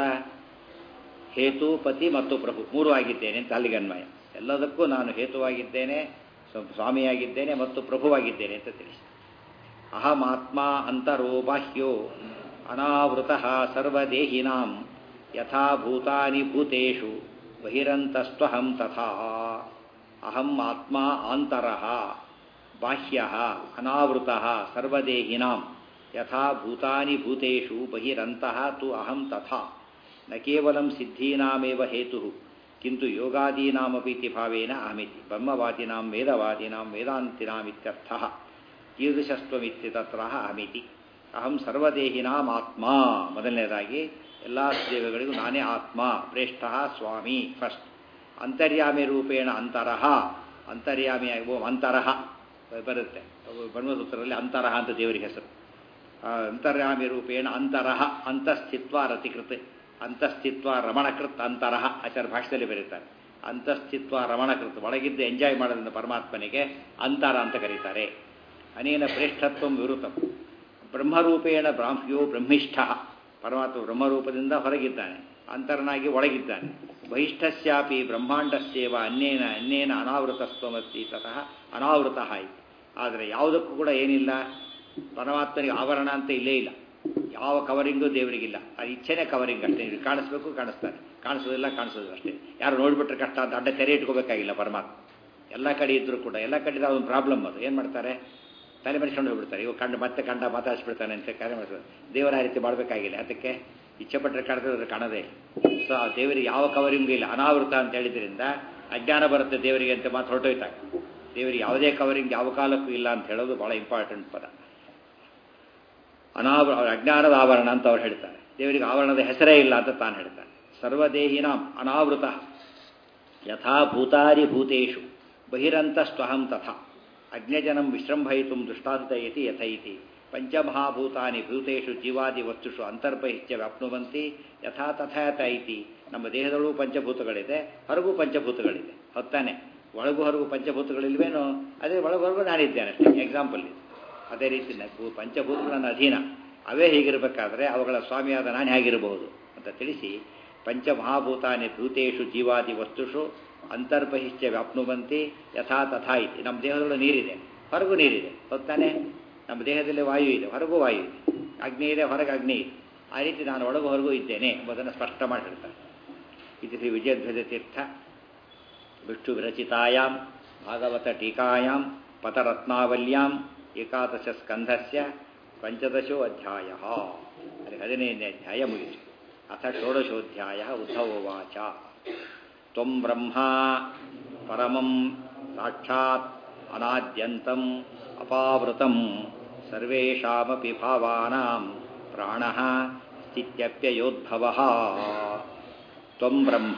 ಹೇತು ಪತಿ ಮತ್ತು ಪ್ರಭು ಮೂರು ಆಗಿದ್ದೇನೆ ಅಂತ ಅಲ್ಲಿಗೆ ಅನ್ವಯ ಎಲ್ಲದಕ್ಕೂ ನಾನು ಹೇತುವಾಗಿದ್ದೇನೆ ಸ್ವಾಮಿಯಾಗಿದ್ದೇನೆ ಮತ್ತು ಪ್ರಭುವಾಗಿದ್ದೇನೆ ಅಂತ ತಿಳಿಸಿ ಅಹಮಾತ್ಮ ಅಂತರೋ ಬಾಹ್ಯೋ ಅನಾವೃತ ಸರ್ವದೇಹಿನಾಂ ಯಥಾ ಭೂತಾನಿ ಭೂತೇಷು ಬಹಿರಂತಸ್ತ್ವಹಂ ತಥಾ ಅಹಂ ಆತ್ಮ ಆಂತರಃ ಬಾಹ್ಯ ಅನಾವೃತ ಸರ್ವದೇಹಿನಾಂ ಯಥಾ ಭೂತಾನಿ ಭೂತೇಷು ಬಹಿರಂತಃ ತು ಅಹಂ ತಥಾ ನ ಕೇವಲಂ ಸಿದ್ಧೀನಾಮೇವ ಹೇತು ಕಿಂತು ಯೋಗಾದೀನಾಮಪಿ ಇತಿ ಭಾವೇನ ಅಹಮಿತಿ ಬ್ರಹ್ಮವಾದಿನಾಂ ವೇದವಾದಿನಾಂ ವೇದಾಂತಿನಾಮಿತ್ಯರ್ಥಃ ಕೀದೃಶಸ್ತ್ವಮಿತ್ಯ ತತ್ರ ಅಹಮಿತಿ ಅಹಂ ಸರ್ವದೇಹಿನಾಂ ಆತ್ಮ ಮೊದಲನೇದಾಗಿ ಎಲ್ಲ ದೇವಗಳಿಗೂ ನಾನೇ ಆತ್ಮ ಪ್ರೇಷ್ಠ ಸ್ವಾಮಿ ಫಸ್ಟ್ ಅಂತರ್ಯಾಮಿ ರೂಪೇಣ ಅಂತರಹ ಅಂತರ್ಯಾಮಿ ಅಂತರಹ ಬರುತ್ತೆ ಬ್ರಹ್ಮಸೂತ್ರದಲ್ಲಿ ಅಂತರಹ ಅಂತ ದೇವರಿಗೆ ಹೆಸರು ಅಂತರ್ಯಾಮಿ ರೂಪೇಣ ಅಂತರಹ ಅಂತಸ್ಥಿತ್ವ ರತಿಕೃತ್ ಅಂತಸ್ಥಿತ್ವ ರಮಣಕೃತ್ ಅಂತರಹ ಆಚಾರ ಭಾಷೆಯಲ್ಲಿ ಬರೀತಾರೆ ಅಂತಸ್ಥಿತ್ವ ರಮಣಕೃತ್ ಒಳಗಿದ್ದು ಎಂಜಾಯ್ ಮಾಡೋದ್ರಿಂದ ಪರಮಾತ್ಮನಿಗೆ ಅಂತರ ಅಂತ ಕರೀತಾರೆ ಅನೇನ ಪ್ರೇಷ್ಠತ್ವ ವಿವೃತಂ ಬ್ರಹ್ಮರೂಪೇಣ ಬ್ರಾಹ್ಮ್ಯೋ ಬ್ರಹ್ಮಿಷ್ಠ ಪರಮಾತ್ಮ ಬ್ರಹ್ಮರೂಪದಿಂದ ಹೊರಗಿದ್ದಾನೆ ಅಂತರನಾಗಿ ಒಳಗಿದ್ದಾನೆ ಬಹಿಷ್ಠಸ್ಯಾಪಿ ಬ್ರಹ್ಮಾಂಡಸ್ಯೇವ ಅನ್ಯೇನ ಅನ್ಯೇನ ಅನಾವೃತಸ್ತ್ವಮಸ್ತಿ ತತಃ ಅನಾವೃತ ಆಯಿತು ಆದರೆ ಯಾವುದಕ್ಕೂ ಕೂಡ ಏನಿಲ್ಲ ಪರಮಾತ್ಮನಿಗೆ ಆವರಣ ಅಂತ ಇಲ್ಲೇ ಇಲ್ಲ ಯಾವ ಕವರಿಂಗು ದೇವರಿಗಿಲ್ಲ ಅದು ಇಚ್ಛೆನೇ ಕವರಿಂಗ್ ಅಷ್ಟೇ ನೀವು ಕಾಣಿಸ್ಬೇಕು ಕಾಣಿಸ್ತಾರೆ ಕಾಣಿಸೋದಿಲ್ಲ ಕಾಣಿಸೋದಿಲ್ಲ ಅಷ್ಟೇ ಯಾರು ನೋಡಿಬಿಟ್ರೆ ಕಷ್ಟ ಅಂತ ಅಡ್ಡ ತೆರೆ ಇಟ್ಕೋಬೇಕಾಗಿಲ್ಲ ಪರಮಾತ್ಮ ಎಲ್ಲ ಕಡೆ ಇದ್ದರೂ ಕೂಡ ಎಲ್ಲ ಕಡೆ ಅದೊಂದು ಪ್ರಾಬ್ಲಮ್ ಅದು ಏನು ಮಾಡ್ತಾರೆ ತಲೆ ಮರೆಸ್ಕೊಂಡು ಹೋಗ್ಬಿಡ್ತಾರೆ ಇವಾಗ ಕಂಡು ಮತ್ತೆ ಕಂಡ ಮಾತಾಡಿಸ್ಬಿಡ್ತಾನೆ ಅಂತ ಕಾರ್ಯ ಮಾಡ್ತಾರೆ ದೇವರ ಆ ರೀತಿ ಮಾಡಬೇಕಾಗಿಲ್ಲ ಅದಕ್ಕೆ ಇಚ್ಛೆ ಪಟ್ಟರೆ ಕಾಣ್ತಿದ್ರೆ ಕಾಣೋದೇ ಸೊ ಆ ದೇವರಿಗೆ ಯಾವ ಕವರಿಂಗ್ ಇಲ್ಲ ಅನಾವೃತ ಅಂತ ಹೇಳಿದ್ರಿಂದ ಅಜ್ಞಾನ ಬರುತ್ತೆ ದೇವರಿಗೆ ಅಂತ ಮಾತು ಹೊರಟೋಯ್ತಾಗ ದೇವರಿಗೆ ಯಾವುದೇ ಕವರಿಂಗ್ ಯಾವ ಕಾಲಕ್ಕೂ ಇಲ್ಲ ಅಂತ ಹೇಳೋದು ಭಾಳ ಇಂಪಾರ್ಟೆಂಟ್ ಪದ ಅನಾವರ ಅಜ್ಞಾನದ ಆವರಣ ಅಂತ ಅವ್ರು ಹೇಳ್ತಾರೆ ದೇವರಿಗೆ ಆವರಣದ ಹೆಸರೇ ಇಲ್ಲ ಅಂತ ತಾನು ಹೇಳ್ತಾನೆ ಸರ್ವದೇಹಿನಾಂ ಅನಾವೃತ ಯಥಾ ಭೂತಾರಿ ಭೂತೇಶು ಬಹಿರಂತಸ್ತ್ವಹಂ ತಥಾ ಅಜ್ಞಜನಂ ವಿಶ್ರಂಭಯಿತು ದೃಷ್ಟಾಂತ ಇತಿ ಯಥೈತಿ ಪಂಚಮಹಾಭೂತಾನಿ ಭೂತೇಶು ಜೀವಾದಿ ವಸ್ತುಷು ಅಂತರ್ಬಹಿಷ್ಯ ವ್ಯಾಪ್ನುವಂತಿ ಯಥಾ ತಥಾಯತ ಐತಿ ನಮ್ಮ ದೇಹದೊಳಗೂ ಪಂಚಭೂತಗಳಿದೆ ಹೊರಗೂ ಪಂಚಭೂತಗಳಿದೆ ಹೊತ್ತಾನೆ ಒಳಗೂ ಹೊರಗೂ ಪಂಚಭೂತಗಳಿಲ್ವೇನೋ ಅದೇ ಒಳಗೂ ಹೊರಗೂ ನಾನಿದ್ದೇನೆ ಅಷ್ಟೇ ಎಕ್ಸಾಂಪಲ್ ಇದು ಅದೇ ರೀತಿ ನ- ಪಂಚಭೂತಗಳು ನನ್ನ ಅಧೀನ ಅವೇ ಹೀಗಿರಬೇಕಾದ್ರೆ ಅವುಗಳ ಸ್ವಾಮಿಯಾದ ನಾನು ಹೇಗಿರಬಹುದು ಅಂತ ತಿಳಿಸಿ ಪಂಚಮಹಾಭೂತಾನಿ ಭೂತೇಶು ಜೀವಾದಿ ವಸ್ತುಷು ಅಂತರ್ಬಹಿಷ್ಯ ವ್ಯಾಪ್ನುವಂತಿ ಯಥಾ ತಥಾ ಇತಿ ನಮ್ಮ ದೇಹದೊಳಗೆ ನೀರಿದೆ ಹೊರಗೂ ನೀರಿದೆ ಹೊತ್ತಾನೆ ನಮ್ಮ ದೇಹದಲ್ಲಿ ವಾಯು ಇದೆ ಹೊರಗೂ ವಾಯು ಇದೆ ಅಗ್ನಿ ಇದೆ ಹೊರಗೆ ಅಗ್ನಿ ಇದೆ ಆ ರೀತಿ ನಾನು ಒಳಗೂ ಹೊರಗೂ ಇದ್ದೇನೆ ಎಂಬುದನ್ನು ಸ್ಪಷ್ಟ ಮಾಡಿ ಹೇಳ್ತಾರೆ ಇದು ಶ್ರೀ ವಿಜಯಧ್ವಜ ತೀರ್ಥ ವಿಷ್ಣು ವಿರಚಿತಾಯಾಂ ಭಾಗವತ ಟೀಕಾಯಾಂ ಪತರತ್ನಾವಲ್ಯಾಂ ಏಕಾದಶ ಸ್ಕಂಧಸ್ಯ ಪಂಚದಶೋ ಅಧ್ಯಾಯ ಅಲ್ಲಿ ಹದಿನೈದನೇ ಅಧ್ಯಾಯ ಮುಗಿತು ಅಥ ಷೋಡಶೋಧ್ಯಾಯ ಉದ್ಧವೋವಾಚ ತ್ವಂ ಬ್ರಹ್ಮ ಪರಮಂ ಸಾಕ್ಷಾತ್ ಅನಾದ್ಯಂತಂ ಅಪಾವೃತಂ ಸರ್ವೇಷಾಮಪಿ ಭಾವಾನಾಂ ಪ್ರಾಣಃ ಸ್ಥಿತ್ಯಪ್ಯಯೋದ್ಭವಃ ತ್ವಂ ಬ್ರಹ್ಮ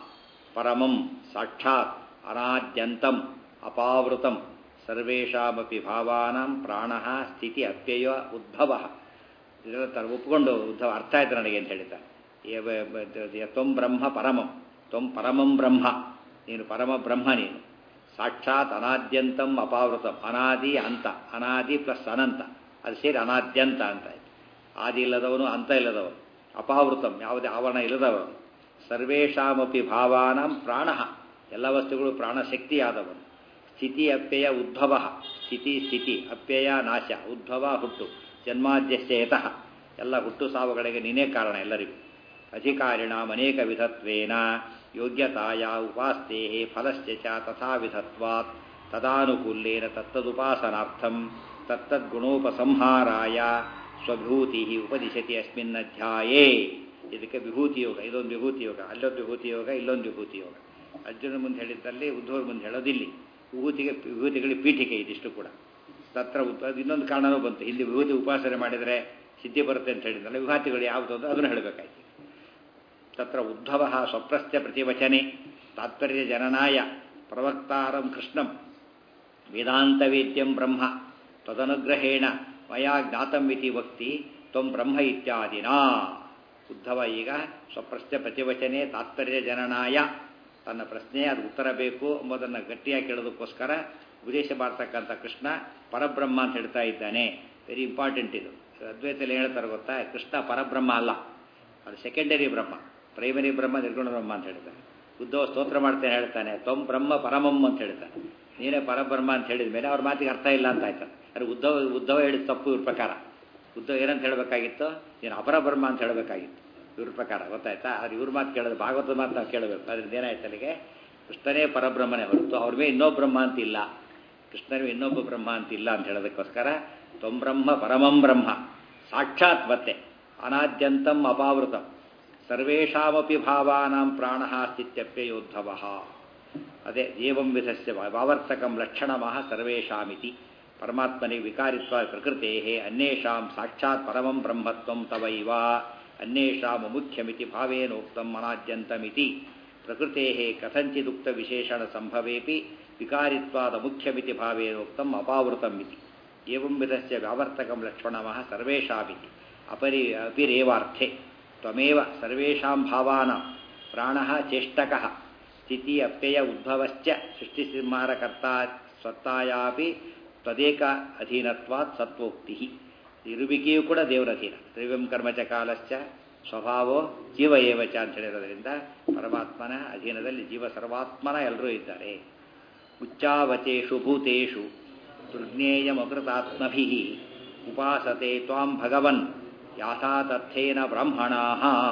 ಪರಮಂ ಸಾಕ್ಷಾತ್ ಅನಾದ್ಯಂತಂ ಅಪಾವೃತಂ ಸರ್ವೇಷಾಮಪಿ ಭಾವಾನಾಂ ಪ್ರಾಣಃ ಸ್ಥಿತಿ ಅಪ್ಯಯ ಉದ್ಭವ ಇದೆಲ್ಲ ತರ ಒಪ್ಪಿಕೊಂಡು ಉದ್ಧವ ಅರ್ಥ ಆಯ್ತು ನನಗೆ ಅಂತ ಹೇಳಿದ್ದಾರೆ ಏವ- ಬ- ತ್ವಂ ಬ್ರಹ್ಮ ಪರಮಂ ತ್ವಂ ಪರಮಂ ಬ್ರಹ್ಮ ನೀನು ಪರಮ ಬ್ರಹ್ಮ ನೀನು ಸಾಕ್ಷಾತ್ ಅನಾದ್ಯಂತಂ ಅಪಾವೃತಂ ಅನಾದಿ ಅಂತ ಅನಾದಿ ಪ್ಲಸ್ ಅನಂತ ಅದು ಸೇರಿ ಅನಾದ್ಯಂತ ಅಂತ ಆಯ್ತು ಆದಿ ಇಲ್ಲದವನು ಅಂತ ಇಲ್ಲದವನು ಅಪಾವೃತಂ ಯಾವುದೇ ಆವರಣ ಇಲ್ಲದವನು ಸರ್ವೇಷಾಮಪಿ ಭಾವಾನಾಂ ಪ್ರಾಣ ಎಲ್ಲ ವಸ್ತುಗಳು ಪ್ರಾಣಶಕ್ತಿಯಾದವನು ಸ್ಥಿತಿ ಅಪ್ಯಯ ಉದ್ಭವ ಸ್ಥಿತಿ ಸ್ಥಿತಿ ಅಪ್ಯಯ ನಾಶ ಉದ್ಭವ ಹುಟ್ಟು ಜನ್ಮಾದ್ಯಶ್ಚೇತಃ ಎಲ್ಲ ಹುಟ್ಟು ಸಾವುಗಳಿಗೆ ನೀನೇ ಕಾರಣ ಎಲ್ಲರಿಗೂ ಅಧಿಕಾರಿಣಾಂ ಅನೇಕ ವಿಧತ್ವೇನ ಯೋಗ್ಯತಾಯ ಉಪಾಸ್ತೆ ಫಲಶ್ಚ ಚ ತಥಾ ವಿಧತ್ವಾತ್ ತದಾನುಕೂಲ್ಯೇನ ತತ್ತದುಪಾಸನಾರ್ಥಂ ತತ್ತದ್ಗುಣೋಪಸಂಹಾರಾಯ ಸ್ವವಿಭೂತಿ ಉಪದಿಶತಿ ಅಸ್ಮಿನ್ ಅಧ್ಯಾಯೇ ಇದಕ್ಕೆ ವಿಭೂತಿ ಯೋಗ ಇದೊಂದು ವಿಭೂತಿ ಯೋಗ ಅಲ್ಲೊಂದು ವಿಭೂತಿ ಯೋಗ ಇಲ್ಲೊಂದು ವಿಭೂತಿ ಯೋಗ ಅರ್ಜುನ ಮುಂದೆ ಹೇಳಿದ್ದಲ್ಲಿ ಉದ್ಧವ್ರ ಮುಂದೆ ಹೇಳೋದಿಲ್ಲಿ ವಿಭೂತಿಗೆ ವಿಭೂತಿಗಳಿಗೆ ಪೀಠಿಕೆ ಇದಿಷ್ಟು ಕೂಡ ತತ್ರ ಉಪ ಇನ್ನೊಂದು ಕಾರಣನೂ ಬಂತು ಹಿಂದೆ ವಿಭೂತಿ ಉಪಾಸನೆ ಮಾಡಿದರೆ ಸಿದ್ಧಿ ಬರುತ್ತೆ ಅಂತ ಹೇಳಿದ್ನಲ್ಲ ವಿಭಾತಿಗಳು ಯಾವುದು ಅಂತ ಅದನ್ನು ಹೇಳಬೇಕಾಯ್ತು ತತ್ರ ಉದ್ಧವ ಸ್ವಪ್ರಸ್ಥ ಪ್ರತಿವಚನೆ ತಾತ್ಪರ್ಯ ಜನನಾಯ ಪ್ರವಕ್ತಾರಂ ಕೃಷ್ಣಂ ವೇದಾಂತವೇದ್ಯಂ ಬ್ರಹ್ಮ ತದನುಗ್ರಹೇಣ ಮಯಾ ಜ್ಞಾತಂ ಇತಿ ವಕ್ತಿ ತ್ವಂ ಬ್ರಹ್ಮ ಇತ್ಯಾದಿನಾ ಉದ್ಧವ ಈಗ ಸ್ವಪ್ರಶ್ನೆ ಪ್ರತಿವಚನೆ ತಾತ್ಪರ್ಯ ಜನನಾಯ ತನ್ನ ಪ್ರಶ್ನೆ ಅದು ಉತ್ತರ ಬೇಕು ಎಂಬುದನ್ನು ಗಟ್ಟಿಯಾಗಿ ಕೇಳೋದಕ್ಕೋಸ್ಕರ ಉಪದೇಶ ಮಾಡ್ತಕ್ಕಂಥ ಕೃಷ್ಣ ಪರಬ್ರಹ್ಮ ಅಂತ ಹೇಳ್ತಾ ಇದ್ದಾನೆ ವೆರಿ ಇಂಪಾರ್ಟೆಂಟ್ ಇದು ಅದ್ವೈತಲ್ಲಿ ಹೇಳ್ತಾರೆ ಗೊತ್ತಾ ಕೃಷ್ಣ ಪರಬ್ರಹ್ಮ ಅಲ್ಲ ಅದು ಸೆಕೆಂಡರಿ ಬ್ರಹ್ಮ ಪ್ರೈಮರಿ ಬ್ರಹ್ಮ ನಿರ್ಗುಣ ಬ್ರಹ್ಮ ಅಂತ ಹೇಳ್ತಾನೆ ಉದ್ಧವ ಸ್ತೋತ್ರ ಮಾಡ್ತೇನೆ ಹೇಳ್ತಾನೆ ತ್ವಂ ಬ್ರಹ್ಮ ಪರಮಂ ಅಂತ ಹೇಳ್ತಾನೆ ನೀನೇ ಪರಬ್ರಹ್ಮ ಅಂತ ಹೇಳಿದ ಮೇಲೆ ಅವ್ರ ಮಾತಿಗೆ ಅರ್ಥ ಇಲ್ಲ ಅಂತ ಆಯ್ತು ಅದು ಉದ್ಧವ ಉದ್ಧವ ಹೇಳಿದ ತಪ್ಪು ಇವ್ರ ಪ್ರಕಾರ ಉದ್ಧವ ಏನಂತ ಹೇಳಬೇಕಾಗಿತ್ತು ನೀನು ಅಪರ ಬ್ರಹ್ಮ ಅಂತ ಹೇಳಬೇಕಾಗಿತ್ತು ಇವ್ರ ಪ್ರಕಾರ ಗೊತ್ತಾಯ್ತಾ ಅದು ಇವ್ರ ಮಾತು ಕೇಳೋದು ಭಾಗವತದ ಮಾತು ನಾವು ಕೇಳಬೇಕು ಅದರಿಂದ ಏನಾಯ್ತು ಅಲ್ಲಿಗೆ ಕೃಷ್ಣನೇ ಪರಬ್ರಹ್ಮನೇ ಹೊರತು ಅವ್ರ ಮೇಲೆ ಇನ್ನೊಬ್ಬ ಬ್ರಹ್ಮ ಅಂತ ಇಲ್ಲ ಕೃಷ್ಣನಿಗೆ ಇನ್ನೊಬ್ಬ ಬ್ರಹ್ಮ ಅಂತ ಇಲ್ಲ ಅಂತ ಹೇಳೋದಕ್ಕೋಸ್ಕರ ತ್ವಂ ಬ್ರಹ್ಮ ಪರಮಂ ಬ್ರಹ್ಮ ಸಾಕ್ಷಾತ್ ಮತ್ತೆ ಅನಾದ್ಯಂತಂ ಅಪಾವೃತಂ ಸರ್ವೇಷಾಮಪಿ ಭಾವಾನಾಂ ಪ್ರಾಣ ಸ್ಥಿತ್ಯಪ್ಯಯೋದ್ಧವ ಅದೇ ಏವಂ ವಿಧಸ್ಯ ವಾವರ್ತಕಂ ಲಕ್ಷಣಮಃ ಸರ್ವೇಷಾಮಿತಿ ಪರಮಾತ್ಮನಿಗೆ ವಿಕಾರಿತ್ವ ಪ್ರಕೃತೆ ಅನ್ಯೇಷಾಂ ಸಾಕ್ಷಾತ್ ಪರಮಂ ಬ್ರಹ್ಮತ್ವಂ ತವೈವ ಅನ್ಯೇಷಾಂ ಮುಖ್ಯಮಿತಿ ಭಾವೇನೋಕ್ತಂ ಅನಾದ್ಯಂತಮಿತಿ ಪ್ರಕೃತೆ ಕಥಂಚಿದುಕ್ತ ವಿಶೇಷಣ ಸಂಭವೇಪಿ ವಿಕಾರಿತ್ವಾದ ಮುಖ್ಯಮಿತಿ ಭಾವೇನೋಕ್ತಂ ಅಪಾವೃತಂ ಇತಿ ಏವಂ ವಿಧಸ್ಯ ವ್ಯಾವರ್ತಕಂ ಲಕ್ಷ್ಮಣಮಃ ಸರ್ವೇಷಾಮಿತಿ ಅಪರಿ ಅಪಿರೇವಾರ್ಥೆ ತ್ವಮೇವ ಸರ್ವೇಷಾಂ ಭಾವಾನಾಂ ಪ್ರಾಣಃ ಚೇಷ್ಟಕಃ ಸ್ಥಿತಿ ಅಪ್ಯಯ ಉದ್ಭವಶ್ಚ ಸೃಷ್ಟಿಸಿಂಹಾರಕರ್ತ ಸ್ವತ್ತಾಯಾಪಿ ತ್ವದೇಕ ಅಧೀನತ್ವಾತ್ ಸತ್ವೋಕ್ತಿ ಇರುವಿಕೆಯೂ ಕೂಡ ದೇವರ ಅಧೀನ ತ್ರಿವ್ಯಂ ಕರ್ಮಚ ಕಾಲಶ್ಚ ಸ್ವಭಾವೋ ಜೀವ ಏವಚ ಅಂತ ಹೇಳಿರೋದ್ರಿಂದ ಪರಮಾತ್ಮನ ಅಧೀನದಲ್ಲಿ ಜೀವ ಸರ್ವಾತ್ಮನ ಎಲ್ಲರೂ ಇದ್ದಾರೆ ಉಚ್ಚಾವಚೇಷು ಭೂತೇಷು ದುರ್ಜ್ಞೇಯಮಕೃತಾತ್ಮಭಿ ಉಪಾಸತೆ ತ್ವಾಂ ಭಗವನ್ ಯಾಥಾತಥ್ಯೇನ ಬ್ರಾಹ್ಮಣಾ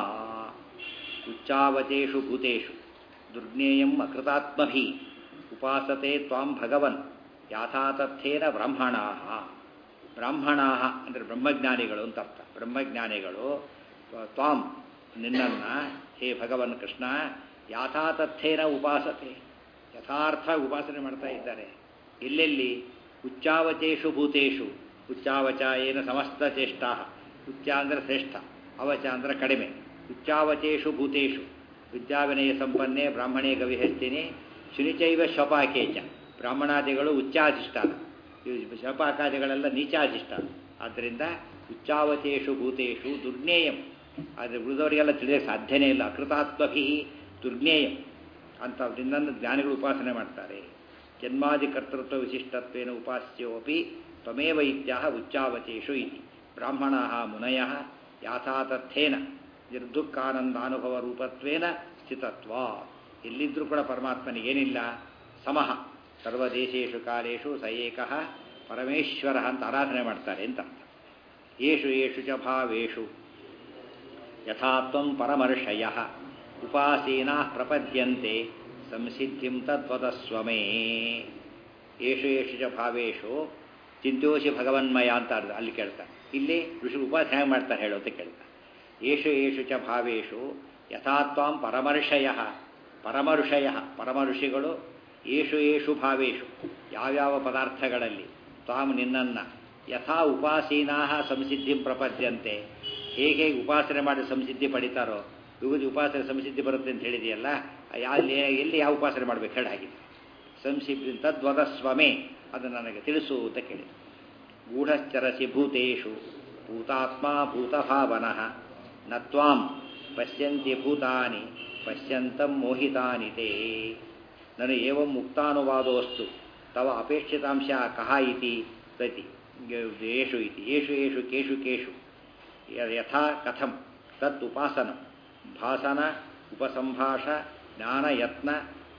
ಉಚ್ಚಾವಚೇಷು ಭೂತೇಷು ದುರ್ಜ್ಞೇಯಂ ಅಕೃತಾತ್ಮಭಿ ಉಪಾಸತೆ ತ್ವಾಂ ಭಗವನ್ ಯಾಥಾತಥ್ಯೇನ ಬ್ರಾಹ್ಮಣಾ ಬ್ರಾಹ್ಮಣಾ ಅಂದರೆ ಬ್ರಹ್ಮಜ್ಞಾನಿಗಳು ಅಂತ ಅರ್ಥ ಬ್ರಹ್ಮಜ್ಞಾನಿಗಳು ತ್ವಾಂ ನಿನ್ನನ್ನು ಹೇ ಭಗವನ್ ಕೃಷ್ಣ ಯಾಥಾತಥ್ಯೇನ ಉಪಾಸತೆ ಯಥಾರ್ಥ ಉಪಾಸನೆ ಮಾಡ್ತಾ ಇದ್ದಾರೆ ಎಲ್ಲೆಲ್ಲಿ ಉಚ್ಚಾವಚೇಷು ಭೂತೇಷು ಉಚ್ಚಾವಚ ಏನು ಸಮಸ್ತ ಚೇಷ್ಟಾ ಉಚ್ಚ ಅಂದರೆ ಶ್ರೇಷ್ಠ ಅವಚ ಅಂದರೆ ಕಡಿಮೆ ಉಚ್ಚಾವಚೇಷು ಭೂತೇಷು ವಿದ್ಯಾವಿನಯ ಸಂಪನ್ನೆ ಬ್ರಾಹ್ಮಣೇ ಗವಿಹಸ್ತಿನಿ ಶುನಿಚೈವ ಶಪಾಕೇಚ ಬ್ರಾಹ್ಮಣಾದಿಗಳು ಉಚ್ಚಾಧಿಷ್ಠಾನ ಶಪಾಕಾದಿಗಳೆಲ್ಲ ನೀಚಾಧಿಷ್ಠಾನ ಆದ್ದರಿಂದ ಉಚ್ಚಾವಚೇಷು ಭೂತೇಷು ದುರ್ಜ್ಞೇಯಂ ಆದರೆ ಉಳಿದವರಿಗೆಲ್ಲ ತಿಳಿಯೋಕ್ಕೆ ಸಾಧ್ಯನೇ ಇಲ್ಲ ಅಕೃತಾತ್ಮಭಿ ದುರ್ಜ್ಞೇಯಂ ಅಂತ ಇನ್ನೊಂದು ಜ್ಞಾನಿಗಳು ಉಪಾಸನೆ ಮಾಡ್ತಾರೆ ಜನ್ಮಾದಿ ಕರ್ತೃತ್ವ ವಿಶಿಷ್ಟತ್ವೇನ ಉಪಾಸ್ಯೋಪಿ ತ್ವಮೇವ ಇತ್ಯಾಹ ಉಚ್ಚಾವಚೇಷು ಇತಿ ಬ್ರಾಹ್ಮಣ ಮುನಯ ಯಾಥಾತಥೇನ ನಿರ್ದುಃಖಾನಂದಾನುಭವ ರೂಪತ್ವೇನ ಸ್ಥಿತತ್ವ ಎಲ್ಲಿದ್ದರೂ ಕೂಡ ಪರಮಾತ್ಮನಿಗೇನಿಲ್ಲ ಸಮಃ ಸರ್ವದೇಶೇಶು ಕಾಲೇಶು ಸ ಏಕಃ ಪರಮೇಶ್ವರ ಅಂತ ಆರಾಧನೆ ಮಾಡ್ತಾರೆ ಅಂತ ಯೇಷು ಯೇಷು ಚ ಭಾವೇಷು ಯಥಾತ್ವಂ ಪರಮರ್ಷಯ ಉಪಾಸೀನಾ ಪ್ರಪದ್ಯಂತೆ ಸಂಸಿದ್ಧಿಂ ತದ್ವದಸ್ವಮೇ ಯೇಷು ಯೇಷು ಚ ಭಾವೇಷು ಚಿಂತ್ಯೋಷಿ ಭಗವನ್ಮಯ ಅಂತ ಅರ್ಥ ಅಲ್ಲಿ ಕೇಳ್ತಾರೆ ಇಲ್ಲಿ ಋಷಿ ಉಪಾಸನೆ ಹೇಗೆ ಮಾಡ್ತಾರೆ ಹೇಳು ಅಂತ ಕೇಳ್ತಾರೆ ಯೇಷು ಯೇಷು ಚ ಭಾವೇಷು ಯಥಾತ್ವಾಂ ಪರಮರ್ಷಯ ಪರಮಋಷಯ ಪರಮ ಋಷಿಗಳು ಯೇಷು ಯೇಷು ಭಾವೇಷು ಯಾವ್ಯಾವ ಪದಾರ್ಥಗಳಲ್ಲಿ ತ್ವಾಂ ನಿನ್ನನ್ನು ಯಥಾ ಉಪಾಸೀನಾ ಸಂಸಿದ್ಧಿ ಪ್ರಪದ್ಯಂತೆ ಹೇಗೆ ಉಪಾಸನೆ ಮಾಡಿ ಸಂಸಿದ್ಧಿ ಪಡಿತಾರೋ ವಿವಿಧ ಉಪಾಸನೆ ಸಂಸಿದ್ಧಿ ಬರುತ್ತೆ ಅಂತ ಹೇಳಿದೆಯಲ್ಲ ಅಲ್ಲಿ ಎಲ್ಲಿ ಯಾವ ಉಪಾಸನೆ ಮಾಡಬೇಕು ಹೇಳಾಗಿದೆ ಸಂಸಿದ್ಧಿ ತದ್ವದಸ್ವಮೇ ಅದು ನನಗೆ ತಿಳಿಸು ಅಂತ ಕೇಳಿ ಗೂಢಶ್ಚರಸಿ ಭೂತೇಷು ಭೂತಾತ್ಮ ಭೂತಭಾವನಃ ನ ತ್ವಾಂ ಪಶ್ಯಂತಿ ಭೂತಾನಿ ಪಶ್ಯಂತಂ ಮೋಹಿತಾನಿ ತೇ ನನು ಏವಂ ಮುಕ್ತಾನುವಾದೋಸ್ತು ತವ ಅಪೇಕ್ಷಿತಾಂಶ ಕಹ ಇತಿ ಪ್ರತಿ ಯೇಷು ಇತಿ ಯೇಷು ಯೇಷು ಕೇಷು ಕೇಷು ಯಥಾ ಕಥಂ ತತ್ ಉಪಾಸನ ಭಾಸನ ಉಪಸಂಭಾಷ ಜ್ಞಾನಯತ್ನ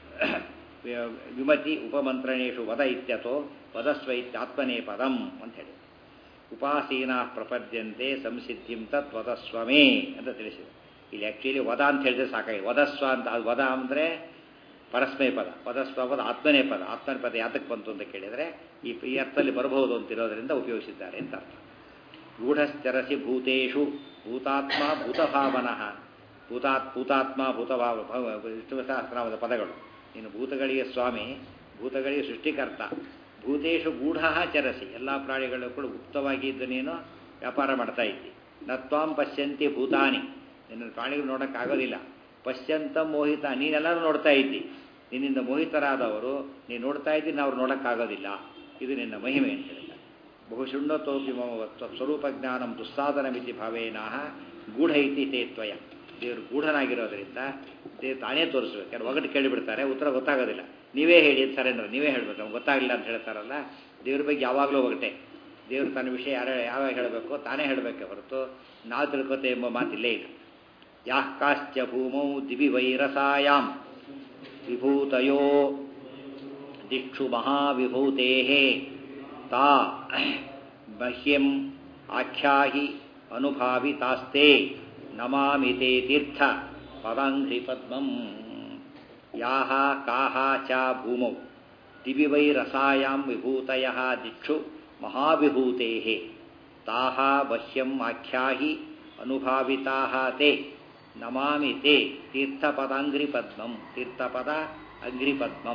ವಿಮತಿ ಉಪಮಂತ್ರಣೇಶು ವದ ಇತ್ಯಥೋ ವದಸ್ವ ಇತ್ಯಾತ್ಮನೇ ಪದಂ ಅಂತ ಹೇಳಿ ಉಪಾಸೀನಾ ಪ್ರಪದ್ಯಂತೆ ಸಂಸಿದ್ಧಿಂ ತತ್ ವದಸ್ವಮೇ ಅಂತ ತಿಳಿಸಿದೆ ಇಲ್ಲಿ ಆ್ಯಕ್ಚುಲಿ ವದ ಅಂತ ಹೇಳಿದ್ರೆ ಸಾಕಾಗಿ ವದಸ್ವ ಅಂತ ಅದು ವದ ಅಂದರೆ ಪರಸ್ಮೈ ಪದ ವದಸ್ವ ಪದ ಆತ್ಮನೇ ಪದ ಆತ್ಮನ ಪದ ಯಾತಕ್ಕೆ ಬಂತು ಅಂತ ಕೇಳಿದರೆ ಈ ಈ ಅರ್ಥದಲ್ಲಿ ಬರಬಹುದು ಅಂತಿರೋದರಿಂದ ಉಪಯೋಗಿಸಿದ್ದಾರೆ ಅಂತ ಅರ್ಥ ಗೂಢಶ್ಚರಸಿ ಭೂತೇಷು ಭೂತಾತ್ಮ ಭೂತಭಾವನಃ ಭೂತಾತ್ ಭೂತಾತ್ಮ ಭೂತಭಾವ ವಿಷ್ಣುಸಹಸ್ರನಾಮದ ಪದಗಳು ನೀನು ಭೂತಗಳಿಗೆ ಸ್ವಾಮಿ ಭೂತಗಳಿಗೆ ಸೃಷ್ಟಿಕರ್ತ ಭೂತೇಶು ಗೂಢ ಚರಸಿ ಎಲ್ಲ ಪ್ರಾಣಿಗಳು ಕೂಡ ಗುಪ್ತವಾಗಿ ಇದ್ದು ನೀನು ವ್ಯಾಪಾರ ಮಾಡ್ತಾ ಇದ್ದಿ ನತ್ವಾಂ ಪಶ್ಯಂತಿ ಭೂತಾನಿ ನಿನ್ನ ಪ್ರಾಣಿಗಳು ನೋಡೋಕ್ಕಾಗೋದಿಲ್ಲ ಪಶ್ಯಂತ ಮೋಹಿತ ನೀನೆಲ್ಲರೂ ನೋಡ್ತಾ ಇದ್ದಿ ನಿನ್ನಿಂದ ಮೋಹಿತರಾದವರು ನೀನು ನೋಡ್ತಾ ಇದ್ದೀನಿ ಅವ್ರು ನೋಡೋಕ್ಕಾಗೋದಿಲ್ಲ ಇದು ನಿನ್ನ ಮಹಿಮೆ ಅಂತ ಹೇಳಿದ ಬಹುಶುಣ್ಣತೋಪಿ ಮಮ ಸ್ವರೂಪ ಜ್ಞಾನಂ ದುಸ್ಸಾಧನಮಿತಿ ಭಾವೇನಾಹ ಗೂಢ ಇತಿ ತೇ ತ್ವಯ ದೇವರು ಗೂಢನಾಗಿರೋದ್ರಿಂದ ದೇವ್ರು ತಾನೇ ತೋರಿಸ್ಬೇಕು ಯಾರು ಒಗಟ್ಟು ಕೇಳಿಬಿಡ್ತಾರೆ ಉತ್ತರ ಗೊತ್ತಾಗೋದಿಲ್ಲ ನೀವೇ ಹೇಳಿ ಸರೇಂದ್ರ ನೀವೇ ಹೇಳ್ಬೇಕು ನಮ್ಗೆ ಗೊತ್ತಾಗಲಿಲ್ಲ ಅಂತ ಹೇಳ್ತಾರಲ್ಲ ದೇವ್ರ ಬಗ್ಗೆ ಯಾವಾಗಲೂ ಒಗಟೆ ದೇವ್ರು ತನ್ನ ವಿಷಯ ಯಾರು ಯಾವಾಗ ಹೇಳಬೇಕು ತಾನೇ ಹೇಳಬೇಕೆ ಹೊರತು ನಾವು ತಿಳ್ಕೊತೆ ಎಂಬ ಮಾತಿಲ್ಲೇ ಇಲ್ಲ ಯಾಃ ಕಾಶ್ಚ ಭೂಮೌ ದಿವಿ ವೈರಸಾಯಾಂ ವಿಭೂತಯೋ ದಿಕ್ಷು ಮಹಾವಿಭೂತೆ ತಾ ಮಹ್ಯಂ ಆಖ್ಯಾಹಿ ಅನುಭಾವಿತಾಸ್ತೆ ನಮಾಮಿ ತೇ ತೀರ್ಥ ಪದಾಂಘ್ರಿ ಪದ್ಮಂ ಯಾಹ ಕಾಹ ಚ ಭೂಮೌ ದಿವಿ ವೈ ರಸಾಯಾಂ ವಿಭೂತಯ ದಿಕ್ಷು ಮಹಾವಿಭೂತೆ ತಾಹ ಬಹ್ಯಂ ಆಖ್ಯಾಹಿ ಅನುಭಾವಿತಾ ತೇ ನಮಾಮಿ ತೇ ತೀರ್ಥಪದಾಂಗ್ರಿ ಪದ್ಮಂ ತೀರ್ಥಪದ ಅಂಗ್ರಿಪದ್ಮಂ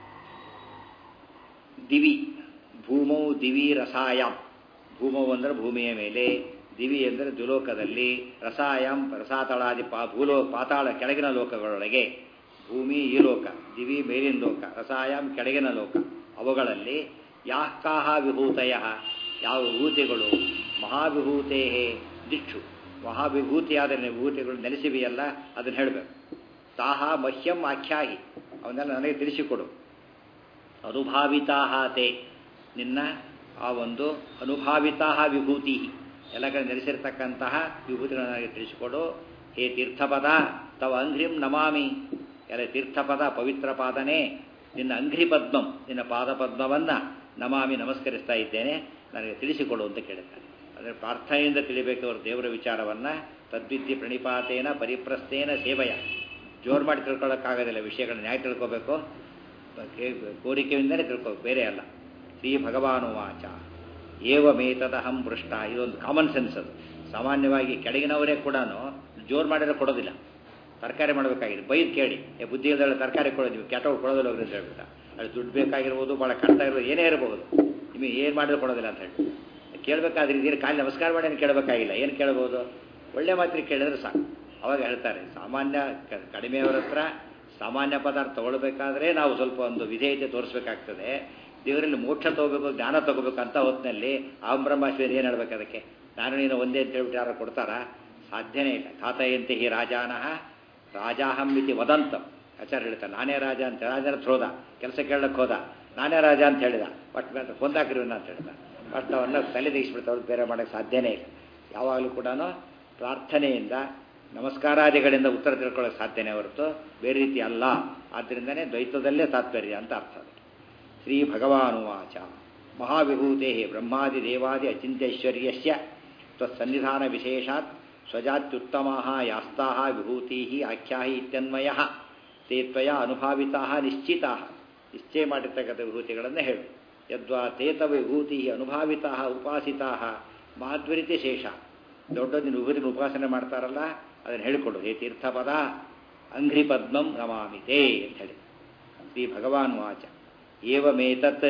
ದಿವಿ ಭೂಮೌ ದಿವಿ ರಸಾಯಾಂ ಭೂಮೌ ಅಂದರೆ ಭೂಮಿಯ ಮೇಲೆ ದಿವಿ ಅಂದರೆ ದುಲೋಕದಲ್ಲಿ ರಸಾಯಾಂ ರಸಾತಳಾದಿ ಪಾ ಭೂಲೋ ಪಾತಾಳ ಕೆಳಗಿನ ಲೋಕಗಳೊಳಗೆ ಭೂಮಿ ಈ ಲೋಕ ದಿವಿ ಮೇಲಿನ ಲೋಕ ರಸಾಯಾಂ ಕೆಳಗಿನ ಲೋಕ ಅವುಗಳಲ್ಲಿ ಯಾಕಾಹ ವಿಭೂತಯ ಯಾವ ವಿಭೂತಿಗಳು ಮಹಾವಿಭೂತೇ ದಿಕ್ಷು ಮಹಾವಿಭೂತಿಯಾದ ವಿಭೂತಿಗಳು ನೆಲೆಸಿವೆಯಲ್ಲ ಅದನ್ನು ಹೇಳಬೇಕು ತಾಹ ಮಹ್ಯಂ ಆಖ್ಯಾಹಿ ಅವನ್ನೆಲ್ಲ ನನಗೆ ತಿಳಿಸಿಕೊಡು ಅನುಭಾವಿತಾ ತೇ ನಿನ್ನ ಆ ಒಂದು ಅನುಭಾವಿತಾ ವಿಭೂತಿ ಎಲ್ಲ ಕಡೆ ನೆಲೆಸಿರ್ತಕ್ಕಂತಹ ವಿಭೂತಿಗಳನ್ನು ನನಗೆ ತಿಳಿಸಿಕೊಡು ಹೇ ತೀರ್ಥಪದ ತವ ಅಂಘ್ರಿಂ ನಮಾಮಿ ಎಲ್ಲ ತೀರ್ಥಪದ ಪವಿತ್ರ ಪಾದನೇ ನಿನ್ನ ಅಂಘ್ರಿ ಪದ್ಮಂ ನಿನ್ನ ಪಾದ ಪದ್ಮವನ್ನು ನಮಾಮಿ ನಮಸ್ಕರಿಸ್ತಾ ಇದ್ದೇನೆ ನನಗೆ ತಿಳಿಸಿಕೊಡು ಅಂತ ಕೇಳುತ್ತಾರೆ ಅಂದರೆ ಪ್ರಾರ್ಥನೆಯಿಂದ ತಿಳಿಬೇಕು ಅವರು ದೇವರ ವಿಚಾರವನ್ನು ತದ್ವಿದ್ಯೆ ಪ್ರಣಿಪಾತೇನ ಪರಿಪ್ರಸ್ಥೇನ ಸೇವೆಯ ಜೋರು ಮಾಡಿ ತಿಳ್ಕೊಳ್ಳೋಕ್ಕಾಗೋದಿಲ್ಲ ವಿಷಯಗಳನ್ನ ಯಾಕೆ ತಿಳ್ಕೋಬೇಕು ಕೋರಿಕೆಯಿಂದಲೇ ತಿಳ್ಕೋ ಬೇರೆ ಅಲ್ಲ ಶ್ರೀ ಭಗವಾನು ವಾಚ ಏವಮೇತದಹಂ ಪೃಷ್ಟ ಇದೊಂದು ಕಾಮನ್ ಸೆನ್ಸ್ ಅದು ಸಾಮಾನ್ಯವಾಗಿ ಕೆಳಗಿನವರೇ ಕೂಡ ಜೋರು ಮಾಡಿದ್ರೆ ಕೊಡೋದಿಲ್ಲ ತರಕಾರಿ ಮಾಡಬೇಕಾಗಿದೆ ಬೈದು ಕೇಳಿ ಏ ಬುದ್ಧಿ ಇಲ್ದಳೆ ತರಕಾರಿ ಕೊಡೋದು ಕೆಟ್ಟವು ಕೊಡೋದಿಲ್ಲ ಹೋಗ್ರಿ ಅಂತ ಹೇಳ್ಬಿಟ್ಟ ಅದು ದುಡ್ಡು ಬೇಕಾಗಿರ್ಬೋದು ಭಾಳ ಕಷ್ಟ ಇರ್ಬೋದು ಏನೇ ಇರಬಹುದು ನಿಮಗೆ ಏನು ಮಾಡಿದ್ರೆ ಕೊಡೋದಿಲ್ಲ ಅಂತ ಹೇಳಿ ಕೇಳಬೇಕಾದ್ರೆ ಇದೇನು ಕಾಲಿ ನಮಸ್ಕಾರ ಮಾಡಿ ಏನು ಕೇಳಬೇಕಾಗಿಲ್ಲ ಏನು ಕೇಳ್ಬೋದು ಒಳ್ಳೆ ಮಾತ್ರ ಕೇಳಿದ್ರೆ ಸಾಕು ಅವಾಗ ಹೇಳ್ತಾರೆ ಸಾಮಾನ್ಯ ಕಡಿಮೆಯವರ ಹತ್ರ ಸಾಮಾನ್ಯ ಪದಾರ್ಥ ತಗೊಳ್ಬೇಕಾದ್ರೆ ನಾವು ಸ್ವಲ್ಪ ಒಂದು ವಿಧೇಯತೆ ತೋರಿಸ್ಬೇಕಾಗ್ತದೆ ದೇವರಲ್ಲಿ ಮೋಕ್ಷ ತಗೋಬೇಕು ಜ್ಞಾನ ತಗೋಬೇಕು ಅಂತ ಹೊತ್ತಿನಲ್ಲಿ ಅಹಂ ಬ್ರಹ್ಮಾಶ್ವರಿ ಏನು ಹೇಳ್ಬೇಕು ಅದಕ್ಕೆ ನಾನು ನೀನು ಒಂದೇ ಅಂತ ಹೇಳ್ಬಿಟ್ಟು ಯಾರು ಕೊಡ್ತಾರಾ ಸಾಧ್ಯನೇ ಇಲ್ಲ ಖಾತೆಯಂತೆ ಹಿ ರಾಜಾನಃ ರಾಜಾಹಂ ಇತಿ ವದಂತಂ ಆಚಾರ್ಯ ಹೇಳ್ತಾರೆ ನಾನೇ ರಾಜ ಅಂತ ರಾಜನ ಹತ್ರ ಹೋದ ಕೆಲಸ ಕೇಳಕ್ಕೆ ಹೋದ ನಾನೇ ರಾಜ ಅಂತ ಹೇಳಿದ ಬಟ್ ಮೇಲೆ ಕೊಂದಾಕಿರುವನ್ನ ಅಂತ ಹೇಳಿದ ಬಟ್ ಅವನ್ನ ತಲೆ ತೆಗಿಸ್ಬಿಡ್ತಾವ್ರು ಬೇರೆ ಮಾಡೋಕ್ಕೆ ಸಾಧ್ಯನೇ ಇಲ್ಲ ಯಾವಾಗಲೂ ಕೂಡ ಪ್ರಾರ್ಥನೆಯಿಂದ ನಮಸ್ಕಾರಾದಿಗಳಿಂದ ಉತ್ತರ ತಿಳ್ಕೊಳ್ಳೋಕೆ ಸಾಧ್ಯನೇ ಹೊರತು ಬೇರೆ ರೀತಿ ಅಲ್ಲ ಆದ್ದರಿಂದನೇ ದ್ವೈತದಲ್ಲೇ ತಾತ್ಪರ್ಯ ಅಂತ ಅರ್ಥ ಅದು ಶ್ರೀ ಭಗವಾನುವಾಚ ಮಹಾವಿಭೂತೆ ಬ್ರಹ್ಮಾದಿ ದೇವಾದಿ ಅಚಿಂತ್ಯೈಶ್ವರ್ಯಸ್ಯ ತ್ವತ್ಸನ್ನಿಧಾನ ವಿಶೇಷಾತ್ ಸ್ವಜಾತ್ಯುತ್ತಮಾ ಯಾಸ್ತಾ ವಿಭೂತಿ ಆಖ್ಯಾ ಇತ್ಯನ್ವಯ ತೇ ತ್ವಯ ಅನುಭಾವಿತಾ ನಿಶ್ಚಿತಾ ನಿಶ್ಚಯ ಮಾಡಿರ್ತಕ್ಕಂಥ ವಿಭೂತಿಗಳನ್ನು ಹೇಳು ಯದ್ವಾ ತೇತ ವಿಭೂತಿ ಅನುಭಾವಿತಾ ಉಪಾಸಿತಾ ಮಾಧ್ವರಿತೆ ಶೇಷ ದೊಡ್ಡ ನೀನು ವಿಭೂತಿನ ಉಪಾಸನೆ ಮಾಡ್ತಾರಲ್ಲ ಅದನ್ನು ಹೇಳಿಕೊಡು ಹೇ ತೀರ್ಥಪದ ಅಂಘ್ರಿ ಪದ್ಮಂ ನಮಾಮಿತೆ ಅಂತ ಹೇಳಿ ಶ್ರೀ ಭಗವಾನ್ ವಾಚ ಏವಮೇತತ್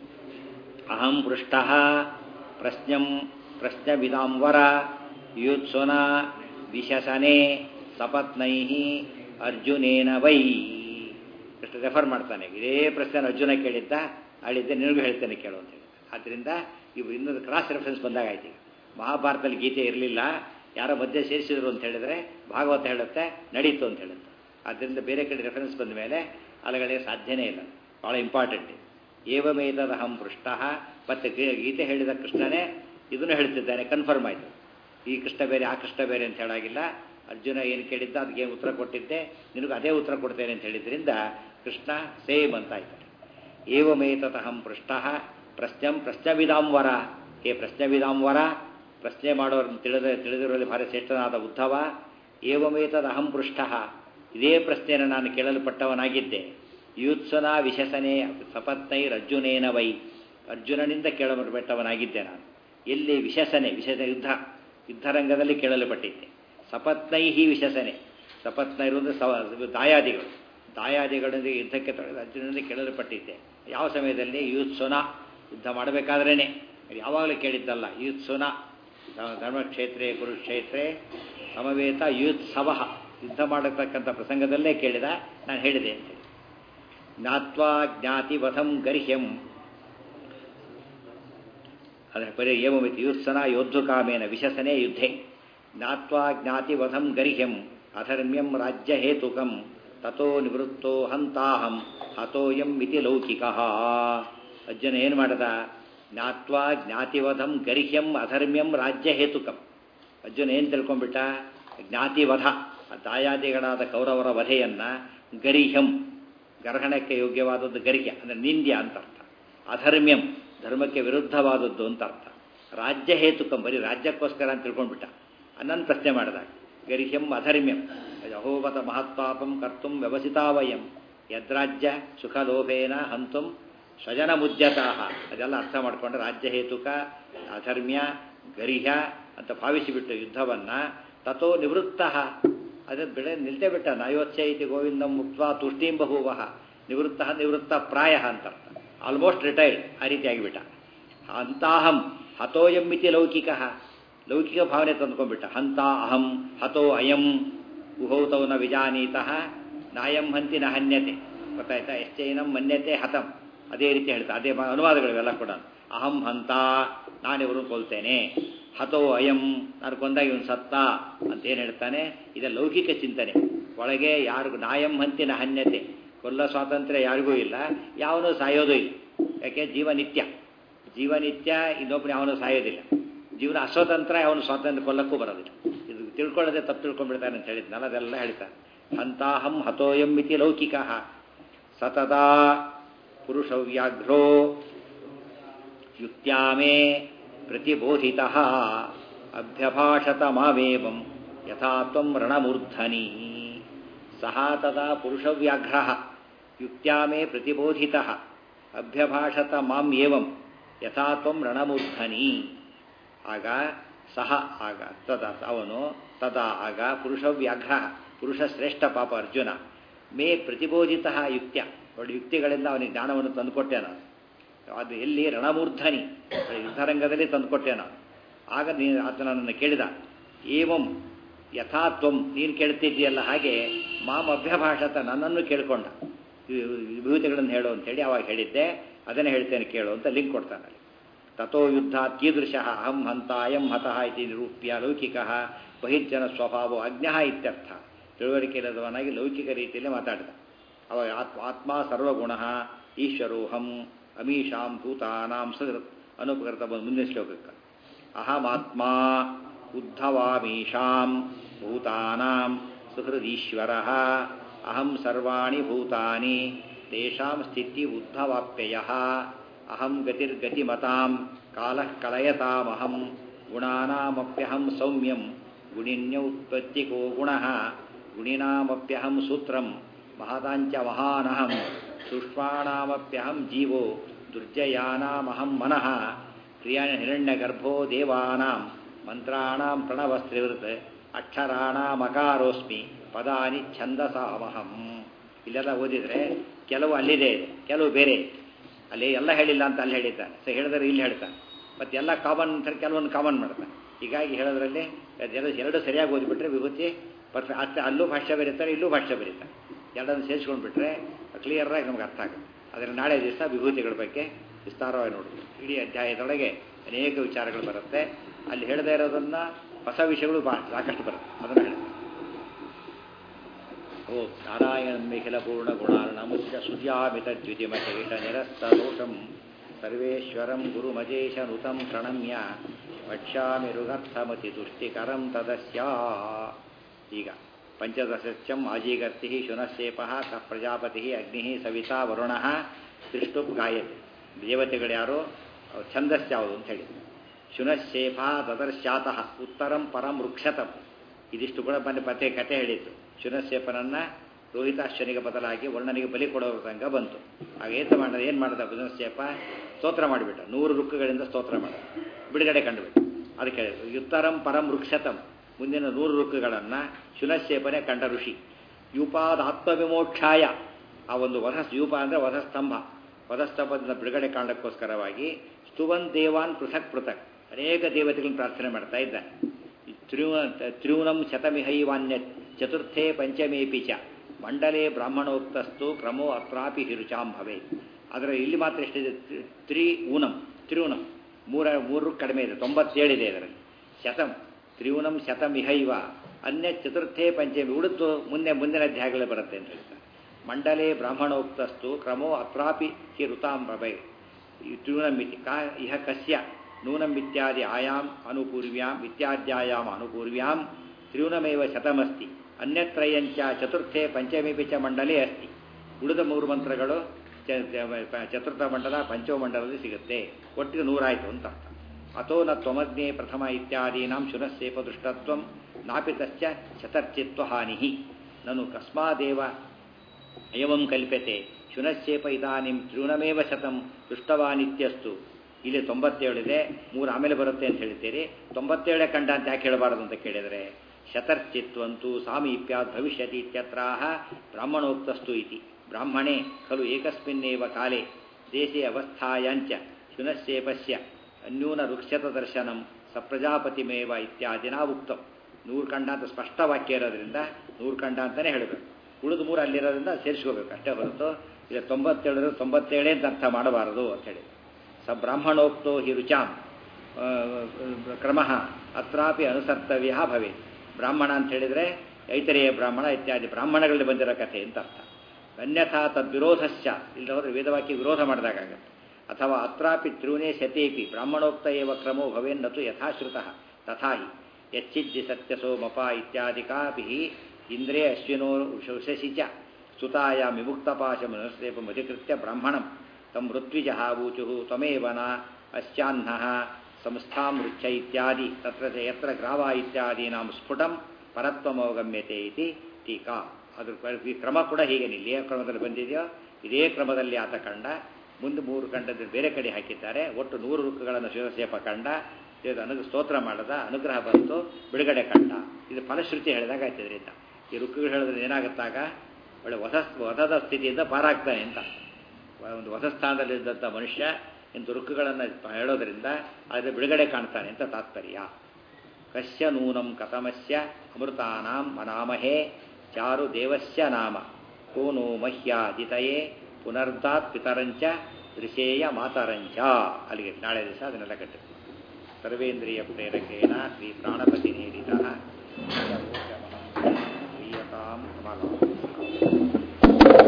ಅಹಂ ಪೃಷ್ಟ ಪ್ರಶ್ನಂ ಪ್ರಶ್ನವಿದಾಂವರ ಯುತ್ಸುನ ವಿಶಸನೆ ಸಪತ್ನೈ ಅರ್ಜುನೇನ ವೈ ಎಷ್ಟು ರೆಫರ್ ಮಾಡ್ತಾನೆ ಇದೇ ಪ್ರಶ್ನೆ ಅರ್ಜುನ ಕೇಳಿದ್ದ ಆಳಿದ್ದೆ ನಿನಗೂ ಹೇಳ್ತೇನೆ ಕೇಳು ಅಂತ ಹೇಳಿ ಆದ್ದರಿಂದ ಇವು ಇನ್ನೊಂದು ಕ್ರಾಸ್ ರೆಫರೆನ್ಸ್ ಬಂದಾಗ ಆಯ್ತು ಈಗ ಮಹಾಭಾರತದಲ್ಲಿ ಗೀತೆ ಇರಲಿಲ್ಲ ಯಾರೋ ಮಧ್ಯೆ ಸೇರಿಸಿದ್ರು ಅಂತ ಹೇಳಿದ್ರೆ ಭಾಗವತ ಹೇಳುತ್ತೆ ನಡೀತು ಅಂತ ಹೇಳುತ್ತೆ ಆದ್ದರಿಂದ ಬೇರೆ ಕಡೆ ರೆಫರೆನ್ಸ್ ಬಂದ ಮೇಲೆ ಅಲಗಳಿಗೆ ಸಾಧ್ಯನೇ ಇಲ್ಲ ಭಾಳ ಇಂಪಾರ್ಟೆಂಟ್ ಏವಮೇತದಹಂ ಪೃಷ್ಟ ಮತ್ತೆ ಗೀತೆ ಹೇಳಿದ ಕೃಷ್ಣನೇ ಇದನ್ನು ಹೇಳ್ತಿದ್ದಾನೆ ಕನ್ಫರ್ಮ್ ಆಯಿತು ಈ ಕೃಷ್ಣ ಬೇರೆ ಆ ಕೃಷ್ಣ ಬೇರೆ ಅಂತ ಹೇಳಾಗಿಲ್ಲ ಅರ್ಜುನ ಏನು ಕೇಳಿದ್ದ ಅದಕ್ಕೆ ಉತ್ತರ ಕೊಟ್ಟಿದ್ದೆ ನಿನಗೂ ಅದೇ ಉತ್ತರ ಕೊಡ್ತೇನೆ ಅಂತ ಹೇಳಿದ್ರಿಂದ ಕೃಷ್ಣ ಸೇಮ್ ಅಂತ ಆಯ್ತಾರೆ ಏವಮೇತತಹಂ ಪೃಷ್ಟ ಪ್ರಶ್ನಂ ಪ್ರಶ್ನವಿದಾಂವರ ಹೇ ಪ್ರಶ್ನವಿದಾಂವರ ಪ್ರಶ್ನೆ ಮಾಡೋರನ್ನು ತಿಳಿದ ತಿಳಿದಿರುವಲ್ಲಿ ಭಾರಿ ಶ್ರೇಷ್ಠನಾದ ಉದ್ಧವ ಏವಮೇತದ ಅಹಂ ಪೃಷ್ಟ ಇದೇ ಪ್ರಶ್ನೆಯನ್ನು ನಾನು ಕೇಳಲ್ಪಟ್ಟವನಾಗಿದ್ದೆ ಯೂತ್ಸನ ವಿಶಸನೆ ಸಪತ್ನೈರರ್ಜುನೇನ ವೈ ಅರ್ಜುನನಿಂದ ಕೇಳಲ್ಪಟ್ಟವನಾಗಿದ್ದೆ ನಾನು ಎಲ್ಲಿ ವಿಶಸನೆ ವಿಶಸ ಯುದ್ಧ ಯುದ್ಧರಂಗದಲ್ಲಿ ಕೇಳಲ್ಪಟ್ಟಿದ್ದೆ ಸಪತ್ನೈಹಿ ವಿಶಸನೆ ಸಪತ್ನೈರು ಅಂದರೆ ಸವ ದಾಯಾದಿಗಳು ದಾಯಾದಿಗಳೊಂದಿಗೆ ಯುದ್ಧಕ್ಕೆ ತೊಳೆದು ಅರ್ಜುನನಿಂದ ಕೇಳಲ್ಪಟ್ಟಿದ್ದೆ ಯಾವ ಸಮಯದಲ್ಲಿ ಯೂತ್ಸುನ ಯುದ್ಧ ಮಾಡಬೇಕಾದ್ರೇ ಯಾವಾಗಲೂ ಕೇಳಿದ್ದಲ್ಲ ಯೂತ್ಸುನ ಧರ್ಮಕ್ಷೇತ್ರೇ ಕುರುಕ್ಷೇತ್ರೇ ಸಮವೇತ ಯೂತ್ಸವ ಯುದ್ಧ ಮಾಡತಕ್ಕಂಥ ಪ್ರಸಂಗದಲ್ಲೇ ಕೇಳಿದ ನಾನು ಹೇಳಿದೆ ಅಂತೇಳಿ ಜ್ಞಾತ್ವಾ ಜ್ಞಾತಿವಧಂ ಗರ್ಹ್ಯಂ ಅದರ ಪರಿ ಏವಮಿತಿ ಯುತ್ಸನ ಯೋದ್ಧುಕಾಮೇನ ವಿಶಸನೆ ಯುದ್ಧೆ ಜ್ಞಾತ್ವಾ ಜ್ಞಾತಿವಧಂ ಗರ್ಹ್ಯಂ ಅಧರ್ಮ್ಯಂ ರಾಜ್ಯ ಹೇತುಕಂ ತಥೋ ನಿವೃತ್ತೋ ಹಂತಾಹಂ ಹತೋಯಂ ಇತಿ ಲೌಕಿಕ ಅರ್ಜುನ ಏನು ಮಾಡದ ಜ್ಞಾತ್ವಾ ಜ್ಞಾತಿವಧಂ ಗರ್ಹ್ಯಂ ಅಧರ್ಮ್ಯಂ ರಾಜ್ಯ ಹೇತುಕಂ ಅರ್ಜುನ ಏನು ತಿಳ್ಕೊಂಡ್ಬಿಟ್ಟ ಜ್ಞಾತಿವಧ ದಾಯಾದಿಗಳಾದ ಕೌರವರ ವಧೆಯನ್ನ ಗರಿಹ್ಯಂ ಗರ್ಹಣಕ್ಕೆ ಯೋಗ್ಯವಾದದ್ದು ಗರಿಹ್ಯ ಅಂದರೆ ನಿಂದ್ಯ ಅಂತ ಅರ್ಥ ಅಧರ್ಮ್ಯಂ ಧರ್ಮಕ್ಕೆ ವಿರುದ್ಧವಾದದ್ದು ಅಂತ ಅರ್ಥ ರಾಜ್ಯ ಹೇತುಕಂ ಬರೀ ರಾಜ್ಯಕ್ಕೋಸ್ಕರ ಅಂತ ತಿಳ್ಕೊಂಡ್ಬಿಟ್ಟ ಅನ್ನನ್ ಪ್ರಶ್ನೆ ಮಾಡಿದಾಗ ಗರಿಹ್ಯಂ ಅಧರ್ಮ್ಯಂ ಅಹೋಬತ ಮಹತ್ಪಾಪಂ ಕರ್ತುಂ ವ್ಯವಸಿತಾವಯಂ ಯದ್ರಾಜ್ಯ ಸುಖಲೋಭೇನ ಹಂತುಂ ಸ್ವಜನ ಮುದ್ಯತಾಹ ಅದೆಲ್ಲ ಅರ್ಥ ಮಾಡಿಕೊಂಡು ರಾಜ್ಯ ಹೇತುಕ ಅಧರ್ಮ್ಯ ಗರಿಹ ಅಂತ ಭಾವಿಸಿಬಿಟ್ಟು ಯುದ್ಧವನ್ನ ತಥೋ ನಿವೃತ್ತ ಅದೇ ಬೆಳೆ ನಿಲ್ತೇ ಬಿಟ್ಟ ನಯೋತ್ಸೆ ಇತಿ ಗೋವಿಂದಂ ಮುಕ್ತ ತುಷ್ಟೀಂ ಬಹೂವ ನಿವೃತ್ತ ನಿವೃತ್ತ ಪ್ರಾಯ ಅಂತ ಅರ್ಥ ಆಲ್ಮೋಸ್ಟ್ ರಿಟೈರ್ಡ್ ಆ ರೀತಿಯಾಗಿ ಬಿಟ್ಟ ಅಂತಾಹಂ ಹತೋಯಂ ಇತಿ ಲೌಕಿಕ ಲೌಕಿಕ ಭಾವನೆ ತಂದ್ಕೊಂಡ್ಬಿಟ್ಟ ಹಂತ ಅಹಂ ಹತೋ ಅಯಂ ಉಹೌತೌ ನ ವಿಜಾನೀತಃ ನಾಯಂ ಹಂತಿ ನ ಹನ್ಯತೆ ಗೊತ್ತಾಯ್ತಾ ಎಷ್ಟೇನಂ ಮನ್ಯತೆ ಹತಂ ಅದೇ ರೀತಿ ಹೇಳ್ತಾ ಅದೇ ಅನುವಾದಗಳಿವೆಲ್ಲ ಕೂಡ ಅಹಂ ಹಂತ ನಾನಿವರು ಕೊಲ್ತೇನೆ ಹತೋ ಅಯಂ ನಾನು ಕೊಂದಾಗ ಇವನು ಸತ್ತ ಅಂತ ಏನು ಹೇಳ್ತಾನೆ ಇದು ಲೌಕಿಕ ಚಿಂತನೆ ಒಳಗೆ ಯಾರಿಗೂ ನಾಯಂ ಹಂತಿನ ಹನ್ಯತೆ ಕೊಲ್ಲ ಸ್ವಾತಂತ್ರ್ಯ ಯಾರಿಗೂ ಇಲ್ಲ ಯಾವನೂ ಸಾಯೋದು ಇಲ್ಲ ಯಾಕೆ ಜೀವನಿತ್ಯ ಜೀವನಿತ್ಯ ಇನ್ನೊಬ್ಬನು ಯಾವನು ಸಾಯೋದಿಲ್ಲ ಜೀವನ ಅಸ್ವತಂತ್ರ ಅವನು ಸ್ವಾತಂತ್ರ್ಯ ಕೊಲ್ಲಕ್ಕೂ ಬರೋದಿಲ್ಲ ಇದು ತಿಳ್ಕೊಳ್ಳದೆ ತಪ್ಪು ತಿಳ್ಕೊಂಡ್ಬಿಡ್ತಾನೆ ಅಂತ ಹೇಳಿದ್ನಲ್ಲ ಅದೆಲ್ಲ ಹೇಳ್ತಾನೆ ಹಂತಾಹಂ ಹತೋಯಂ ಇತಿ ಲೌಕಿಕ ಸತತಾ ಪುರುಷವ್ಯಾಘ್ರೋ ಯುಕ್ತ್ಯಾಮೇ ಪ್ರತಿಬೋಧಿತ ಅಭ್ಯಭಾಷತ ಮಾವೇವಂ ಯಥಾ ತ್ವಂ ರಣಮೂರ್ಧನಿ ಸಹ ತದಾ ಪುರುಷವ್ಯಾಘ್ರ ಯುಕ್ತ್ಯಾಮೇ ಪ್ರತಿಬೋಧಿತ ಅಭ್ಯಭಾಷತ ಮಾಂ ಏವಂ ಯಥಾ ತ್ವಂ ರಣಮೂರ್ಧನಿ ಆಗ ಸಹ ಆಗ ತದಾ ಅವನು ತದಾ ಆಗ ಪುರುಷವ್ಯಾಘ್ರ ಪುರುಷ ಶ್ರೇಷ್ಠ ಪಾಪ ಅರ್ಜುನ ಮೇ ಪ್ರತಿಬೋಧಿತ ಯುಕ್ತ್ಯ ಒಳ್ಳೆ ಯುಕ್ತಿಗಳಿಂದ ಅವನಿಗೆ ಜ್ಞಾನವನ್ನು ತಂದುಕೊಟ್ಟೆ ನಾನು ಅದು ಎಲ್ಲಿ ರಣಮೂರ್ಧನಿ ಯುದ್ಧರಂಗದಲ್ಲಿ ತಂದುಕೊಟ್ಟೆ ನಾನು ಆಗ ನೀ ಆತ ನನ್ನನ್ನು ಕೇಳಿದ ಏವಂ ಯಥಾತ್ವಂ ನೀನು ಕೇಳ್ತಿದ್ದೀಯಲ್ಲ ಹಾಗೆ ಮಾಮ ಅಭ್ಯಭಾಷತ ನನ್ನನ್ನು ಕೇಳಿಕೊಂಡ ವಿಭೂತಿಗಳನ್ನು ಹೇಳು ಅಂತೇಳಿ ಅವಾಗ ಹೇಳಿದ್ದೆ ಅದನ್ನೇ ಹೇಳ್ತೇನೆ ಕೇಳು ಅಂತ ಲಿಂಕ್ ಕೊಡ್ತಾನೆ ತಥೋ ಯುದ್ಧ ಕೀದೃಶ ಅಹಂ ಹಂತ ಅಯಂ ಹತಃ ಇತಿ ನಿರೂಪ್ಯ ಲೌಕಿಕ ಬಹಿರ್ಜನ ಸ್ವಭಾವ ಅಜ್ಞ ಇತ್ಯರ್ಥ ತಿಳುವಳಿಕೆ ಇಲ್ಲದವನಾಗಿ ಲೌಕಿಕ ರೀತಿಯಲ್ಲಿ ಮಾತಾಡಿದ ಅವ ಆತ್ಮ ಆತ್ಮ ಸರ್ವಗುಣ ಈಶ್ವರೋಹಂ ಅಮೀಷಾಂ ಭೂತಾನಾಂ ಸದೃತ್ ಅನುಪಕೃತ ಮುಂದಿನ ಶ್ಲೋಕಕ್ಕೆ ಅಹಮಾತ್ಮ ಉದ್ಧವಾಮೀಷಾಂ ಭೂತಾನಾಂ ಸುಹೃದೀಶ್ವರ ಅಹಂ ಸರ್ವಾಣಿ ಭೂತಾನಿ ತೇಷಾಂ ಸ್ಥಿತಿ ಉದ್ಧವಾಪ್ಯಯ ಅಹಂ ಗತಿರ್ಗತಿಮತಾಂ ಕಾಲಃ ಕಳಯತಾಮಹಂ ಗುಣಾನಾಮಪ್ಯಹಂ ಸೌಮ್ಯಂ ಗುಣಿನ್ಯೌತ್ಪತ್ತಿಕೋ ಗುಣಃ ಗುಣಿನಾಮಪ್ಯಹಂ ಸೂತ್ರಂ ಮಹತಾಂಚ ಮಹಾನಹಂ ಸೂಕ್ಷ್ಮಾಣಾಮಪ್ಯಹಂ ಜೀವೋ ದುರ್ಜಯಾನಾಮಹಂ ಮನಃ ಕ್ರಿಯಾ ಹಿರಣ್ಯಗರ್ಭೋ ದೇವಾನಾಂ ಮಂತ್ರಾಣಾಂ ಪ್ರಣವಸ್ತ್ರಿವೃತ್ ಅಕ್ಷರಾಣಾಮಕಾರೋಸ್ಮಿ ಪದಾನಿ ಛಂದಸಾಮಹಂ ಇಲ್ಲೆಲ್ಲ ಓದಿದರೆ ಕೆಲವು ಅಲ್ಲಿದೆ ಇದೆ ಕೆಲವು ಬೇರೆ ಇದೆ ಅಲ್ಲಿ ಎಲ್ಲ ಹೇಳಿಲ್ಲ ಅಂತ ಅಲ್ಲಿ ಹೇಳಿದ್ದಾನೆ ಸೊ ಹೇಳಿದ್ರೆ ಇಲ್ಲಿ ಹೇಳ್ತಾನೆ ಮತ್ತು ಎಲ್ಲ ಕಾಮನ್ ಅಂತ ಕೆಲವೊಂದು ಕಾಮನ್ ಮಾಡ್ತಾನೆ ಹೀಗಾಗಿ ಹೇಳೋದ್ರಲ್ಲಿ ಎರಡು ಎರಡು ಸರಿಯಾಗಿ ಓದಿಬಿಟ್ರೆ ವಿಭೂತಿ ಪರ್ಫೆಕ್ಟ್ ಅಷ್ಟೇ ಅಲ್ಲೂ ಭಾಷೆ ಬರೀತಾರೆ ಇಲ್ಲೂ ಭಾಷೆ ಬರೀತಾರೆ ಎರಡನ್ನು ಸೇರಿಸ್ಕೊಂಡು ಬಿಟ್ರೆ ಕ್ಲಿಯರಾಗಿ ನಮ್ಗೆ ಅರ್ಥ ಆಗುತ್ತೆ ಅದರ ನಾಳೆ ದಿವಸ ವಿಭೂತಿಗಳ ಬಗ್ಗೆ ವಿಸ್ತಾರವಾಗಿ ನೋಡ್ತೀವಿ ಇಡೀ ಅಧ್ಯಾಯದೊಳಗೆ ಅನೇಕ ವಿಚಾರಗಳು ಬರುತ್ತೆ ಅಲ್ಲಿ ಹೇಳದೇ ಇರೋದನ್ನು ಹೊಸ ವಿಷಯಗಳು ಬಾ ಸಾಕಷ್ಟು ಬರುತ್ತೆ ಅದನ್ನು ಹೇಳ್ತಾರೆ ಓ ನಾರಾಯಣ ನಿಖಿಲ ಪೂರ್ಣ ಗುಣಾರ್ಣಮುಚ್ಚ ಸುಜ್ಯಾಮಿತ ದ್ವಿತಿಮಶೇಷ ನಿರಸ್ತ ದೋಷಂ ಸರ್ವೇಶ್ವರಂ ಗುರುಮಜೇಶನುತಂ ಪ್ರಣಮ್ಯ ವಕ್ಷ್ಯಾಮಿ ಋಗರ್ಥಮತಿ ತುಷ್ಟಿಕರಂ ತದಸ್ಯ ಈಗ ಪಂಚದಶಸ್ಯಂ ಆಜೀಗರ್ತಿ ಶುನಶೇಪ ಕ ಪ್ರಜಾಪತಿ ಅಗ್ನಿ ಸವಿತಾ ವರುಣ ತ್ರಿಷ್ಟುಪ್ ಗಾಯತೆ ದೇವತೆಗಳ್ಯಾರು ಛಂದಸ್ ಯಾವುದು ಅಂತ ಹೇಳಿ ಶುನಶೇಫ ತದರ್ಶಾತಃ ಉತ್ತರಂ ಪರಂ ವೃಕ್ಷತಂ ಇದಿಷ್ಟು ಕೂಡ ಬಂದು ಪತ್ತೆ ಕತೆ ಹೇಳಿತ್ತು ಶುನಶೇಪನನ್ನ ರೋಹಿತಾಶ್ವನಿಗೆ ಬದಲಾಗಿ ವರ್ಣನಿಗೆ ಬಲಿ ಕೊಡೋ ತನಕ ಬಂತು ಆಗ ಏತ ಮಾಡಿದ ಏನು ಮಾಡಿದ ಶುನಶೇಪ ಸ್ತೋತ್ರ ಮಾಡಿಬಿಟ್ಟ ನೂರು ರುಕ್ಕುಗಳಿಂದ ಸ್ತೋತ್ರ ಮಾಡ ಬಿಡುಗಡೆ ಕಂಡುಬಿಟ್ಟು ಅದಕ್ಕೆ ಉತ್ತರಂ ಪರಂ ವೃಕ್ಷತಂ ಮುಂದಿನ ನೂರು ರುಕ್ಕುಗಳನ್ನು ಶುನಶೇಪನೆ ಕಂಡ ಋಷಿ ಯೂಪಾದ ಆತ್ಮವಿಮೋಕ್ಷಾಯ ಆ ಒಂದು ವಧ ಯೂಪ ಅಂದರೆ ವಧಸ್ತಂಭ ವಧಸ್ತಂಭದಿಂದ ಬಿಡುಗಡೆ ಕಾಂಡಕ್ಕೋಸ್ಕರವಾಗಿ ಸ್ತುವನ್ ದೇವಾನ್ ಪೃಥಕ್ ಪೃಥಕ್ ಅನೇಕ ದೇವತೆಗಳನ್ನು ಪ್ರಾರ್ಥನೆ ಮಾಡ್ತಾ ಇದ್ದಾನೆ ತ್ರಿವ ತ್ರಿವನಂ ಶತಮಿಹೈವಾನ್ಯ ಚತುರ್ಥೇ ಪಂಚಮೇಪಿ ಚ ಮಂಡಲೇ ಬ್ರಾಹ್ಮಣೋಕ್ತಸ್ತು ಕ್ರಮೋ ಅತ್ರಾಪಿ ಹಿರುಚಾಂ ಭವೆ ಅದರ ಇಲ್ಲಿ ಮಾತ್ರ ಎಷ್ಟಿದೆ ತ್ರಿ ಊನಂ ತ್ರಿವನಂ ಮೂರ ಮೂರು ಕಡಿಮೆ ಇದೆ ತೊಂಬತ್ತೇಳಿದೆ ಇದರಲ್ಲಿ ಶತಂ ತ್ರಿವನಂ ಶತಮಿಹೈವ ಅನ್ಯ ಚತುರ್ಥೇ ಪಂಚಮಿ ಉಳಿತು ಮುಂದೆ ಮುಂದಿನ ಅಧ್ಯಾಯಗಳು ಬರುತ್ತೆ ಅಂತ ಹೇಳ್ತಾರೆ ಮಂಡಲೇ ಬ್ರಾಹ್ಮಣೋಕ್ತಸ್ತು ಕ್ರಮೋ ಅತ್ರಾಪಿ ಹಿ ಋತಾಂ ಭವೆ ತ್ರಿವನಮಿತಿ ಕಾ ಇಹ ಕಸ್ಯ ನೂನಂ ಇತ್ಯಾದಿ ಆಯಾಮ್ ಅನುಪೂರ್ವ್ಯಾಂ ಇತ್ಯಾದ್ಯಾಯಾಮ್ ಅನುಪೂರ್ವ್ಯಾಂ ತ್ರಿವನಮೇವ ಶತಮಸ್ತಿ ಅನ್ಯತ್ರಯಂಚ ಚತುರ್ಥೆ ಪಂಚಮೇಪಿ ಚ ಮಂಡಲೇ ಅಸ್ತಿ ಉಳಿದ ಮೂರು ಮಂತ್ರಗಳು ಚತುರ್ಥ ಮಂಡಲ ಪಂಚಮ ಮಂಡಲದಲ್ಲಿ ಸಿಗುತ್ತೆ ಒಟ್ಟಿಗೆ ನೂರಾಯಿತು ಅಂತ ಅರ್ಥ ಅಥೋ ನ ತ್ವಮಗ್ನೇ ಪ್ರಥಮ ಇತ್ಯಾದೀನಾಂ ಶುನಸ್ಸೇಪ ದೃಷ್ಟತ್ವಂ ನಾಪಿ ತಶ್ಚ ಶತರ್ಚಿತ್ವ ಹಾನಿ ನನು ಕಸ್ಮಾದೇವ ಏವಂ ಕಲ್ಪ್ಯತೆ ಶುನಶ್ಚೇಪ ಇದಾನಿಂ ತ್ರಿಗುಣಮೇವ ಶತಂ ದೃಷ್ಟವಾನಿತ್ಯಸ್ತು ಇಲ್ಲಿ ತೊಂಬತ್ತೇಳಿದೆ ಮೂರು ಆಮೇಲೆ ಬರುತ್ತೆ ಅಂತ ಹೇಳ್ತೀರಿ ತೊಂಬತ್ತೇಳೇ ಕಂಡ ಅಂತ ಯಾಕೆ ಹೇಳಬಾರದು ಅಂತ ಕೇಳಿದರೆ ಶತರ್ಚಿತ್ವಂತೂ ಸಾಮೀಪ್ಯಾತ್ ಭವಿಷ್ಯತಿ ಇತ್ಯತ್ರಾಹ ಬ್ರಾಹ್ಮಣೋಕ್ತಸ್ತು ಇತಿ ಬ್ರಾಹ್ಮಣೇ ಖಲು ಏಕಸ್ಮಿನ್ನೇವ ಕಾಲೇ ದೇಶೇ ಅವಸ್ಥಾಯಾಂಚ ಶುನಶ್ಚೇಪಸ್ಯ ಅನ್ಯೂನ ವೃಕ್ಷತ ದರ್ಶನಂ ಸಪ್ರಜಾಪತಿಮೇವ ಇತ್ಯಾದಿನ ಉಕ್ತಂ ನೂರು ಕಂಡ ಅಂತ ಸ್ಪಷ್ಟ ವಾಕ್ಯ ಇರೋದ್ರಿಂದ ನೂರು ಕಂಡ ಅಂತಲೇ ಹೇಳಬೇಕು ಉಳಿದು ಮೂರು ಅಲ್ಲಿರೋದ್ರಿಂದ ಸೇರಿಸ್ಕೋಬೇಕು ಅಷ್ಟೇ ಹೊರತು ಇಲ್ಲ ತೊಂಬತ್ತೇಳರು ತೊಂಬತ್ತೇಳೇ ಅಂತ ಅರ್ಥ ಮಾಡಬಾರದು ಅಂತೇಳಿ ಸ ಬ್ರಾಹ್ಮಣೋಕ್ತೋ ಹಿ ರುಚಾಂ ಕ್ರಮ ಅತ್ರಾಪಿ ಅನುಸರ್ತವ್ಯ ಭವೆ ಬ್ರಾಹ್ಮಣ ಅಂತ ಹೇಳಿದರೆ ಐತರೇಯ ಬ್ರಾಹ್ಮಣ ಇತ್ಯಾದಿ ಬ್ರಾಹ್ಮಣಗಳಲ್ಲಿ ಬಂದಿರೋ ಕಥೆ ಅಂತ ಅರ್ಥ ಅನ್ಯಥಾ ತದ್ವಿರೋಧಶ್ಚ ಇಲ್ಲ ಹೋದರೆ ವೇದವಾಕ್ಯ ವಿರೋಧ ಮಾಡಿದಾಗತ್ತೆ ಅಥವಾ ಅತ್ರಾಪಿ ತ್ರಿವನೇ ಶತೇಪಿ ಬ್ರಾಹ್ಮಣೋಕ್ತ ಏವ ಕ್ರಮೋ ಭವೇನ್ನತು ಯಥಾಶ್ರುತ ತಥಾ ಹಿ ಯಚ್ಚಿದ್ದಿ ಸತ್ಯಸೋಮಪ ಇತ್ಯಾದಿಕಾಪಿ ಇಂದ್ರೇ ಅಶ್ವಿನೋ ಶಶಿ ಚ ಸುತಾಯಾಂ ವಿಮುಕ್ತಪಾಶಮನುಸೇಪಮಧಿಕೃತ್ಯ ಬ್ರಾಹ್ಮಣಂ ತಂ ಋತ್ವಿಜ ಊಚು ತ್ವಮೇವ ನ ಅಶ್ಚಾಹ್ನ ಸಂಸ್ಥಾಂ ರುಚ್ಛ ಇತ್ಯಾದಿ ತತ್ರ ಯತ್ರ ಗ್ರಾವ ಇತ್ಯಾದೀನಾಂ ಸ್ಫುಟಂ ಪರತ್ವಮವಗಮ್ಯತೆ ಇತಿ ಟೀಕಾ ಅದ್ರ ಈ ಕ್ರಮ ಕೂಡ ಹೀಗೆ ಇಲ್ಲಿ ಯಾವ ಕ್ರಮದಲ್ಲಿ ಬಂದಿದೆಯೋ ಇದೇ ಕ್ರಮದಲ್ಲಿ ಆತ ಕಂಡ ಮುಂದೆ ಮೂರು ಕಂಡದಲ್ಲಿ ಬೇರೆ ಕಡೆ ಹಾಕಿದ್ದಾರೆ ಒಟ್ಟು ನೂರು ರುಕ್ಕುಗಳನ್ನು ಶಿವಸೇಪ ಕಂಡ ಅನು ಸ್ತೋತ್ರ ಮಾಡದ ಅನುಗ್ರಹ ಬಂತು ಬಿಡುಗಡೆ ಕಂಡ ಇದು ಫಲಶ್ರುತಿ ಹೇಳಿದಾಗ ಆಯ್ತದ್ರಿಂದ ಈ ರುಕ್ಕುಗಳು ಹೇಳಿದ್ರೆ ಏನಾಗುತ್ತಾಗ ಒಳ್ಳೆ ಹೊಸ ಹೊಸದ ಸ್ಥಿತಿಯಿಂದ ಪಾರಾಗ್ತಾನೆ ಅಂತ ಒಂದು ಹೊಸ ಸ್ಥಾನದಲ್ಲಿದ್ದಂಥ ಮನುಷ್ಯ ಇಂಥ ರುಕ್ಕುಗಳನ್ನು ಹೇಳೋದ್ರಿಂದ ಅದರ ಬಿಡುಗಡೆ ಕಾಣ್ತಾನೆ ಅಂತ ತಾತ್ಪರ್ಯ ಕಶ್ಯ ನೂನಂ ಕಥಮಸ್ಯ ಅಮೃತಾನಾಂ ಮನಾಮಹೇ ಚಾರು ದೇವಸ್ಯ ನಾಮ ಕೋನು ಮಹ್ಯಾದಿತಯೇ ಪುನರ್ದಾತ್ ಪಿತರಂಚ ದೃಶೇಯ ಮಾತರಂಚ ಅಲ್ಲಿಗೆ ನಾಳೆ ದಿವಸ ಅದನ್ನೆಲ್ಲ ಕಟ್ಟಿದ್ವಿ ಸರ್ವೇಂದ್ರಿಯ ಪ್ರೇರಕೇಣ ಶ್ರೀ ಪ್ರಾಣಪತಿ ನೀಡಿದ ಪ್ರಿಯತಾಂ ಕಮಲ